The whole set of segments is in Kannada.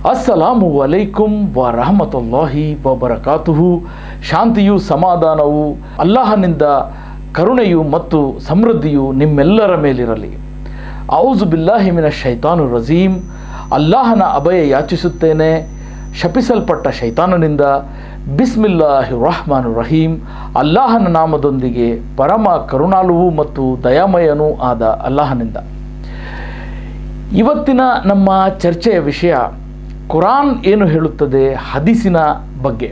ಅಸ್ಸಲಾಮು ಅಲೈಕುಂ ವ ರಹಮತುಲ್ಲಾಹಿ ವಬರಕಾತುಹು ಶಾಂತಿಯು ಸಮಾಧಾನವು ಅಲ್ಲಾಹನಿಂದ ಕರುಣೆಯು ಮತ್ತು ಸಮೃದ್ಧಿಯು ನಿಮ್ಮೆಲ್ಲರ ಮೇಲಿರಲಿ ಔಜು ಬಿಲ್ಲಾಹಿಮಿನ ಶೈತಾನು ರಜೀಮ್ ಅಲ್ಲಾಹನ ಅಭಯ ಯಾಚಿಸುತ್ತೇನೆ ಶಪಿಸಲ್ಪಟ್ಟ ಶೈತಾನನಿಂದ ಬಿಸ್ಮಿಲ್ಲಾಹಿ ರಹಮಾನು ರಹೀಮ್ ಅಲ್ಲಾಹನ ನಾಮದೊಂದಿಗೆ ಪರಮ ಕರುಣಾಳುವು ಮತ್ತು ದಯಾಮಯನೂ ಆದ ಅಲ್ಲಾಹನಿಂದ ಇವತ್ತಿನ ನಮ್ಮ ಚರ್ಚೆಯ ವಿಷಯ ಕುರಾನ್ ಏನು ಹೇಳುತ್ತದೆ ಹದೀಸಿನ ಬಗ್ಗೆ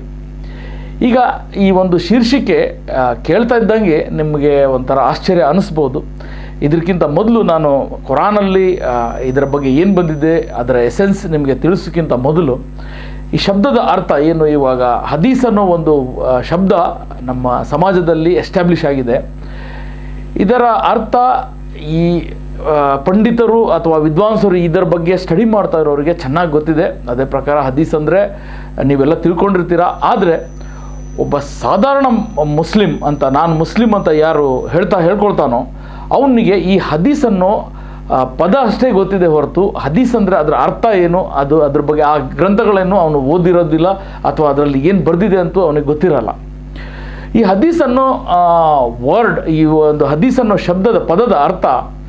ಈಗ ಈ ಒಂದು ಶೀರ್ಷಿಕೆ ಆ, ಕೇಳ್ತಾ ಇದ್ದಂಗೆ ನಿಮಗೆ ಒಂಥರ ಆಶ್ಚರ್ಯ ಅನ್ನಿಸ್ಬೋದು ಇದಕ್ಕಿಂತ ಮೊದಲು ನಾನು ಕುರಾನಲ್ಲಿ ಆ, ಇದರ ಬಗ್ಗೆ ಏನು ಬಂದಿದೆ ಅದರ ಎಸೆನ್ಸ್ ನಿಮಗೆ ತಿಳಿಸೋಕ್ಕಿಂತ ಮೊದಲು ಈ ಶಬ್ದದ ಅರ್ಥ ಏನು ಇವಾಗ ಹದೀಸ್ ಅನ್ನೋ ಒಂದು ಆ, ಶಬ್ದ ನಮ್ಮ ಸಮಾಜದಲ್ಲಿ ಎಸ್ಟಾಬ್ಲಿಷ್ ಆಗಿದೆ ಇದರ ಅರ್ಥ ಈ ಆ, ಪಂಡಿತರು ಅಥವಾ ವಿದ್ವಾಂಸರು ಇದರ ಬಗ್ಗೆ ಸ್ಟಡಿ ಮಾಡ್ತಾ ಇರೋರಿಗೆ ಚೆನ್ನಾಗಿ ಗೊತ್ತಿದೆ ಅದೇ ಪ್ರಕಾರ ಹದೀಸ್ ಅಂದರೆ ನೀವೆಲ್ಲ ತಿಳ್ಕೊಂಡಿರ್ತೀರ ಆದರೆ ಒಬ್ಬ ಸಾಧಾರಣ ಮ- ಮುಸ್ಲಿಂ ಅಂತ ನಾನು ಮುಸ್ಲಿಂ ಅಂತ ಯಾರು ಹೇಳ್ತಾ ಹೇಳ್ಕೊಳ್ತಾನೋ ಅವನಿಗೆ ಈ ಹದೀಸ್ ಅನ್ನೋ ಆ, ಪದ ಅಷ್ಟೇ ಗೊತ್ತಿದೆ ಹೊರತು ಹದೀಸ್ ಅಂದರೆ ಅದರ ಅರ್ಥ ಏನು ಅದು ಅದ್ರ ಬಗ್ಗೆ ಆ ಗ್ರಂಥಗಳನ್ನು ಅವನು ಓದಿರೋದಿಲ್ಲ ಅಥವಾ ಅದರಲ್ಲಿ ಏನು ಬರೆದಿದೆ ಅಂತೂ ಅವನಿಗೆ ಗೊತ್ತಿರಲ್ಲ ಈ ಹದೀಸ್ ಅನ್ನೋ ವರ್ಡ್ ಈ ಒಂದು ಹದೀಸ್ ಅನ್ನೋ ಶಬ್ದದ ಪದದ ಅರ್ಥ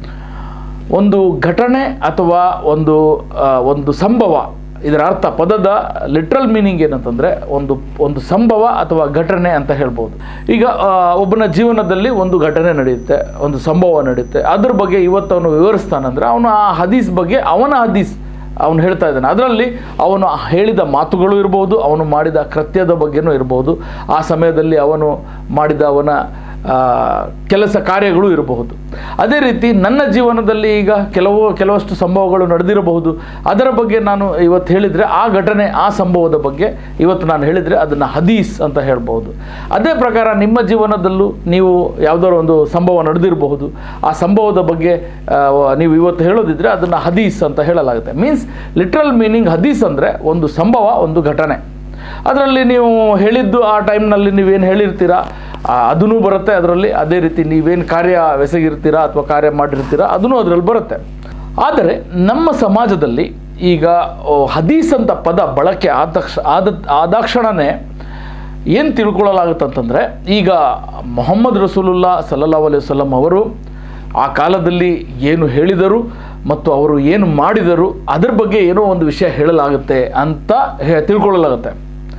ಒಂದು ಘಟನೆ ಅಥವಾ ಒಂದು ಆ, ಒಂದು ಸಂಭವ ಇದರ ಅರ್ಥ ಪದದ ಲಿಟ್ರಲ್ ಮೀನಿಂಗ್ ಏನಂತಂದರೆ ಒಂದು ಒಂದು ಸಂಭವ ಅಥವಾ ಘಟನೆ ಅಂತ ಹೇಳ್ಬೋದು ಈಗ ಆ, ಒಬ್ಬನ ಜೀವನದಲ್ಲಿ ಒಂದು ಘಟನೆ ನಡೆಯುತ್ತೆ ಒಂದು ಸಂಭವ ನಡೆಯುತ್ತೆ ಅದ್ರ ಬಗ್ಗೆ ಇವತ್ತು ಅವನು ವಿವರಿಸ್ತಾನಂದ್ರೆ ಅವನು ಆ ಹದೀಸ್ ಬಗ್ಗೆ ಅವನ ಹದೀಸ್ ಅವನು ಹೇಳ್ತಾ ಇದ್ದಾನೆ ಅದರಲ್ಲಿ ಅವನು ಹೇಳಿದ ಮಾತುಗಳು ಇರ್ಬೋದು ಅವನು ಮಾಡಿದ ಕೃತ್ಯದ ಬಗ್ಗೆನೂ ಇರ್ಬೋದು ಆ ಸಮಯದಲ್ಲಿ ಅವನು ಮಾಡಿದ ಅವನ ಆ, ಕೆಲಸ ಕಾರ್ಯಗಳು ಇರಬಹುದು ಅದೇ ರೀತಿ ನನ್ನ ಜೀವನದಲ್ಲಿ ಈಗ ಕೆಲವು ಕೆಲವಷ್ಟು ಸಂಭವಗಳು ನಡೆದಿರಬಹುದು ಅದರ ಬಗ್ಗೆ ನಾನು ಇವತ್ತು ಹೇಳಿದರೆ ಆ ಘಟನೆ ಆ ಸಂಭವದ ಬಗ್ಗೆ ಇವತ್ತು ನಾನು ಹೇಳಿದರೆ ಅದನ್ನು ಹದೀಸ್ ಅಂತ ಹೇಳ್ಬೋದು ಅದೇ ಪ್ರಕಾರ ನಿಮ್ಮ ಜೀವನದಲ್ಲೂ ನೀವು ಯಾವುದಾದ್ರು ಒಂದು ಸಂಭವ ನಡೆದಿರಬಹುದು ಆ ಸಂಭವದ ಬಗ್ಗೆ ಆ, ನೀವು ಇವತ್ತು ಹೇಳೋದಿದ್ರೆ ಅದನ್ನು ಹದೀಸ್ ಅಂತ ಹೇಳಲಾಗುತ್ತೆ ಮೀನ್ಸ್ ಲಿಟ್ರಲ್ ಮೀನಿಂಗ್ ಹದೀಸ್ ಅಂದರೆ ಒಂದು ಸಂಭವ ಒಂದು ಘಟನೆ ಅದರಲ್ಲಿ ನೀವು ಹೇಳಿದ್ದು ಆ ಟೈಮ್ನಲ್ಲಿ ನೀವೇನು ಹೇಳಿರ್ತೀರಾ ಅದೂ ಬರುತ್ತೆ ಅದರಲ್ಲಿ ಅದೇ ರೀತಿ ನೀವೇನು ಕಾರ್ಯ ಎಸಗಿರ್ತೀರಾ ಅಥವಾ ಕಾರ್ಯ ಮಾಡಿರ್ತೀರಾ ಅದೂ ಅದರಲ್ಲಿ ಬರುತ್ತೆ ಆದರೆ ನಮ್ಮ ಸಮಾಜದಲ್ಲಿ ಈಗ ಓ, ಹದೀಸ್ ಅಂತ ಪದ ಬಳಕೆ ಆದ ತಕ್ಷ ಆದ ಆದಾಕ್ಷಣನೇ ಏನು ತಿಳ್ಕೊಳ್ಳಲಾಗುತ್ತಂತಂದರೆ ಈಗ ಮೊಹಮ್ಮದ್ ರಸೂಲುಲ್ಲಾ ಸಲ್ಲಲ್ಲಾ ಅಲೈಹಿ ವಸಲ್ಲಂ ಅವರು ಆ ಕಾಲದಲ್ಲಿ ಏನು ಹೇಳಿದರು ಮತ್ತು ಅವರು ಏನು ಮಾಡಿದರು ಅದ್ರ ಬಗ್ಗೆ ಏನೋ ಒಂದು ವಿಷಯ ಹೇಳಲಾಗುತ್ತೆ ಅಂತ ಹೇ ತಿಳ್ಕೊಳ್ಳಲಾಗುತ್ತೆ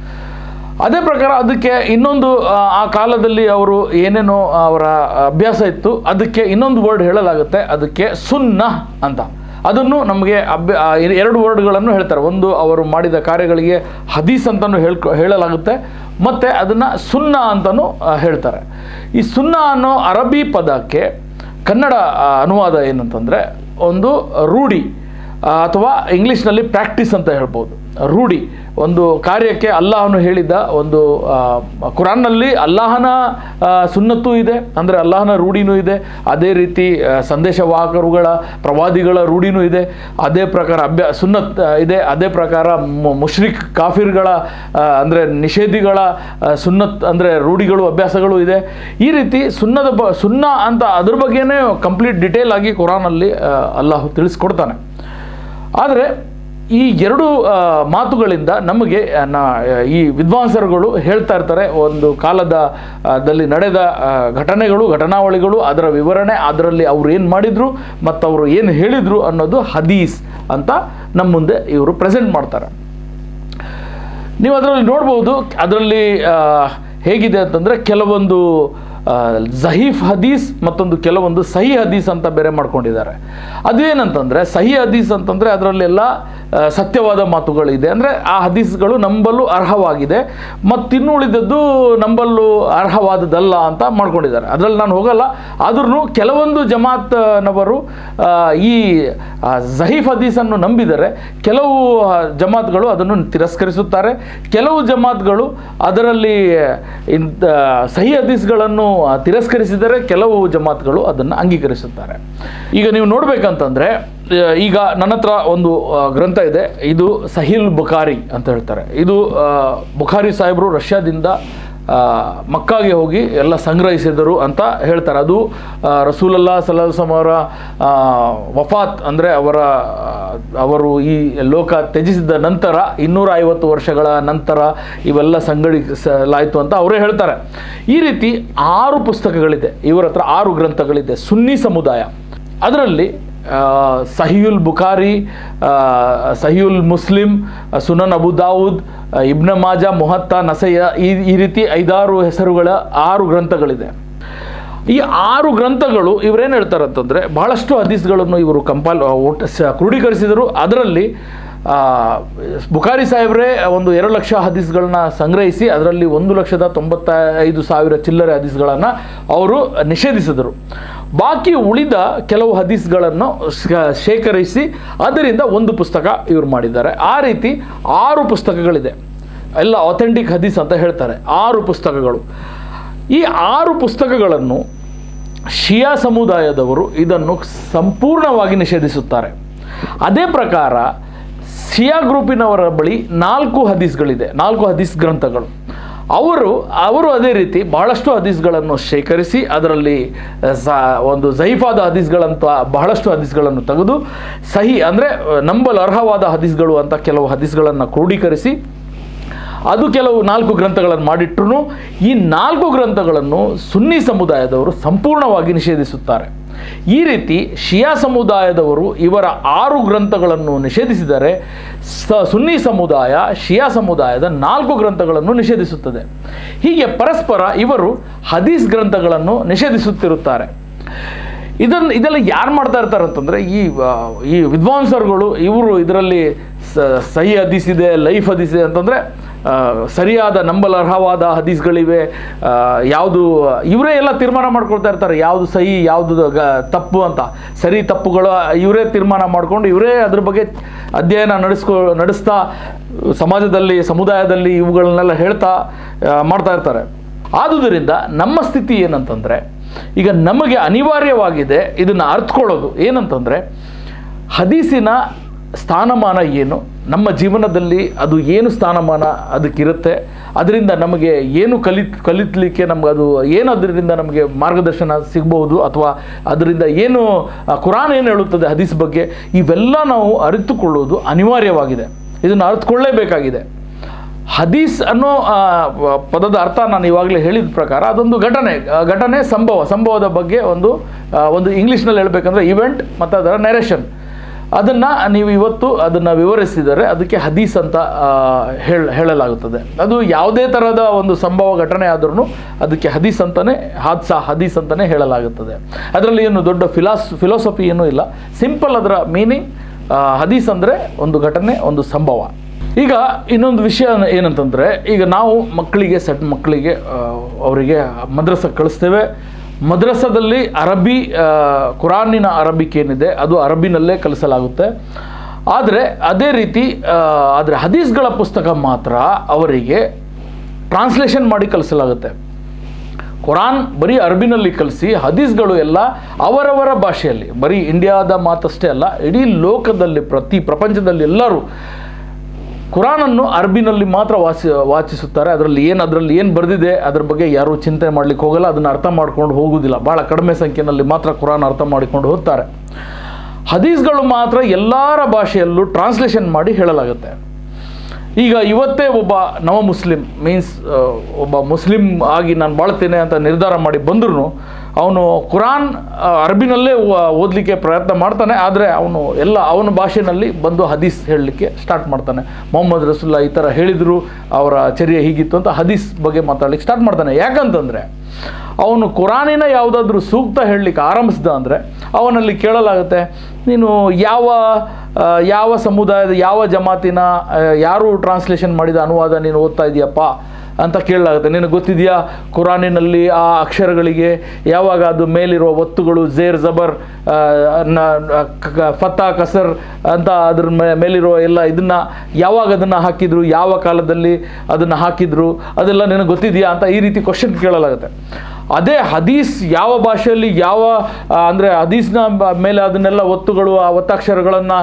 ಅದೇ ಪ್ರಕಾರ ಅದಕ್ಕೆ ಇನ್ನೊಂದು ಆ, ಆ ಕಾಲದಲ್ಲಿ ಅವರು ಏನೇನೋ ಅವರ ಅಭ್ಯಾಸ ಇತ್ತು ಅದಕ್ಕೆ ಇನ್ನೊಂದು ವರ್ಡ್ ಹೇಳಲಾಗುತ್ತೆ ಅದಕ್ಕೆ ಸುನ್ನ ಅಂತ ಅದನ್ನು ನಮಗೆ ಅಭ್ಯ ಆ, ಎ- ಎರಡು ವರ್ಡ್ಗಳನ್ನು ಹೇಳ್ತಾರೆ ಒಂದು ಅವರು ಮಾಡಿದ ಕಾರ್ಯಗಳಿಗೆ ಹದೀಸ್ ಅಂತಲೂ ಹೇಳ್ಕೊ ಹೇಳಲಾಗುತ್ತೆ ಮತ್ತು ಅದನ್ನು ಸುನ್ನ ಅಂತಲೂ ಆ, ಹೇಳ್ತಾರೆ ಈ ಸುನ್ನ ಅನ್ನೋ ಅರಬಿ ಪದಕ್ಕೆ ಕನ್ನಡ ಆ, ಅನುವಾದ ಏನಂತಂದರೆ ಒಂದು ರೂಢಿ ಆ, ಅಥವಾ ಇಂಗ್ಲೀಷ್ನಲ್ಲಿ ಪ್ರಾಕ್ಟೀಸ್ ಅಂತ ಹೇಳ್ಬೋದು ರೂಢಿ ಒಂದು ಕಾರ್ಯಕ್ಕೆ ಅಲ್ಲಾಹನು ಹೇಳಿದ ಒಂದು ಆ, ಕುರಾನ್ನಲ್ಲಿ ಅಲ್ಲಾಹನ ಆ, ಸುನ್ನತ್ತು ಇದೆ ಅಂದರೆ ಅಲ್ಲಾಹನ ರೂಢಿನೂ ಇದೆ ಅದೇ ರೀತಿ ಆ, ಸಂದೇಶವಾಹಕರುಗಳ ಪ್ರವಾದಿಗಳ ರೂಢಿನೂ ಇದೆ ಅದೇ ಪ್ರಕಾರ ಅಭ್ಯ ಸುನ್ನತ್ ಆ, ಇದೆ ಅದೇ ಪ್ರಕಾರ ಮು- ಮುಷ್ರಿಕ್ ಕಾಫಿರ್ಗಳ ಅಂದರೆ ನಿಷೇಧಿಗಳ ಆ, ಸುನ್ನತ್ ಅಂದರೆ ರೂಢಿಗಳು ಅಭ್ಯಾಸಗಳು ಇದೆ ಈ ರೀತಿ ಸುನ್ನದ ಬ ಸುನ್ನ ಅಂತ ಅದ್ರ ಬಗ್ಗೆನೇ ಕಂಪ್ಲೀಟ್ ಡಿಟೇಲ್ ಆಗಿ ಕುರಾನಲ್ಲಿ ಆ, ಅಲ್ಲಾಹು ತಿಳಿಸ್ಕೊಡ್ತಾನೆ ಆದರೆ ಈ ಎರಡು ಆ, ಮಾತುಗಳಿಂದ ನಮಗೆ ಆ, ನ ಈ ವಿದ್ವಾಂಸರುಗಳು ಹೇಳ್ತಾ ಇರ್ತಾರೆ ಒಂದು ಕಾಲದ ಆ, ದಲ್ಲಿ ನಡೆದ ಆ, ಘಟನೆಗಳು ಘಟನಾವಳಿಗಳು ಅದರ ವಿವರಣೆ ಅದರಲ್ಲಿ ಅವ್ರು ಏನು ಮಾಡಿದರು ಮತ್ತು ಅವರು ಏನು ಹೇಳಿದರು ಅನ್ನೋದು ಹದೀಸ್ ಅಂತ ನಮ್ಮ ಮುಂದೆ ಇವರು ಪ್ರೆಸೆಂಟ್ ಮಾಡ್ತಾರೆ ನೀವು ಅದರಲ್ಲಿ ನೋಡ್ಬೋದು ಅದರಲ್ಲಿ ಆ, ಹೇಗಿದೆ ಅಂತಂದರೆ ಕೆಲವೊಂದು ಆ, ಜಹೀಫ್ ಹದೀಸ್ ಮತ್ತೊಂದು ಕೆಲವೊಂದು ಸಹಿ ಹದೀಸ್ ಅಂತ ಬೇರೆ ಮಾಡ್ಕೊಂಡಿದ್ದಾರೆ ಅದೇನಂತಂದರೆ ಸಹಿ ಹದೀಸ್ ಅಂತಂದರೆ ಅದರಲ್ಲೆಲ್ಲ ಆ, ಸತ್ಯವಾದ ಮಾತುಗಳಿದೆ ಅಂದರೆ ಆ ಹದೀಸ್ಗಳು ನಂಬಲು ಅರ್ಹವಾಗಿದೆ ಮತ್ತಿನ್ನುಳಿದದ್ದು ನಂಬಲು ಅರ್ಹವಾದದ್ದಲ್ಲ ಅಂತ ಮಾಡ್ಕೊಂಡಿದ್ದಾರೆ ಅದರಲ್ಲಿ ನಾನು ಹೋಗಲ್ಲ ಆದ್ರೂ ಕೆಲವೊಂದು ಜಮಾತ್ನವರು ಆ, ಈ ಆ, ಜಹೀಫ್ ಹದೀಸನ್ನು ನಂಬಿದರೆ ಕೆಲವು ಆ, ಜಮಾತ್ಗಳು ಅದನ್ನು ತಿರಸ್ಕರಿಸುತ್ತಾರೆ ಕೆಲವು ಜಮಾತ್ಗಳು ಅದರಲ್ಲಿ ಇಂಥ ಸಹಿ ಹದೀಸ್ಗಳನ್ನು ಆ, ತಿರಸ್ಕರಿಸಿದರೆ ಕೆಲವು ಜಮಾತ್ಗಳು ಅದನ್ನು ಅಂಗೀಕರಿಸುತ್ತಾರೆ ಈಗ ನೀವು ನೋಡ್ಬೇಕಂತಂದ್ರೆ ಆ, ಈಗ ನನ್ನ ಹತ್ರ ಒಂದು ಆ, ಗ್ರಂಥ ಇದೆ ಇದು ಸಹಿಲ್ ಬುಖಾರಿ ಅಂತ ಹೇಳ್ತಾರೆ ಇದು ಆ, ಬುಖಾರಿ ಸಾಹೇಬರು ರಷ್ಯಾದಿಂದ ಆ, ಮಕ್ಕಾಗೆ ಹೋಗಿ ಎಲ್ಲ ಸಂಗ್ರಹಿಸಿದರು ಅಂತ ಹೇಳ್ತಾರೆ ಅದು ಆ, ರಸೂಲಲ್ಲಾ ಸಲಹಸಮ್ ಅವರ ಆ, ವಫಾತ್ ಅಂದರೆ ಅವರ ಆ, ಅವರು ಈ ಲೋಕ ತ್ಯಜಿಸಿದ ನಂತರ ಇನ್ನೂರ ಐವತ್ತು ವರ್ಷಗಳ ನಂತರ ಇವೆಲ್ಲ ಸಂಗಡಿಸಲಾಯಿತು ಅಂತ ಅವರೇ ಹೇಳ್ತಾರೆ ಈ ರೀತಿ ಆರು ಪುಸ್ತಕಗಳಿದೆ ಇವರ ಹತ್ರ ಆರು ಗ್ರಂಥಗಳಿದೆ ಸುನ್ನಿ ಸಮುದಾಯ ಅದರಲ್ಲಿ ಆ, ಸಹಿಯುಲ್ ಬುಖಾರಿ ಆ, ಸಹಿಯುಲ್ ಮುಸ್ಲಿಂ ಆ, ಸುನನ್ ಅಬು ದಾವೂದ್ ಆ, ಇಬ್ನ ಮಾಜಾ ಮೊಹತ್ತ ನಸಯ್ಯ ಈ ಈ ರೀತಿ ಐದಾರು ಹೆಸರುಗಳ ಆರು ಗ್ರಂಥಗಳಿದೆ ಈ ಆರು ಗ್ರಂಥಗಳು ಇವರೇನು ಹೇಳ್ತಾರೆ ಅಂತಂದರೆ ಬಹಳಷ್ಟು ಹದೀಸ್ಗಳನ್ನು ಇವರು ಕಂಪೈಲ್ ಒಟ್ಟು ಸ- ಕ್ರೋಢೀಕರಿಸಿದರು ಅದರಲ್ಲಿ ಆ, ಬುಖಾರಿ ಸಾಹೇಬ್ರೆ ಒಂದು ಎರಡು ಲಕ್ಷ ಹದೀಸ್ಗಳನ್ನ ಸಂಗ್ರಹಿಸಿ ಅದರಲ್ಲಿ ಒಂದು ಲಕ್ಷದ ತೊಂಬತ್ತ ಐದು ಸಾವಿರ ಚಿಲ್ಲರೆ ಹದೀಸ್ಗಳನ್ನು ಅವರು ನಿಷೇಧಿಸಿದರು ಬಾಕಿ ಉಳಿದ ಕೆಲವು ಹದೀಸ್ಗಳನ್ನು ಶ- ಶೇಖರಿಸಿ ಅದರಿಂದ ಒಂದು ಪುಸ್ತಕ ಇವರು ಮಾಡಿದ್ದಾರೆ ಆ ರೀತಿ ಆರು ಪುಸ್ತಕಗಳಿದೆ ಎಲ್ಲ ಅಥೆಂಟಿಕ್ ಹದೀಸ್ ಅಂತ ಹೇಳ್ತಾರೆ ಆರು ಪುಸ್ತಕಗಳು ಈ ಆರು ಪುಸ್ತಕಗಳನ್ನು ಶಿಯಾ ಸಮುದಾಯದವರು ಇದನ್ನು ಸಂಪೂರ್ಣವಾಗಿ ನಿಷೇಧಿಸುತ್ತಾರೆ ಅದೇ ಪ್ರಕಾರ ಶಿಯಾ ಗ್ರೂಪಿನವರ ಬಳಿ ನಾಲ್ಕು ಹದೀಸ್ಗಳಿದೆ ನಾಲ್ಕು ಹದೀಸ್ ಗ್ರಂಥಗಳು ಅವರು ಅವರು ಅದೇ ರೀತಿ ಬಹಳಷ್ಟು ಹದೀಸ್ಗಳನ್ನು ಶೇಖರಿಸಿ ಅದರಲ್ಲಿ ಸ ಒಂದು ಜೈಫಾದ ಹದೀಸ್ಗಳಂತ ಬಹಳಷ್ಟು ಹದೀಸ್ಗಳನ್ನು ತೆಗೆದು ಸಹಿ ಅಂದರೆ ನಂಬಲು ಅರ್ಹವಾದ ಹದೀಸ್ಗಳು ಅಂತ ಕೆಲವು ಹದೀಸ್ಗಳನ್ನು ಕ್ರೋಢೀಕರಿಸಿ ಅದು ಕೆಲವು ನಾಲ್ಕು ಗ್ರಂಥಗಳನ್ನು ಮಾಡಿಟ್ರು ಈ ನಾಲ್ಕು ಗ್ರಂಥಗಳನ್ನು ಸುನ್ನಿ ಸಮುದಾಯದವರು ಸಂಪೂರ್ಣವಾಗಿ ನಿಷೇಧಿಸುತ್ತಾರೆ ಈ ರೀತಿ ಶಿಯಾ ಸಮುದಾಯದವರು ಇವರ ಆರು ಗ್ರಂಥಗಳನ್ನು ನಿಷೇಧಿಸಿದರೆ ಸ ಸುನ್ನಿ ಸಮುದಾಯ ಶಿಯಾ ಸಮುದಾಯದ ನಾಲ್ಕು ಗ್ರಂಥಗಳನ್ನು ನಿಷೇಧಿಸುತ್ತದೆ ಹೀಗೆ ಪರಸ್ಪರ ಇವರು ಹದೀಸ್ ಗ್ರಂಥಗಳನ್ನು ನಿಷೇಧಿಸುತ್ತಿರುತ್ತಾರೆ ಇದನ್ನು ಇದೆಲ್ಲ ಯಾರು ಮಾಡ್ತಾ ಇರ್ತಾರೆ ಅಂತಂದರೆ ಈ ಆ, ಈ ವಿದ್ವಾಂಸರುಗಳು ಇವರು ಇದರಲ್ಲಿ ಸ- ಸಹಿ ಹದೀಸ್ ಇದೆ ಲೈಫ್ ಹದೀಸ್ ಇದೆ ಅಂತಂದರೆ ಆ, ಸರಿಯಾದ ನಂಬಲರ್ಹವಾದ ಹದೀಸ್ಗಳಿವೆ ಆ, ಯಾವುದು ಇವರೇ ಎಲ್ಲ ತೀರ್ಮಾನ ಮಾಡ್ಕೊಳ್ತಾ ಇರ್ತಾರೆ ಯಾವುದು ಸಹಿ ಯಾವುದು ಗ ತಪ್ಪು ಅಂತ ಸರಿ ತಪ್ಪುಗಳು ಇವರೇ ತೀರ್ಮಾನ ಮಾಡಿಕೊಂಡು ಇವರೇ ಅದ್ರ ಬಗ್ಗೆ ಅಧ್ಯಯನ ನಡೆಸ್ಕೊ ನಡೆಸ್ತಾ ಸಮಾಜದಲ್ಲಿ ಸಮುದಾಯದಲ್ಲಿ ಇವುಗಳನ್ನೆಲ್ಲ ಹೇಳ್ತಾ ಆ, ಮಾಡ್ತಾ ಇರ್ತಾರೆ ಆದುದರಿಂದ ನಮ್ಮ ಸ್ಥಿತಿ ಏನಂತಂದರೆ ಈಗ ನಮಗೆ ಅನಿವಾರ್ಯವಾಗಿದೆ ಇದನ್ನು ಅರ್ಥಕೊಳ್ಳೋದು ಏನಂತಂದರೆ ಹದೀಸಿನ ಸ್ಥಾನಮಾನ ಏನು ನಮ್ಮ ಜೀವನದಲ್ಲಿ ಅದು ಏನು ಸ್ಥಾನಮಾನ ಅದಕ್ಕಿರುತ್ತೆ ಅದರಿಂದ ನಮಗೆ ಏನು ಕಲಿ ಕಲಿತಲಿಕ್ಕೆ ನಮ್ಗೆ ಅದು ಏನು ಅದರಿಂದ ನಮಗೆ ಮಾರ್ಗದರ್ಶನ ಸಿಗ್ಬೋದು ಅಥವಾ ಅದರಿಂದ ಏನು ಆ, ಕುರಾನ್ ಏನು ಹೇಳುತ್ತದೆ ಹದೀಸ್ ಬಗ್ಗೆ ಇವೆಲ್ಲ ನಾವು ಅರಿತುಕೊಳ್ಳೋದು ಅನಿವಾರ್ಯವಾಗಿದೆ ಇದನ್ನು ಅರಿತುಕೊಳ್ಳೇಬೇಕಾಗಿದೆ ಹದೀಸ್ ಅನ್ನೋ ಆ, ವ- ಪದದ ಅರ್ಥ ನಾನು ಇವಾಗಲೇ ಹೇಳಿದ ಪ್ರಕಾರ ಅದೊಂದು ಘಟನೆ ಆ, ಘಟನೆ ಸಂಭವ ಸಂಭವದ ಬಗ್ಗೆ ಒಂದು ಆ, ಒಂದು ಇಂಗ್ಲೀಷ್ನಲ್ಲಿ ಹೇಳಬೇಕಂದ್ರೆ ಇವೆಂಟ್ ಮತ್ತು ಅದರ ನೆರೇಷನ್ ಅದನ್ನು ನೀವು ಇವತ್ತು ಅದನ್ನು ವಿವರಿಸಿದರೆ ಅದಕ್ಕೆ ಹದೀಸ್ ಅಂತ ಆ, ಹೇಳ ಹೇಳಲಾಗುತ್ತದೆ ಅದು ಯಾವುದೇ ಥರದ ಒಂದು ಸಂಭವ ಘಟನೆ ಆದ್ರೂ ಅದಕ್ಕೆ ಹದೀಸ್ ಅಂತಲೇ ಹಾದ್ಸ ಹದೀಸ್ ಅಂತಲೇ ಹೇಳಲಾಗುತ್ತದೆ ಅದರಲ್ಲಿ ಏನು ದೊಡ್ಡ ಫಿಲಾಸ್ ಫಿಲಾಸಫಿ ಏನೂ ಇಲ್ಲ ಸಿಂಪಲ್ ಅದರ ಮೀನಿಂಗ್ ಹದೀಸ್ ಅಂದರೆ ಒಂದು ಘಟನೆ ಒಂದು ಸಂಭವ ಈಗ ಇನ್ನೊಂದು ವಿಷಯ ಏನಂತಂದರೆ ಈಗ ನಾವು ಮಕ್ಕಳಿಗೆ ಸಣ್ಣ ಮಕ್ಕಳಿಗೆ ಆ, ಅವರಿಗೆ ಮದ್ರಸಕ್ಕೆ ಕಳಿಸ್ತೇವೆ ಮದ್ರಸದಲ್ಲಿ ಅರಬ್ಬಿ ಆ, ಕುರಾನಿನ ಅರಬಿಕ್ ಏನಿದೆ ಅದು ಅರಬಿನಲ್ಲೇ ಕಲಿಸಲಾಗುತ್ತೆ ಆದರೆ ಅದೇ ರೀತಿ ಆ, ಆದರೆ ಹದೀಸ್ಗಳ ಪುಸ್ತಕ ಮಾತ್ರ ಅವರಿಗೆ ಟ್ರಾನ್ಸ್ಲೇಷನ್ ಮಾಡಿ ಕಲಿಸಲಾಗುತ್ತೆ ಕುರಾನ್ ಬರೀ ಅರಬಿನಲ್ಲಿ ಕಲಿಸಿ ಹದೀಸ್ಗಳು ಎಲ್ಲ ಅವರವರ ಭಾಷೆಯಲ್ಲಿ ಬರೀ ಇಂಡಿಯಾದ ಮಾತಷ್ಟೇ ಅಲ್ಲ ಇಡೀ ಲೋಕದಲ್ಲಿ ಪ್ರತಿ ಪ್ರಪಂಚದಲ್ಲಿ ಎಲ್ಲರೂ ಕುರಾನನ್ನು ಅರಬಿನಲ್ಲಿ ಮಾತ್ರ ವಾಸಿ ವಾಚಿಸುತ್ತಾರೆ ಅದರಲ್ಲಿ ಏನು ಅದರಲ್ಲಿ ಏನು ಬರೆದಿದೆ ಅದ್ರ ಬಗ್ಗೆ ಯಾರೂ ಚಿಂತೆ ಮಾಡಲಿಕ್ಕೆ ಹೋಗಲ್ಲ ಅದನ್ನು ಅರ್ಥ ಮಾಡ್ಕೊಂಡು ಹೋಗುವುದಿಲ್ಲ ಭಾಳ ಕಡಿಮೆ ಸಂಖ್ಯೆಯಲ್ಲಿ ಮಾತ್ರ ಕುರಾನ್ ಅರ್ಥ ಮಾಡಿಕೊಂಡು ಹೋಗ್ತಾರೆ ಹದೀಸ್ಗಳು ಮಾತ್ರ ಎಲ್ಲರ ಭಾಷೆಯಲ್ಲೂ ಟ್ರಾನ್ಸ್ಲೇಷನ್ ಮಾಡಿ ಹೇಳಲಾಗುತ್ತೆ ಈಗ ಇವತ್ತೇ ಒಬ್ಬ ನವ ಮುಸ್ಲಿಂ ಮೀನ್ಸ್ ಒಬ್ಬ ಮುಸ್ಲಿಂ ಆಗಿ ನಾನು ಬಾಳ್ತೇನೆ ಅಂತ ನಿರ್ಧಾರ ಮಾಡಿ ಬಂದರೂ ಅವನು ಕುರಾನ್ ಆ, ಅರಬಿನಲ್ಲೇ ಓ- ಓದಲಿಕ್ಕೆ ಪ್ರಯತ್ನ ಮಾಡ್ತಾನೆ ಆದರೆ ಅವನು ಎಲ್ಲ ಅವನ ಭಾಷೆನಲ್ಲಿ ಬಂದು ಹದೀಸ್ ಹೇಳಲಿಕ್ಕೆ ಸ್ಟಾರ್ಟ್ ಮಾಡ್ತಾನೆ ಮೊಹಮ್ಮದ್ ರಸುಲ್ಲಾ ಈ ಥರ ಹೇಳಿದರು ಅವರ ಚರ್ಯ ಹೀಗಿತ್ತು ಅಂತ ಹದೀಸ್ ಬಗ್ಗೆ ಮಾತಾಡ್ಲಿಕ್ಕೆ ಸ್ಟಾರ್ಟ್ ಮಾಡ್ತಾನೆ ಯಾಕಂತಂದರೆ ಅವನು ಕುರಾನಿನ ಯಾವುದಾದ್ರೂ ಸೂಕ್ತ ಹೇಳಲಿಕ್ಕೆ ಆರಂಭಿಸ್ದ ಅಂದರೆ ಅವನಲ್ಲಿ ಕೇಳಲಾಗುತ್ತೆ ನೀನು ಯಾವ ಆ, ಯಾವ ಸಮುದಾಯದ ಯಾವ ಜಮಾತಿನ ಆ, ಯಾರು ಟ್ರಾನ್ಸ್ಲೇಷನ್ ಮಾಡಿದ ಅನುವಾದ ನೀನು ಓದ್ತಾ ಇದೆಯಪ್ಪ ಅಂತ ಕೇಳಲಾಗುತ್ತೆ ನಿನಗೆ ಗೊತ್ತಿದೆಯಾ ಕುರಾನಿನಲ್ಲಿ ಆ ಅಕ್ಷರಗಳಿಗೆ ಯಾವಾಗ ಅದು ಮೇಲಿರುವ ಒತ್ತುಗಳು ಜೇರ್ ಜಬರ್ ಆ, ನ- ನ- ಕ- ಫತಾ ಕಸರ್ ಅಂತ ಅದ್ರ ಮೇ- ಮೇಲಿರುವ ಎಲ್ಲ ಇದನ್ನು ಯಾವಾಗ ಅದನ್ನು ಹಾಕಿದ್ರು ಯಾವ ಕಾಲದಲ್ಲಿ ಅದನ್ನು ಹಾಕಿದ್ರು ಅದೆಲ್ಲ ನಿನಗೆ ಗೊತ್ತಿದೆಯಾ ಅಂತ ಈ ರೀತಿ ಕ್ವಶನ್ ಕೇಳಲಾಗುತ್ತೆ ಅದೇ ಹದೀಸ್ ಯಾವ ಭಾಷೆಯಲ್ಲಿ ಯಾವ ಆ, ಅಂದರೆ ಹದೀಸ್ನ ಬ- ಮೇಲೆ ಅದನ್ನೆಲ್ಲ ಒತ್ತುಗಳು ಆ ಒತ್ತಾಕ್ಷರಗಳನ್ನು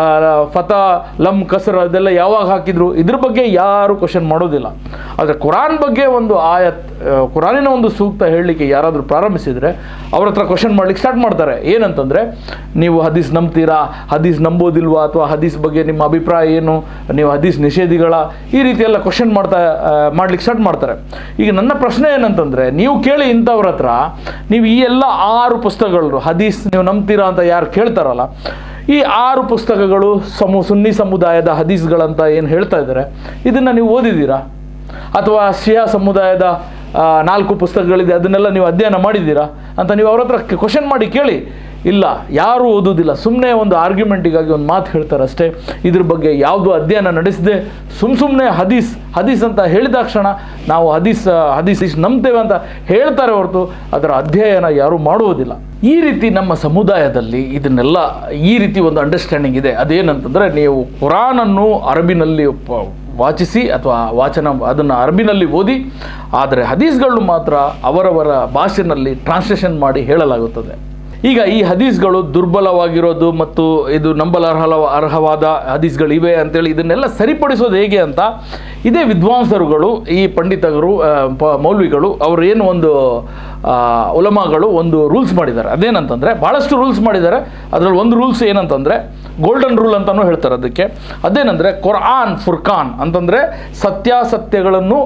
ಫತ ಲಮ್ ಕಸರ್ ಅದೆಲ್ಲ ಯಾವಾಗ ಹಾಕಿದ್ರು ಇದ್ರ ಬಗ್ಗೆ ಯಾರು ಕ್ವಶನ್ ಮಾಡೋದಿಲ್ಲ ಆದರೆ ಕುರಾನ್ ಬಗ್ಗೆ ಒಂದು ಆಯತ್ ಆ, ಕುರಾನಿನ ಒಂದು ಸೂಕ್ತ ಹೇಳಲಿಕ್ಕೆ ಯಾರಾದರೂ ಪ್ರಾರಂಭಿಸಿದರೆ ಅವ್ರ ಹತ್ರ ಕ್ವಶನ್ ಮಾಡ್ಲಿಕ್ಕೆ ಸ್ಟಾರ್ಟ್ ಮಾಡ್ತಾರೆ ಏನಂತಂದರೆ ನೀವು ಹದೀಸ್ ನಂಬ್ತೀರಾ ಹದೀಸ್ ನಂಬೋದಿಲ್ವಾ ಅಥವಾ ಹದೀಸ್ ಬಗ್ಗೆ ನಿಮ್ಮ ಅಭಿಪ್ರಾಯ ಏನು ನೀವು ಹದೀಸ್ ನಿಷೇಧಿಗಳ ಈ ರೀತಿ ಎಲ್ಲ ಕ್ವಶನ್ ಮಾಡ್ತಾ ಆ, ಮಾಡ್ಲಿಕ್ಕೆ ಸ್ಟಾರ್ಟ್ ಮಾಡ್ತಾರೆ ಈಗ ನನ್ನ ಪ್ರಶ್ನೆ ಏನಂತಂದರೆ ನೀವು ಕೇಳಿ ಇಂಥವ್ರ ಹತ್ರ ನೀವು ಈ ಎಲ್ಲ ಆರು ಪುಸ್ತಕಗಳು ಹದೀಸ್ ನೀವು ನಂಬ್ತೀರಾ ಅಂತ ಯಾರು ಕೇಳ್ತಾರಲ್ಲ ಈ ಆರು ಪುಸ್ತಕಗಳು ಸಮು ಸುನ್ನಿ ಸಮುದಾಯದ ಹದೀಸ್ಗಳಂತ ಏನು ಹೇಳ್ತಾ ಇದ್ದಾರೆ ಇದನ್ನು ನೀವು ಓದಿದ್ದೀರಾ ಅಥವಾ ಶಿಯಾ ಸಮುದಾಯದ ಆ, ನಾಲ್ಕು ಪುಸ್ತಕಗಳಿದೆ ಅದನ್ನೆಲ್ಲ ನೀವು ಅಧ್ಯಯನ ಮಾಡಿದ್ದೀರಾ ಅಂತ ನೀವು ಅವ್ರ ಹತ್ರ ಕ್ವಶನ್ ಮಾಡಿ ಕೇಳಿ ಇಲ್ಲ ಯಾರೂ ಓದೋದಿಲ್ಲ ಸುಮ್ಮನೆ ಒಂದು ಆರ್ಗ್ಯುಮೆಂಟಿಗಾಗಿ ಒಂದು ಮಾತು ಹೇಳ್ತಾರೆ ಅಷ್ಟೇ ಇದ್ರ ಬಗ್ಗೆ ಯಾವುದು ಅಧ್ಯಯನ ನಡೆಸದೆ ಸುಮ್ಮ ಸುಮ್ಮನೆ ಹದೀಸ್ ಹದೀಸ್ ಅಂತ ಹೇಳಿದಾಕ್ಷಣ ನಾವು ಹದೀಸ್ ಹದೀಸ್ ಇಷ್ಟು ನಂಬ್ತೇವೆ ಅಂತ ಹೇಳ್ತಾರೆ ಹೊರತು ಅದರ ಅಧ್ಯಯನ ಯಾರೂ ಮಾಡುವುದಿಲ್ಲ ಈ ರೀತಿ ನಮ್ಮ ಸಮುದಾಯದಲ್ಲಿ ಇದನ್ನೆಲ್ಲ ಈ ರೀತಿ ಒಂದು ಅಂಡರ್ಸ್ಟ್ಯಾಂಡಿಂಗ್ ಇದೆ ಅದೇನಂತಂದರೆ ನೀವು ಕುರಾನನ್ನು ಅರಬಿನಲ್ಲಿ ಪ- ವಾಚಿಸಿ ಅಥವಾ ವಾಚನ ಅದನ್ನು ಅರಬಿನಲ್ಲಿ ಓದಿ ಆದರೆ ಹದೀಸ್ಗಳು ಮಾತ್ರ ಅವರವರ ಭಾಷೆನಲ್ಲಿ ಟ್ರಾನ್ಸ್ಲೇಷನ್ ಮಾಡಿ ಹೇಳಲಾಗುತ್ತದೆ ಈಗ ಈ ಹದೀಸ್ಗಳು ದುರ್ಬಲವಾಗಿರೋದು ಮತ್ತು ಇದು ನಂಬಲರ್ಹ ಅರ್ಹವಾದ ಹದೀಸ್ಗಳಿವೆ ಅಂತೇಳಿ ಇದನ್ನೆಲ್ಲ ಸರಿಪಡಿಸೋದು ಹೇಗೆ ಅಂತ ಇದೇ ವಿದ್ವಾಂಸರುಗಳು ಈ ಪಂಡಿತರು ಆ, ಪ- ಮೌಲ್ವಿಗಳು ಅವರು ಏನು ಒಂದು ಆ, ಉಲಮಾಗಳು ಒಂದು ರೂಲ್ಸ್ ಮಾಡಿದ್ದಾರೆ ಅದೇನಂತಂದರೆ ಭಾಳಷ್ಟು ರೂಲ್ಸ್ ಮಾಡಿದ್ದಾರೆ ಅದರಲ್ಲಿ ಒಂದು ರೂಲ್ಸ್ ಏನಂತಂದರೆ ಗೋಲ್ಡನ್ ರೂಲ್ ಅಂತಲೂ ಹೇಳ್ತಾರೆ ಅದಕ್ಕೆ ಅದೇನೆಂದರೆ ಕುರ್ಆನ್ ಫುರ್ಖಾನ್ ಅಂತಂದರೆ ಸತ್ಯಾಸತ್ಯಗಳನ್ನು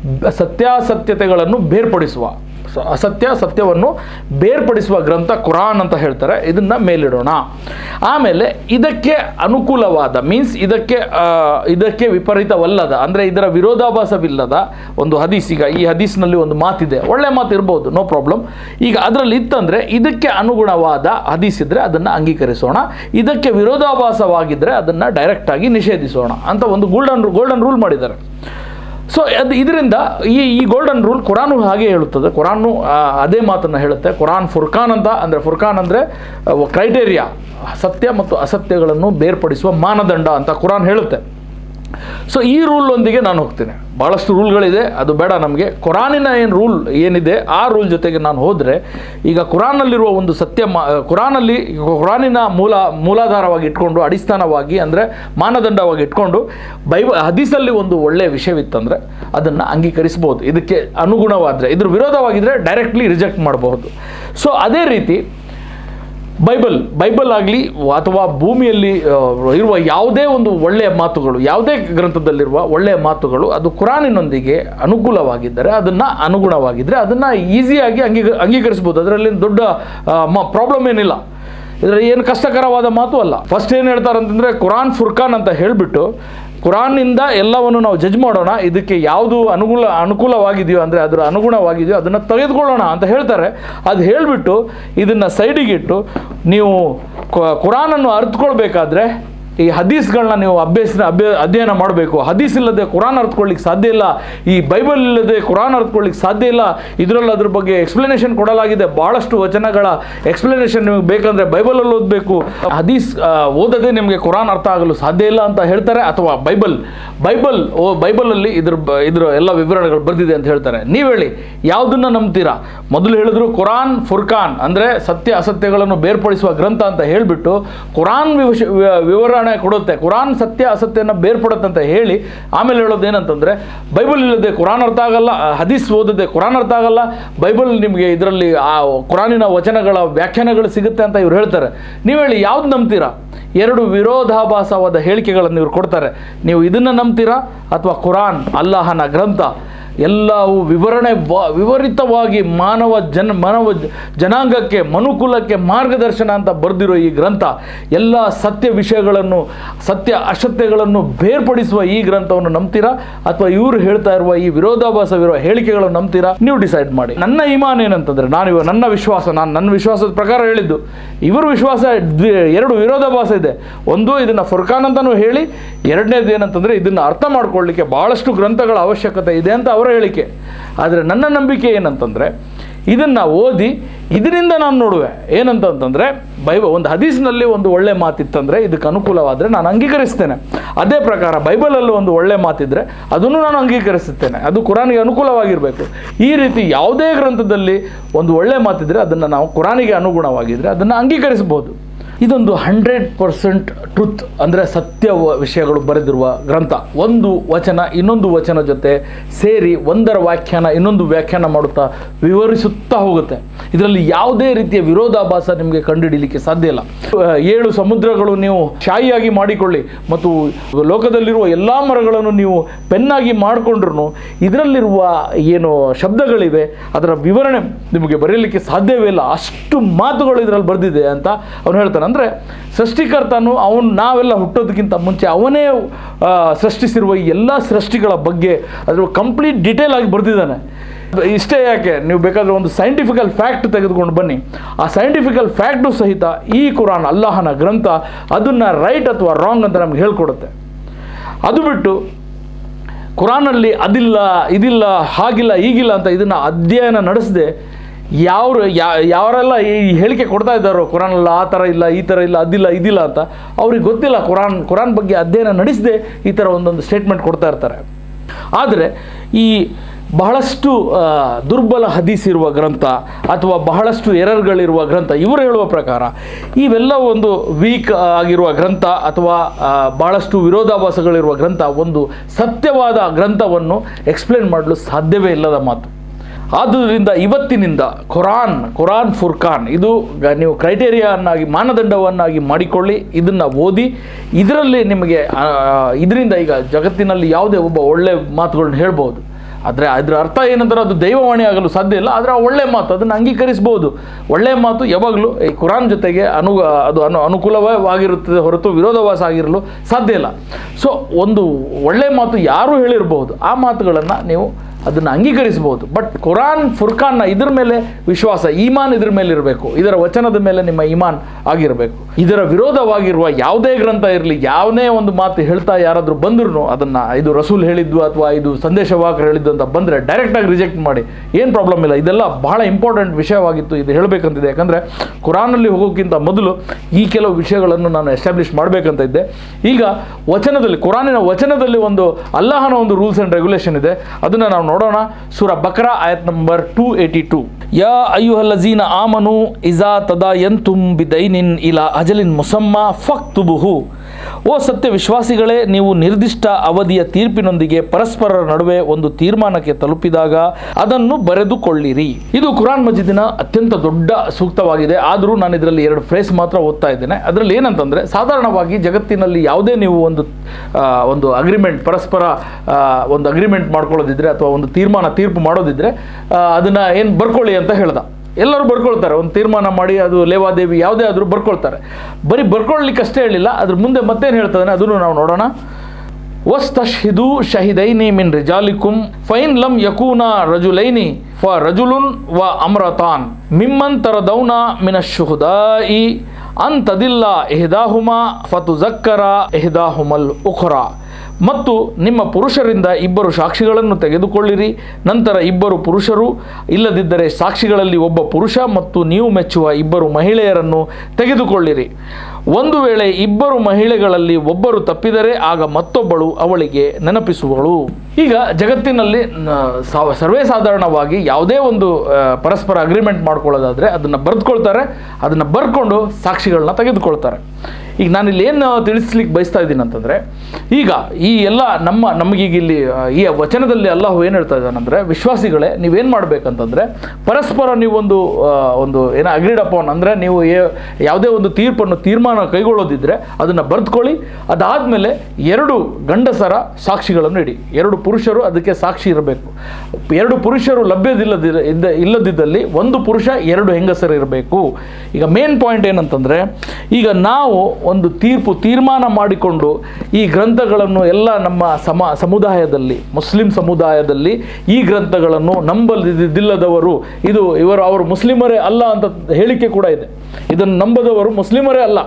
ಸತ್ಯಾಸತ್ಯತೆಗಳನ್ನು ಬೇರ್ಪಡಿಸುವ ಸ- ಅಸತ್ಯ ಸತ್ಯವನ್ನು ಬೇರ್ಪಡಿಸುವ ಗ್ರಂಥ ಕುರಾನ್ ಅಂತ ಹೇಳ್ತಾರೆ ಇದನ್ನು ಮೇಲಿಡೋಣ ಆಮೇಲೆ ಇದಕ್ಕೆ ಅನುಕೂಲವಾದ ಮೀನ್ಸ್ ಇದಕ್ಕೆ ಆ, ಇದಕ್ಕೆ ವಿಪರೀತವಲ್ಲದ ಅಂದರೆ ಇದರ ವಿರೋಧಾಭಾಸವಿಲ್ಲದ ಒಂದು ಹದೀಸ್ ಈಗ ಈ ಹದೀಸ್ನಲ್ಲಿ ಒಂದು ಮಾತಿದೆ ಒಳ್ಳೆ ಮಾತು ಇರ್ಬೋದು ನೋ ಪ್ರಾಬ್ಲಮ್ ಈಗ ಅದರಲ್ಲಿ ಇತ್ತಂದರೆ ಇದಕ್ಕೆ ಅನುಗುಣವಾದ ಹದೀಸ್ ಇದ್ದರೆ ಅದನ್ನು ಅಂಗೀಕರಿಸೋಣ ಇದಕ್ಕೆ ವಿರೋಧಾಭಾಸವಾಗಿದ್ದರೆ ಅದನ್ನು ಡೈರೆಕ್ಟಾಗಿ ನಿಷೇಧಿಸೋಣ ಅಂತ ಒಂದು ಗೋಲ್ಡನ್ ಗೋಲ್ಡನ್ ರೂಲ್ ಮಾಡಿದ್ದಾರೆ ಸೊ ಅದು ಇದರಿಂದ ಈ ಈ ಗೋಲ್ಡನ್ ರೂಲ್ ಕುರಾನು ಹಾಗೆ ಹೇಳುತ್ತದೆ ಕುರಾನು ಆ, ಅದೇ ಮಾತನ್ನು ಹೇಳುತ್ತೆ ಕುರಾನ್ ಫುರ್ಖಾನ್ ಅಂತ ಅಂದರೆ ಫುರ್ಖಾನ್ ಅಂದರೆ ಕ್ರೈಟೇರಿಯಾ ಸತ್ಯ ಮತ್ತು ಅಸತ್ಯಗಳನ್ನು ಬೇರ್ಪಡಿಸುವ ಮಾನದಂಡ ಅಂತ ಕುರಾನ್ ಹೇಳುತ್ತೆ ಸೊ ಈ ರೂಲೊಂದಿಗೆ ನಾನು ಹೋಗ್ತೇನೆ ಭಾಳಷ್ಟು ರೂಲ್ಗಳಿದೆ ಅದು ಬೇಡ ನಮಗೆ ಕುರಾನಿನ ಏನು ರೂಲ್ ಏನಿದೆ ಆ ರೂಲ್ ಜೊತೆಗೆ ನಾನು ಹೋದರೆ ಈಗ ಕುರಾನ್ನಲ್ಲಿರುವ ಒಂದು ಸತ್ಯ ಮಾ ಕುರಾನಲ್ಲಿ ಕುರಾನಿನ ಮೂಲ ಮೂಲಾಧಾರವಾಗಿ ಇಟ್ಕೊಂಡು ಅಡಿಸ್ಥಾನವಾಗಿ ಅಂದರೆ ಮಾನದಂಡವಾಗಿ ಇಟ್ಕೊಂಡು ಬೈಬ ಹದೀಸಲ್ಲಿ ಒಂದು ಒಳ್ಳೆಯ ವಿಷಯವಿತ್ತಂದರೆ ಅದನ್ನು ಅಂಗೀಕರಿಸ್ಬೋದು ಇದಕ್ಕೆ ಅನುಗುಣವಾದರೆ ಇದ್ರ ವಿರೋಧವಾಗಿದ್ದರೆ ಡೈರೆಕ್ಟ್ಲಿ ರಿಜೆಕ್ಟ್ ಮಾಡಬಹುದು ಸೊ ಅದೇ ರೀತಿ ಬೈಬಲ್ ಬೈಬಲ್ ಆಗಲಿ ಅಥವಾ ಭೂಮಿಯಲ್ಲಿ ಆ, ಇರುವ ಯಾವುದೇ ಒಂದು ಒಳ್ಳೆಯ ಮಾತುಗಳು ಯಾವುದೇ ಗ್ರಂಥದಲ್ಲಿರುವ ಒಳ್ಳೆಯ ಮಾತುಗಳು ಅದು ಕುರಾನಿನೊಂದಿಗೆ ಅನುಕೂಲವಾಗಿದ್ದರೆ ಅದನ್ನು ಅನುಗುಣವಾಗಿದ್ದರೆ ಅದನ್ನು ಈಸಿಯಾಗಿ ಅಂಗೀಕ ಅಂಗೀಕರಿಸ್ಬೋದು ಅದರಲ್ಲಿ ದೊಡ್ಡ ಪ್ರಾಬ್ಲಮ್ ಏನಿಲ್ಲ ಇದರಲ್ಲಿ ಏನು ಕಷ್ಟಕರವಾದ ಮಾತು ಅಲ್ಲ ಫಸ್ಟ್ ಏನು ಹೇಳ್ತಾರೆ ಅಂತಂದರೆ ಕುರಾನ್ ಫುರ್ಖಾನ್ ಅಂತ ಹೇಳಿಬಿಟ್ಟು ಕುರಾನ್ನಿಂದ ಎಲ್ಲವನ್ನು ನಾವು ಜಡ್ಜ್ ಮಾಡೋಣ ಇದಕ್ಕೆ ಯಾವುದು ಅನುಕೂಲ ಅನುಕೂಲವಾಗಿದೆಯೋ ಅಂದರೆ ಅದರ ಅನುಗುಣವಾಗಿದೆಯೋ ಅದನ್ನು ತೆಗೆದುಕೊಳ್ಳೋಣ ಅಂತ ಹೇಳ್ತಾರೆ ಅದು ಹೇಳಿಬಿಟ್ಟು ಇದನ್ನು ಸೈಡಿಗಿಟ್ಟು ನೀವು ಕು- ಕುರಾನನ್ನು ಅರ್ಥಕೊಳ್ಬೇಕಾದ್ರೆ ಈ ಹದೀಸ್ಗಳನ್ನ ನೀವು ಅಭ್ಯಾಸ ಅಭ್ಯ ಅಧ್ಯಯನ ಮಾಡಬೇಕು ಹದೀಸ್ ಇಲ್ಲದೆ ಕುರಾನ್ ಅರ್ಥಕೊಳ್ಳಿಕ್ಕೆ ಸಾಧ್ಯ ಇಲ್ಲ ಈ ಬೈಬಲ್ ಇಲ್ಲದೆ ಕುರಾನ್ ಅರ್ಥಕೊಳ್ಳಿಕ್ಕೆ ಸಾಧ್ಯ ಇಲ್ಲ ಇದರಲ್ಲಿ ಅದ್ರ ಬಗ್ಗೆ ಎಕ್ಸ್ಪ್ಲನೇಷನ್ ಕೊಡಲಾಗಿದೆ ಭಾಳಷ್ಟು ವಚನಗಳ ಎಕ್ಸ್ಪ್ಲನೇಷನ್ ನಿಮಗೆ ಬೇಕಂದರೆ ಬೈಬಲಲ್ಲಿ ಓದಬೇಕು ಹದೀಸ್ ಆ, ಓದದೆ ನಿಮಗೆ ಕುರಾನ್ ಅರ್ಥ ಆಗಲು ಸಾಧ್ಯ ಇಲ್ಲ ಅಂತ ಹೇಳ್ತಾರೆ ಅಥವಾ ಬೈಬಲ್ ಬೈಬಲ್ ಓ ಬೈಬಲಲ್ಲಿ ಇದ್ರ ಬ- ಇದ್ರ ಎಲ್ಲ ವಿವರಣೆಗಳು ಬರೆದಿದೆ ಅಂತ ಹೇಳ್ತಾರೆ ನೀವು ಹೇಳಿ ಯಾವುದನ್ನು ನಂಬ್ತೀರಾ ಮೊದಲು ಹೇಳಿದ್ರು ಕುರಾನ್ ಫುರ್ಖಾನ್ ಅಂದರೆ ಸತ್ಯ ಅಸತ್ಯಗಳನ್ನು ಬೇರ್ಪಡಿಸುವ ಗ್ರಂಥ ಅಂತ ಹೇಳಿಬಿಟ್ಟು ಕುರಾನ್ ವಿವಶ ವಿ- ವಿವರಣೆ ಕೊಡುತ್ತೆ ಕುರಾನ್ ಸತ್ಯ ಅಸತ್ಯನ ಬೇರ್ಪಡುತ್ತೆ ಅಂತ ಹೇಳಿ ಆಮೇಲೆ ಹೇಳೋದು ಏನಂತಂದರೆ ಬೈಬಲ್ ಇಲ್ಲದೆ ಕುರಾನ್ ಅರ್ಥ ಆಗಲ್ಲ ಹದೀಸ್ ಓದದೆ ಕುರಾನ್ ಅರ್ಥ ಆಗಲ್ಲ ಬೈಬಲ್ ನಿಮಗೆ ಇದರಲ್ಲಿ ಆ ಕುರಾನಿನ ವಚನಗಳ ವ್ಯಾಖ್ಯಾನಗಳು ಸಿಗುತ್ತೆ ಅಂತ ಇವ್ರು ಹೇಳ್ತಾರೆ ನೀವು ಹೇಳಿ ಯಾವ್ದು ನಂಬ್ತೀರಾ ಎರಡು ವಿರೋಧಾಭಾಸವಾದ ಹೇಳಿಕೆಗಳನ್ನು ಇವ್ರು ಕೊಡ್ತಾರೆ ನೀವು ಇದನ್ನು ನಂಬ್ತೀರಾ ಅಥವಾ ಕುರಾನ್ ಅಲ್ಲಾಹನ ಗ್ರಂಥ ಎಲ್ಲವೂ ವಿವರಣೆ ವ- ವಿವರಿತವಾಗಿ ಮಾನವ ಜನ ಮಾನವ ಜ- ಜನಾಂಗಕ್ಕೆ ಮನುಕುಲಕ್ಕೆ ಮಾರ್ಗದರ್ಶನ ಅಂತ ಬರೆದಿರೋ ಈ ಗ್ರಂಥ ಎಲ್ಲ ಸತ್ಯ ವಿಷಯಗಳನ್ನು ಸತ್ಯ ಅಸತ್ಯಗಳನ್ನು ಬೇರ್ಪಡಿಸುವ ಈ ಗ್ರಂಥವನ್ನು ನಂಬ್ತೀರಾ ಅಥವಾ ಇವರು ಹೇಳ್ತಾ ಇರುವ ಈ ವಿರೋಧಾಭಾಸವಿರುವ ಹೇಳಿಕೆಗಳನ್ನು ನಂಬ್ತೀರಾ ನೀವು ಡಿಸೈಡ್ ಮಾಡಿ ನನ್ನ ಇಮಾನ್ ಏನಂತಂದ್ರೆ ನಾನು ಇವ ನನ್ನ ವಿಶ್ವಾಸ ನಾನು ನನ್ನ ವಿಶ್ವಾಸದ ಪ್ರಕಾರ ಹೇಳಿದ್ದು ಇವ್ರ ವಿಶ್ವಾಸ ದ್ವಿ- ಎರಡು ವಿರೋಧಾಭಾಸ ಇದೆ ಒಂದು ಇದನ್ನು ಫುರ್ಖಾನ್ ಅಂತಲೂ ಹೇಳಿ ಎರಡನೇದು ಏನಂತಂದರೆ ಇದನ್ನು ಅರ್ಥ ಮಾಡ್ಕೊಳ್ಳಿಕ್ಕೆ ಭಾಳಷ್ಟು ಗ್ರಂಥಗಳ ಅವಶ್ಯಕತೆ ಇದೆ ಅಂತ ಅವರ ಹೇಳಿಕೆ ಆದರೆ ನನ್ನ ನಂಬಿಕೆ ಏನಂತಂದರೆ ಇದನ್ನು ಓದಿ ಇದರಿಂದ ನಾನು ನೋಡುವೆ ಏನಂತಂತಂದರೆ ಬೈಬಲ್ ಒಂದು ಹದೀಸ್ನಲ್ಲಿ ಒಂದು ಒಳ್ಳೆ ಮಾತಿತ್ತಂದರೆ ಇದಕ್ಕೆ ಅನುಕೂಲವಾದರೆ ನಾನು ಅಂಗೀಕರಿಸ್ತೇನೆ ಅದೇ ಪ್ರಕಾರ ಬೈಬಲಲ್ಲಿ ಒಂದು ಒಳ್ಳೆ ಮಾತಿದ್ರೆ ಅದನ್ನು ನಾನು ಅಂಗೀಕರಿಸುತ್ತೇನೆ ಅದು ಕುರಾನಿಗೆ ಅನುಕೂಲವಾಗಿರಬೇಕು ಈ ರೀತಿ ಯಾವುದೇ ಗ್ರಂಥದಲ್ಲಿ ಒಂದು ಒಳ್ಳೆ ಮಾತಿದ್ರೆ ಅದನ್ನು ನಾವು ಕುರಾನಿಗೆ ಅನುಗುಣವಾಗಿದ್ದರೆ ಅದನ್ನು ಅಂಗೀಕರಿಸಬಹುದು ಇದೊಂದು ಹಂಡ್ರೆಡ್ ಪರ್ಸೆಂಟ್ ಟ್ರುತ್ ಅಂದರೆ ಸತ್ಯ ವ- ವಿಷಯಗಳು ಬರೆದಿರುವ ಗ್ರಂಥ ಒಂದು ವಚನ ಇನ್ನೊಂದು ವಚನ ಜೊತೆ ಸೇರಿ ಒಂದರ ವ್ಯಾಖ್ಯಾನ ಇನ್ನೊಂದು ವ್ಯಾಖ್ಯಾನ ಮಾಡುತ್ತಾ ವಿವರಿಸುತ್ತಾ ಹೋಗುತ್ತೆ ಇದರಲ್ಲಿ ಯಾವುದೇ ರೀತಿಯ ವಿರೋಧಾಭಾಸ ನಿಮಗೆ ಕಂಡುಹಿಡಿಯಲಿಕ್ಕೆ ಸಾಧ್ಯ ಇಲ್ಲ ಅಹ್, ಏಳು ಸಮುದ್ರಗಳು ನೀವು ಶಾಯಿಯಾಗಿ ಮಾಡಿಕೊಳ್ಳಿ ಮತ್ತು ಲೋಕದಲ್ಲಿರುವ ಎಲ್ಲ ಮರಗಳನ್ನು ನೀವು ಪೆನ್ನಾಗಿ ಮಾಡಿಕೊಂಡ್ರು ಇದರಲ್ಲಿರುವ ಏನು ಶಬ್ದಗಳಿವೆ ಅದರ ವಿವರಣೆ ನಿಮಗೆ ಬರೆಯಲಿಕ್ಕೆ ಸಾಧ್ಯವೇ ಇಲ್ಲ ಅಷ್ಟು ಮಾತುಗಳು ಇದರಲ್ಲಿ ಬರೆದಿದೆ ಅಂತ ಅವನು ಹೇಳ್ತಾನೆ ಅಂದರೆ ಸೃಷ್ಟಿಕರ್ತನು ಅವನು ನಾವೆಲ್ಲ ಹುಟ್ಟೋದಕ್ಕಿಂತ ಮುಂಚೆ ಅವನೇ ಆ, ಸೃಷ್ಟಿಸಿರುವ ಈ ಎಲ್ಲ ಸೃಷ್ಟಿಗಳ ಬಗ್ಗೆ ಅದರ ಕಂಪ್ಲೀಟ್ ಡೀಟೇಲ್ ಆಗಿ ಬರೆದಿದ್ದಾನೆ ಇಷ್ಟೇ ಯಾಕೆ ನೀವು ಬೇಕಾದರೆ ಒಂದು ಸೈಂಟಿಫಿಕಲ್ ಫ್ಯಾಕ್ಟ್ ತೆಗೆದುಕೊಂಡು ಬನ್ನಿ ಆ ಸೈಂಟಿಫಿಕಲ್ ಫ್ಯಾಕ್ಟು ಸಹಿತ ಈ ಕುರಾನ್ ಅಲ್ಲಾಹನ ಗ್ರಂಥ ಅದನ್ನು ರೈಟ್ ಅಥವಾ ರಾಂಗ್ ಅಂತ ನಮ್ಗೆ ಹೇಳ್ಕೊಡುತ್ತೆ ಅದು ಬಿಟ್ಟು ಕುರಾನಲ್ಲಿ ಅದಿಲ್ಲ ಇದಿಲ್ಲ ಹಾಗಿಲ್ಲ ಹೀಗಿಲ್ಲ ಅಂತ ಇದನ್ನು ಅಧ್ಯಯನ ನಡೆಸದೆ ಯಾರು ಯಾ- ಯಾರೆಲ್ಲ ಈ ಹೇಳಿಕೆ ಕೊಡ್ತಾ ಇದ್ದಾರೋ ಕುರಾನಲ್ಲಿ ಆ ಥರ ಇಲ್ಲ ಈ ಥರ ಇಲ್ಲ ಅದಿಲ್ಲ ಇದಿಲ್ಲ ಅಂತ ಅವ್ರಿಗೆ ಗೊತ್ತಿಲ್ಲ ಕುರಾನ್ ಕುರಾನ್ ಬಗ್ಗೆ ಅಧ್ಯಯನ ನಡೆಸದೆ ಈ ಥರ ಒಂದೊಂದು ಸ್ಟೇಟ್ಮೆಂಟ್ ಕೊಡ್ತಾ ಇರ್ತಾರೆ ಆದರೆ ಈ ಬಹಳಷ್ಟು ಆ, ದುರ್ಬಲ ಹದೀಸ್ ಇರುವ ಗ್ರಂಥ ಅಥವಾ ಬಹಳಷ್ಟು ಎರರ್ಗಳಿರುವ ಗ್ರಂಥ ಇವರು ಹೇಳುವ ಪ್ರಕಾರ ಇವೆಲ್ಲ ಒಂದು ವೀಕ್ ಆಗಿರುವ ಗ್ರಂಥ ಅಥವಾ ಆ, ಬಹಳಷ್ಟು ವಿರೋಧಾಭಾಸಗಳಿರುವ ಗ್ರಂಥ ಒಂದು ಸತ್ಯವಾದ ಗ್ರಂಥವನ್ನು ಎಕ್ಸ್ಪ್ಲೇನ್ ಮಾಡಲು ಸಾಧ್ಯವೇ ಇಲ್ಲದ ಮಾತು ಆದುದರಿಂದ ಇವತ್ತಿನಿಂದ ಖುರಾನ್ ಖುರಾನ್ ಫುರ್ಖಾನ್ ಇದು ಗ- ನೀವು ಕ್ರೈಟೇರಿಯಾನ್ನಾಗಿ ಮಾನದಂಡವನ್ನಾಗಿ ಮಾಡಿಕೊಳ್ಳಿ ಇದನ್ನು ಓದಿ ಇದರಲ್ಲಿ ನಿಮಗೆ ಆ, ಇದರಿಂದ ಈಗ ಜಗತ್ತಿನಲ್ಲಿ ಯಾವುದೇ ಒಬ್ಬ ಒಳ್ಳೆ ಮಾತುಗಳನ್ನ ಹೇಳ್ಬೋದು ಆದರೆ ಅದರ ಅರ್ಥ ಏನಂದ್ರೆ ಅದು ದೈವವಾಣಿ ಆಗಲು ಸಾಧ್ಯ ಇಲ್ಲ ಆದರೆ ಆ ಒಳ್ಳೆ ಮಾತು ಅದನ್ನು ಅಂಗೀಕರಿಸ್ಬೋದು ಒಳ್ಳೆ ಮಾತು ಯಾವಾಗಲೂ ಈ ಕುರಾನ್ ಜೊತೆಗೆ ಅನು ಅದು ಅನು ಅನುಕೂಲವಾಗಿರುತ್ತದೆ ಹೊರತು ವಿರೋಧಾಭಾಸ ಆಗಿರಲು ಸಾಧ್ಯ ಇಲ್ಲ ಸೊ ಒಂದು ಒಳ್ಳೆ ಮಾತು ಯಾರು ಹೇಳಿರಬಹುದು ಆ ಮಾತುಗಳನ್ನು ನೀವು ಅದನ್ನು ಅಂಗೀಕರಿಸಬಹುದು ಬಟ್ ಕುರಾನ್ ಫುರ್ಖಾನ್ನ ಇದ್ರ ಮೇಲೆ ವಿಶ್ವಾಸ ಈಮಾನ್ ಇದ್ರ ಮೇಲೆ ಇರಬೇಕು ಇದರ ವಚನದ ಮೇಲೆ ನಿಮ್ಮ ಈಮಾನ್ ಆಗಿರಬೇಕು ಇದರ ವಿರೋಧವಾಗಿರುವ ಯಾವುದೇ ಗ್ರಂಥ ಇರಲಿ ಯಾವುದೇ ಒಂದು ಮಾತು ಹೇಳ್ತಾ ಯಾರಾದರೂ ಬಂದ್ರು ಅದನ್ನು ಇದು ರಸೂಲ್ ಹೇಳಿದ್ದು ಅಥವಾ ಇದು ಸಂದೇಶವಾಹಕರು ಹೇಳಿದ್ದು ಅಂತ ಬಂದರೆ ಡೈರೆಕ್ಟಾಗಿ ರಿಜೆಕ್ಟ್ ಮಾಡಿ ಏನು ಪ್ರಾಬ್ಲಮ್ ಇಲ್ಲ ಇದೆಲ್ಲ ಬಹಳ ಇಂಪಾರ್ಟೆಂಟ್ ವಿಷಯವಾಗಿತ್ತು ಇದು ಹೇಳಬೇಕಂತಿದೆ ಯಾಕಂದರೆ ಕುರಾನಲ್ಲಿ ಹೋಗೋಕ್ಕಿಂತ ಮೊದಲು ಈ ಕೆಲವು ವಿಷಯಗಳನ್ನು ನಾನು ಎಸ್ಟಾಬ್ಲಿಷ್ ಮಾಡಬೇಕಂತ ಇದ್ದೆ ಈಗ ವಚನದಲ್ಲಿ ಕುರಾನಿನ ವಚನದಲ್ಲಿ ಒಂದು ಅಲ್ಲಾಹನ ಒಂದು ರೂಲ್ಸ್ ಆ್ಯಂಡ್ ರೆಗ್ಯುಲೇಷನ್ ಇದೆ ಅದನ್ನು ನಾವು ನೋಡೋಣ ಸೂರ ಬಕ್ರಾ ಆಯತ್ ನಂಬರ್ ಟೂ ಏಯ್ಟಿ ಟೂ ಯಾ ಅಯ್ಯುಹಲ್ಲಜೀನ ಆಮನು ಇಜಾ ತದಾ ಯಂತುಂ ಬಿದೈನಿನ್ ಇಲಾ ಅಜಲಿನ್ ಮುಸಮ್ಮ ಫಕ್ತುಬುಹು ಓ ಸತ್ಯ ವಿಶ್ವಾಸಿಗಳೇ ನೀವು ನಿರ್ದಿಷ್ಟ ಅವಧಿಯ ತೀರ್ಪಿನೊಂದಿಗೆ ಪರಸ್ಪರರ ನಡುವೆ ಒಂದು ತೀರ್ಮಾನಕ್ಕೆ ತಲುಪಿದಾಗ ಅದನ್ನು ಬರೆದುಕೊಳ್ಳಿರಿ ಇದು ಕುರಾನ್ ಮಜಿದಿನ ಅತ್ಯಂತ ದೊಡ್ಡ ಸೂಕ್ತವಾಗಿದೆ ಆದರೂ ನಾನು ಇದರಲ್ಲಿ ಎರಡು ಫ್ರೇಸ್ ಮಾತ್ರ ಓದ್ತಾ ಇದ್ದೇನೆ ಅದರಲ್ಲಿ ಏನಂತಂದರೆ ಸಾಧಾರಣವಾಗಿ ಜಗತ್ತಿನಲ್ಲಿ ಯಾವುದೇ ನೀವು ಒಂದು ಆ, ಒಂದು ಅಗ್ರಿಮೆಂಟ್ ಪರಸ್ಪರ ಆ, ಒಂದು ಅಗ್ರಿಮೆಂಟ್ ಮಾಡ್ಕೊಳ್ಳೋದಿದ್ರೆ ಅಥವಾ ಒಂದು ತೀರ್ಮಾನ ತೀರ್ಪು ಮಾಡೋದಿದ್ರೆ ಅದನ್ನು ಏನು ಬರ್ಕೊಳ್ಳಿ ಅಂತ ಹೇಳ್ದ ಎಲ್ಲರೂ ಬರ್ಕೊಳ್ತಾರೆ ಒಂದು ತೀರ್ಮಾನ ಮಾಡಿ ಅದು ಲೇವಾದೇವಿ ಯಾವುದೇ ಆದರೂ ಬರ್ಕೊಳ್ತಾರೆ ಬರೀ ಬರ್ಕೊಳ್ಳಿಕ್ಕೆ ಅಷ್ಟೇ ಹೇಳಿಲ್ಲ ಅದ್ರ ಮುಂದೆ ಮತ್ತೇನು ಹೇಳ್ತದೆ ಅದನ್ನು ನಾವು ನೋಡೋಣ ವಸ್ತಶ್ಹಿದು ಶಹಿದೈನಿ ಮಿನ್ ರಿಜಾಲಿಕುಂ ಫೈನ್ ಲಂ ಯಕೂನ ರಜುಲೈನಿ ಫ ರಜುಲುನ್ ವ ಅಮ್ರತಾನ್ ಮಿಮ್ಮನ್ ತರದೌನ ಮಿನ ಶುಹುದಾಯಿ ಅಂತದಿಲ್ಲ ಎಹ್ದಾಹುಮಾ ಫತುಜಕ್ಕರ ಎಹ್ದಾಹುಮಲ್ ಉಖರಾ ಮತ್ತು ನಿಮ್ಮ ಪುರುಷರಿಂದ ಇಬ್ಬರು ಸಾಕ್ಷಿಗಳನ್ನು ತೆಗೆದುಕೊಳ್ಳಿರಿ ನಂತರ ಇಬ್ಬರು ಪುರುಷರು ಇಲ್ಲದಿದ್ದರೆ ಸಾಕ್ಷಿಗಳಲ್ಲಿ ಒಬ್ಬ ಪುರುಷ ಮತ್ತು ನೀವು ಮೆಚ್ಚುವ ಇಬ್ಬರು ಮಹಿಳೆಯರನ್ನು ತೆಗೆದುಕೊಳ್ಳಿರಿ ಒಂದು ವೇಳೆ ಇಬ್ಬರು ಮಹಿಳೆಗಳಲ್ಲಿ ಒಬ್ಬರು ತಪ್ಪಿದರೆ ಆಗ ಮತ್ತೊಬ್ಬಳು ಅವಳಿಗೆ ನೆನಪಿಸುವಳು ಈಗ ಜಗತ್ತಿನಲ್ಲಿ ನ- ಸಾವ ಸರ್ವೇ ಸಾಧಾರಣವಾಗಿ ಯಾವುದೇ ಒಂದು ಆ, ಪರಸ್ಪರ ಅಗ್ರಿಮೆಂಟ್ ಮಾಡ್ಕೊಳ್ಳೋದಾದರೆ ಅದನ್ನು ಬರೆದುಕೊಳ್ತಾರೆ ಅದನ್ನು ಬರ್ಕೊಂಡು ಸಾಕ್ಷಿಗಳನ್ನ ತೆಗೆದುಕೊಳ್ತಾರೆ ಈಗ ನಾನು ಇಲ್ಲಿ ಏನು ತಿಳಿಸ್ಲಿಕ್ಕೆ ಬಯಸ್ತಾ ಇದ್ದೀನಿ ಅಂತಂದರೆ ಈಗ ಈ ಎಲ್ಲ ನಮ್ಮ ನಮಗೀಗ ಇಲ್ಲಿ ಆ, ಈ ವಚನದಲ್ಲಿ ಅಲ್ಲಾಹು ಏನು ಹೇಳ್ತಾ ಇದ್ದಾನಂದರೆ ವಿಶ್ವಾಸಿಗಳೇ ನೀವೇನು ಮಾಡಬೇಕಂತಂದರೆ ಪರಸ್ಪರ ನೀವೊಂದು ಆ, ಒಂದು ಏನೋ ಅಗ್ರಿಡ್ ಅಪಾನ್ ಅಂದರೆ ನೀವು ಏ- ಯಾವುದೇ ಒಂದು ತೀರ್ಪನ್ನು ತೀರ್ಮಾನ ಕೈಗೊಳ್ಳೋದಿದ್ರೆ ಅದನ್ನು ಬರೆದುಕೊಳ್ಳಿ ಅದಾದಮೇಲೆ ಎರಡು ಗಂಡಸರ ಸಾಕ್ಷಿಗಳನ್ನು ಇಡಿ ಎರಡು ಪುರುಷರು ಅದಕ್ಕೆ ಸಾಕ್ಷಿ ಇರಬೇಕು ಎರಡು ಪುರುಷರು ಲಭ್ಯದಿಲ್ಲದಿ ಇದ್ದ ಇಲ್ಲದಿದ್ದಲ್ಲಿ ಒಂದು ಪುರುಷ ಎರಡು ಹೆಂಗಸರು ಇರಬೇಕು ಈಗ ಮೇನ್ ಪಾಯಿಂಟ್ ಏನಂತಂದರೆ ಈಗ ನಾವು ಒಂದು ತೀರ್ಪು ತೀರ್ಮಾನ ಮಾಡಿಕೊಂಡು ಈ ಗ್ರಂಥಗಳನ್ನು ಎಲ್ಲ ನಮ್ಮ ಸಮ ಸಮುದಾಯದಲ್ಲಿ ಮುಸ್ಲಿಂ ಸಮುದಾಯದಲ್ಲಿ ಈ ಗ್ರಂಥಗಳನ್ನು ನಂಬಲಿದ್ದಿಲ್ಲದವರು ಇದು ಇವರು ಅವರು ಮುಸ್ಲಿಮರೇ ಅಲ್ಲ ಅಂತ ಹೇಳಿಕೆ ಕೂಡ ಇದೆ ಇದನ್ನು ನಂಬದವರು ಮುಸ್ಲಿಮರೇ ಅಲ್ಲ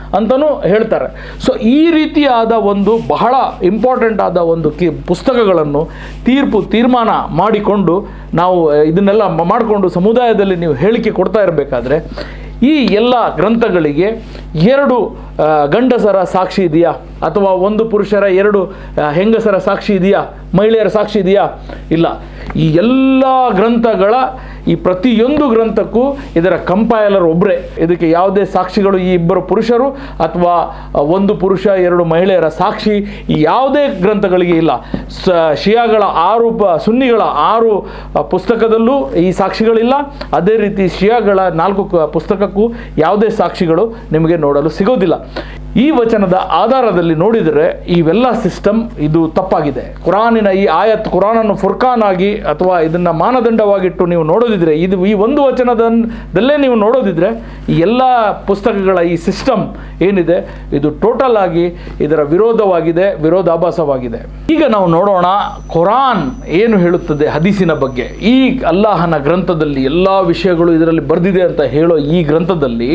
ಅಂತಲೂ ಹೇಳ್ತಾರೆ ಸೊ ಈ ರೀತಿಯಾದ ಒಂದು ಬಹಳ ಇಂಪಾರ್ಟೆಂಟ್ ಆದ ಒಂದು ಕಿ ಪುಸ್ತಕಗಳನ್ನು ತೀರ್ಪು ತೀರ್ಮಾನ ಮಾಡಿಕೊಂಡು ನಾವು ಇದನ್ನೆಲ್ಲ ಮ- ಮಾಡಿಕೊಂಡು ಸಮುದಾಯದಲ್ಲಿ ನೀವು ಹೇಳಿಕೆ ಕೊಡ್ತಾ ಇರಬೇಕಾದ್ರೆ ಈ ಎಲ್ಲ ಗ್ರಂಥಗಳಿಗೆ ಎರಡು ಆ, ಗಂಡಸರ ಸಾಕ್ಷಿ ಇದೆಯಾ ಅಥವಾ ಒಂದು ಪುರುಷರ ಎರಡು ಆ, ಹೆಂಗಸರ ಸಾಕ್ಷಿ ಇದೆಯಾ ಮಹಿಳೆಯರ ಸಾಕ್ಷಿ ಇದೆಯಾ ಇಲ್ಲ ಈ ಎಲ್ಲ ಗ್ರಂಥಗಳ ಈ ಪ್ರತಿಯೊಂದು ಗ್ರಂಥಕ್ಕೂ ಇದರ ಕಂಪೈಲರ್ ಒಬ್ಬರೇ ಇದಕ್ಕೆ ಯಾವುದೇ ಸಾಕ್ಷಿಗಳು ಈ ಇಬ್ಬರು ಪುರುಷರು ಅಥವಾ ಆ, ಒಂದು ಪುರುಷ ಎರಡು ಮಹಿಳೆಯರ ಸಾಕ್ಷಿ ಈ ಯಾವುದೇ ಗ್ರಂಥಗಳಿಗೆ ಇಲ್ಲ ಸ ಶಿಯಾಗಳ ಆರು ಪ ಸುನ್ನಿಗಳ ಆರು ಆ, ಪುಸ್ತಕದಲ್ಲೂ ಈ ಸಾಕ್ಷಿಗಳಿಲ್ಲ ಅದೇ ರೀತಿ ಶಿಯಾಗಳ ನಾಲ್ಕು ಕ- ಪುಸ್ತಕಕ್ಕೂ ಯಾವುದೇ ಸಾಕ್ಷಿಗಳು ನಿಮಗೆ ನೋಡಲು ಸಿಗೋದಿಲ್ಲ ಈ ವಚನದ ಆಧಾರದಲ್ಲಿ ನೋಡಿದರೆ ಇವೆಲ್ಲ ಸಿಸ್ಟಮ್ ಇದು ತಪ್ಪಾಗಿದೆ ಕುರಾನಿನ ಈ ಆಯತ್ ಕುರಾನನ್ನು ಫುರ್ಖಾನ್ ಆಗಿ ಅಥವಾ ಇದನ್ನು ಮಾನದಂಡವಾಗಿಟ್ಟು ನೀವು ನೋಡೋದಿದ್ರೆ ಇದು ಈ ಒಂದು ವಚನದಲ್ಲೇ ನೀವು ನೋಡೋದಿದ್ರೆ ಈ ಎಲ್ಲ ಪುಸ್ತಕಗಳ ಈ ಸಿಸ್ಟಮ್ ಏನಿದೆ ಇದು ಟೋಟಲ್ ಆಗಿ ಇದರ ವಿರೋಧವಾಗಿದೆ ವಿರೋಧಾಭಾಸವಾಗಿದೆ ಈಗ ನಾವು ನೋಡೋಣ ಕುರಾನ್ ಏನು ಹೇಳುತ್ತದೆ ಹದೀಸಿನ ಬಗ್ಗೆ ಈ ಅಲ್ಲಾಹನ ಗ್ರಂಥದಲ್ಲಿ ಎಲ್ಲ ವಿಷಯಗಳು ಇದರಲ್ಲಿ ಬರೆದಿದೆ ಅಂತ ಹೇಳೋ ಈ ಗ್ರಂಥದಲ್ಲಿ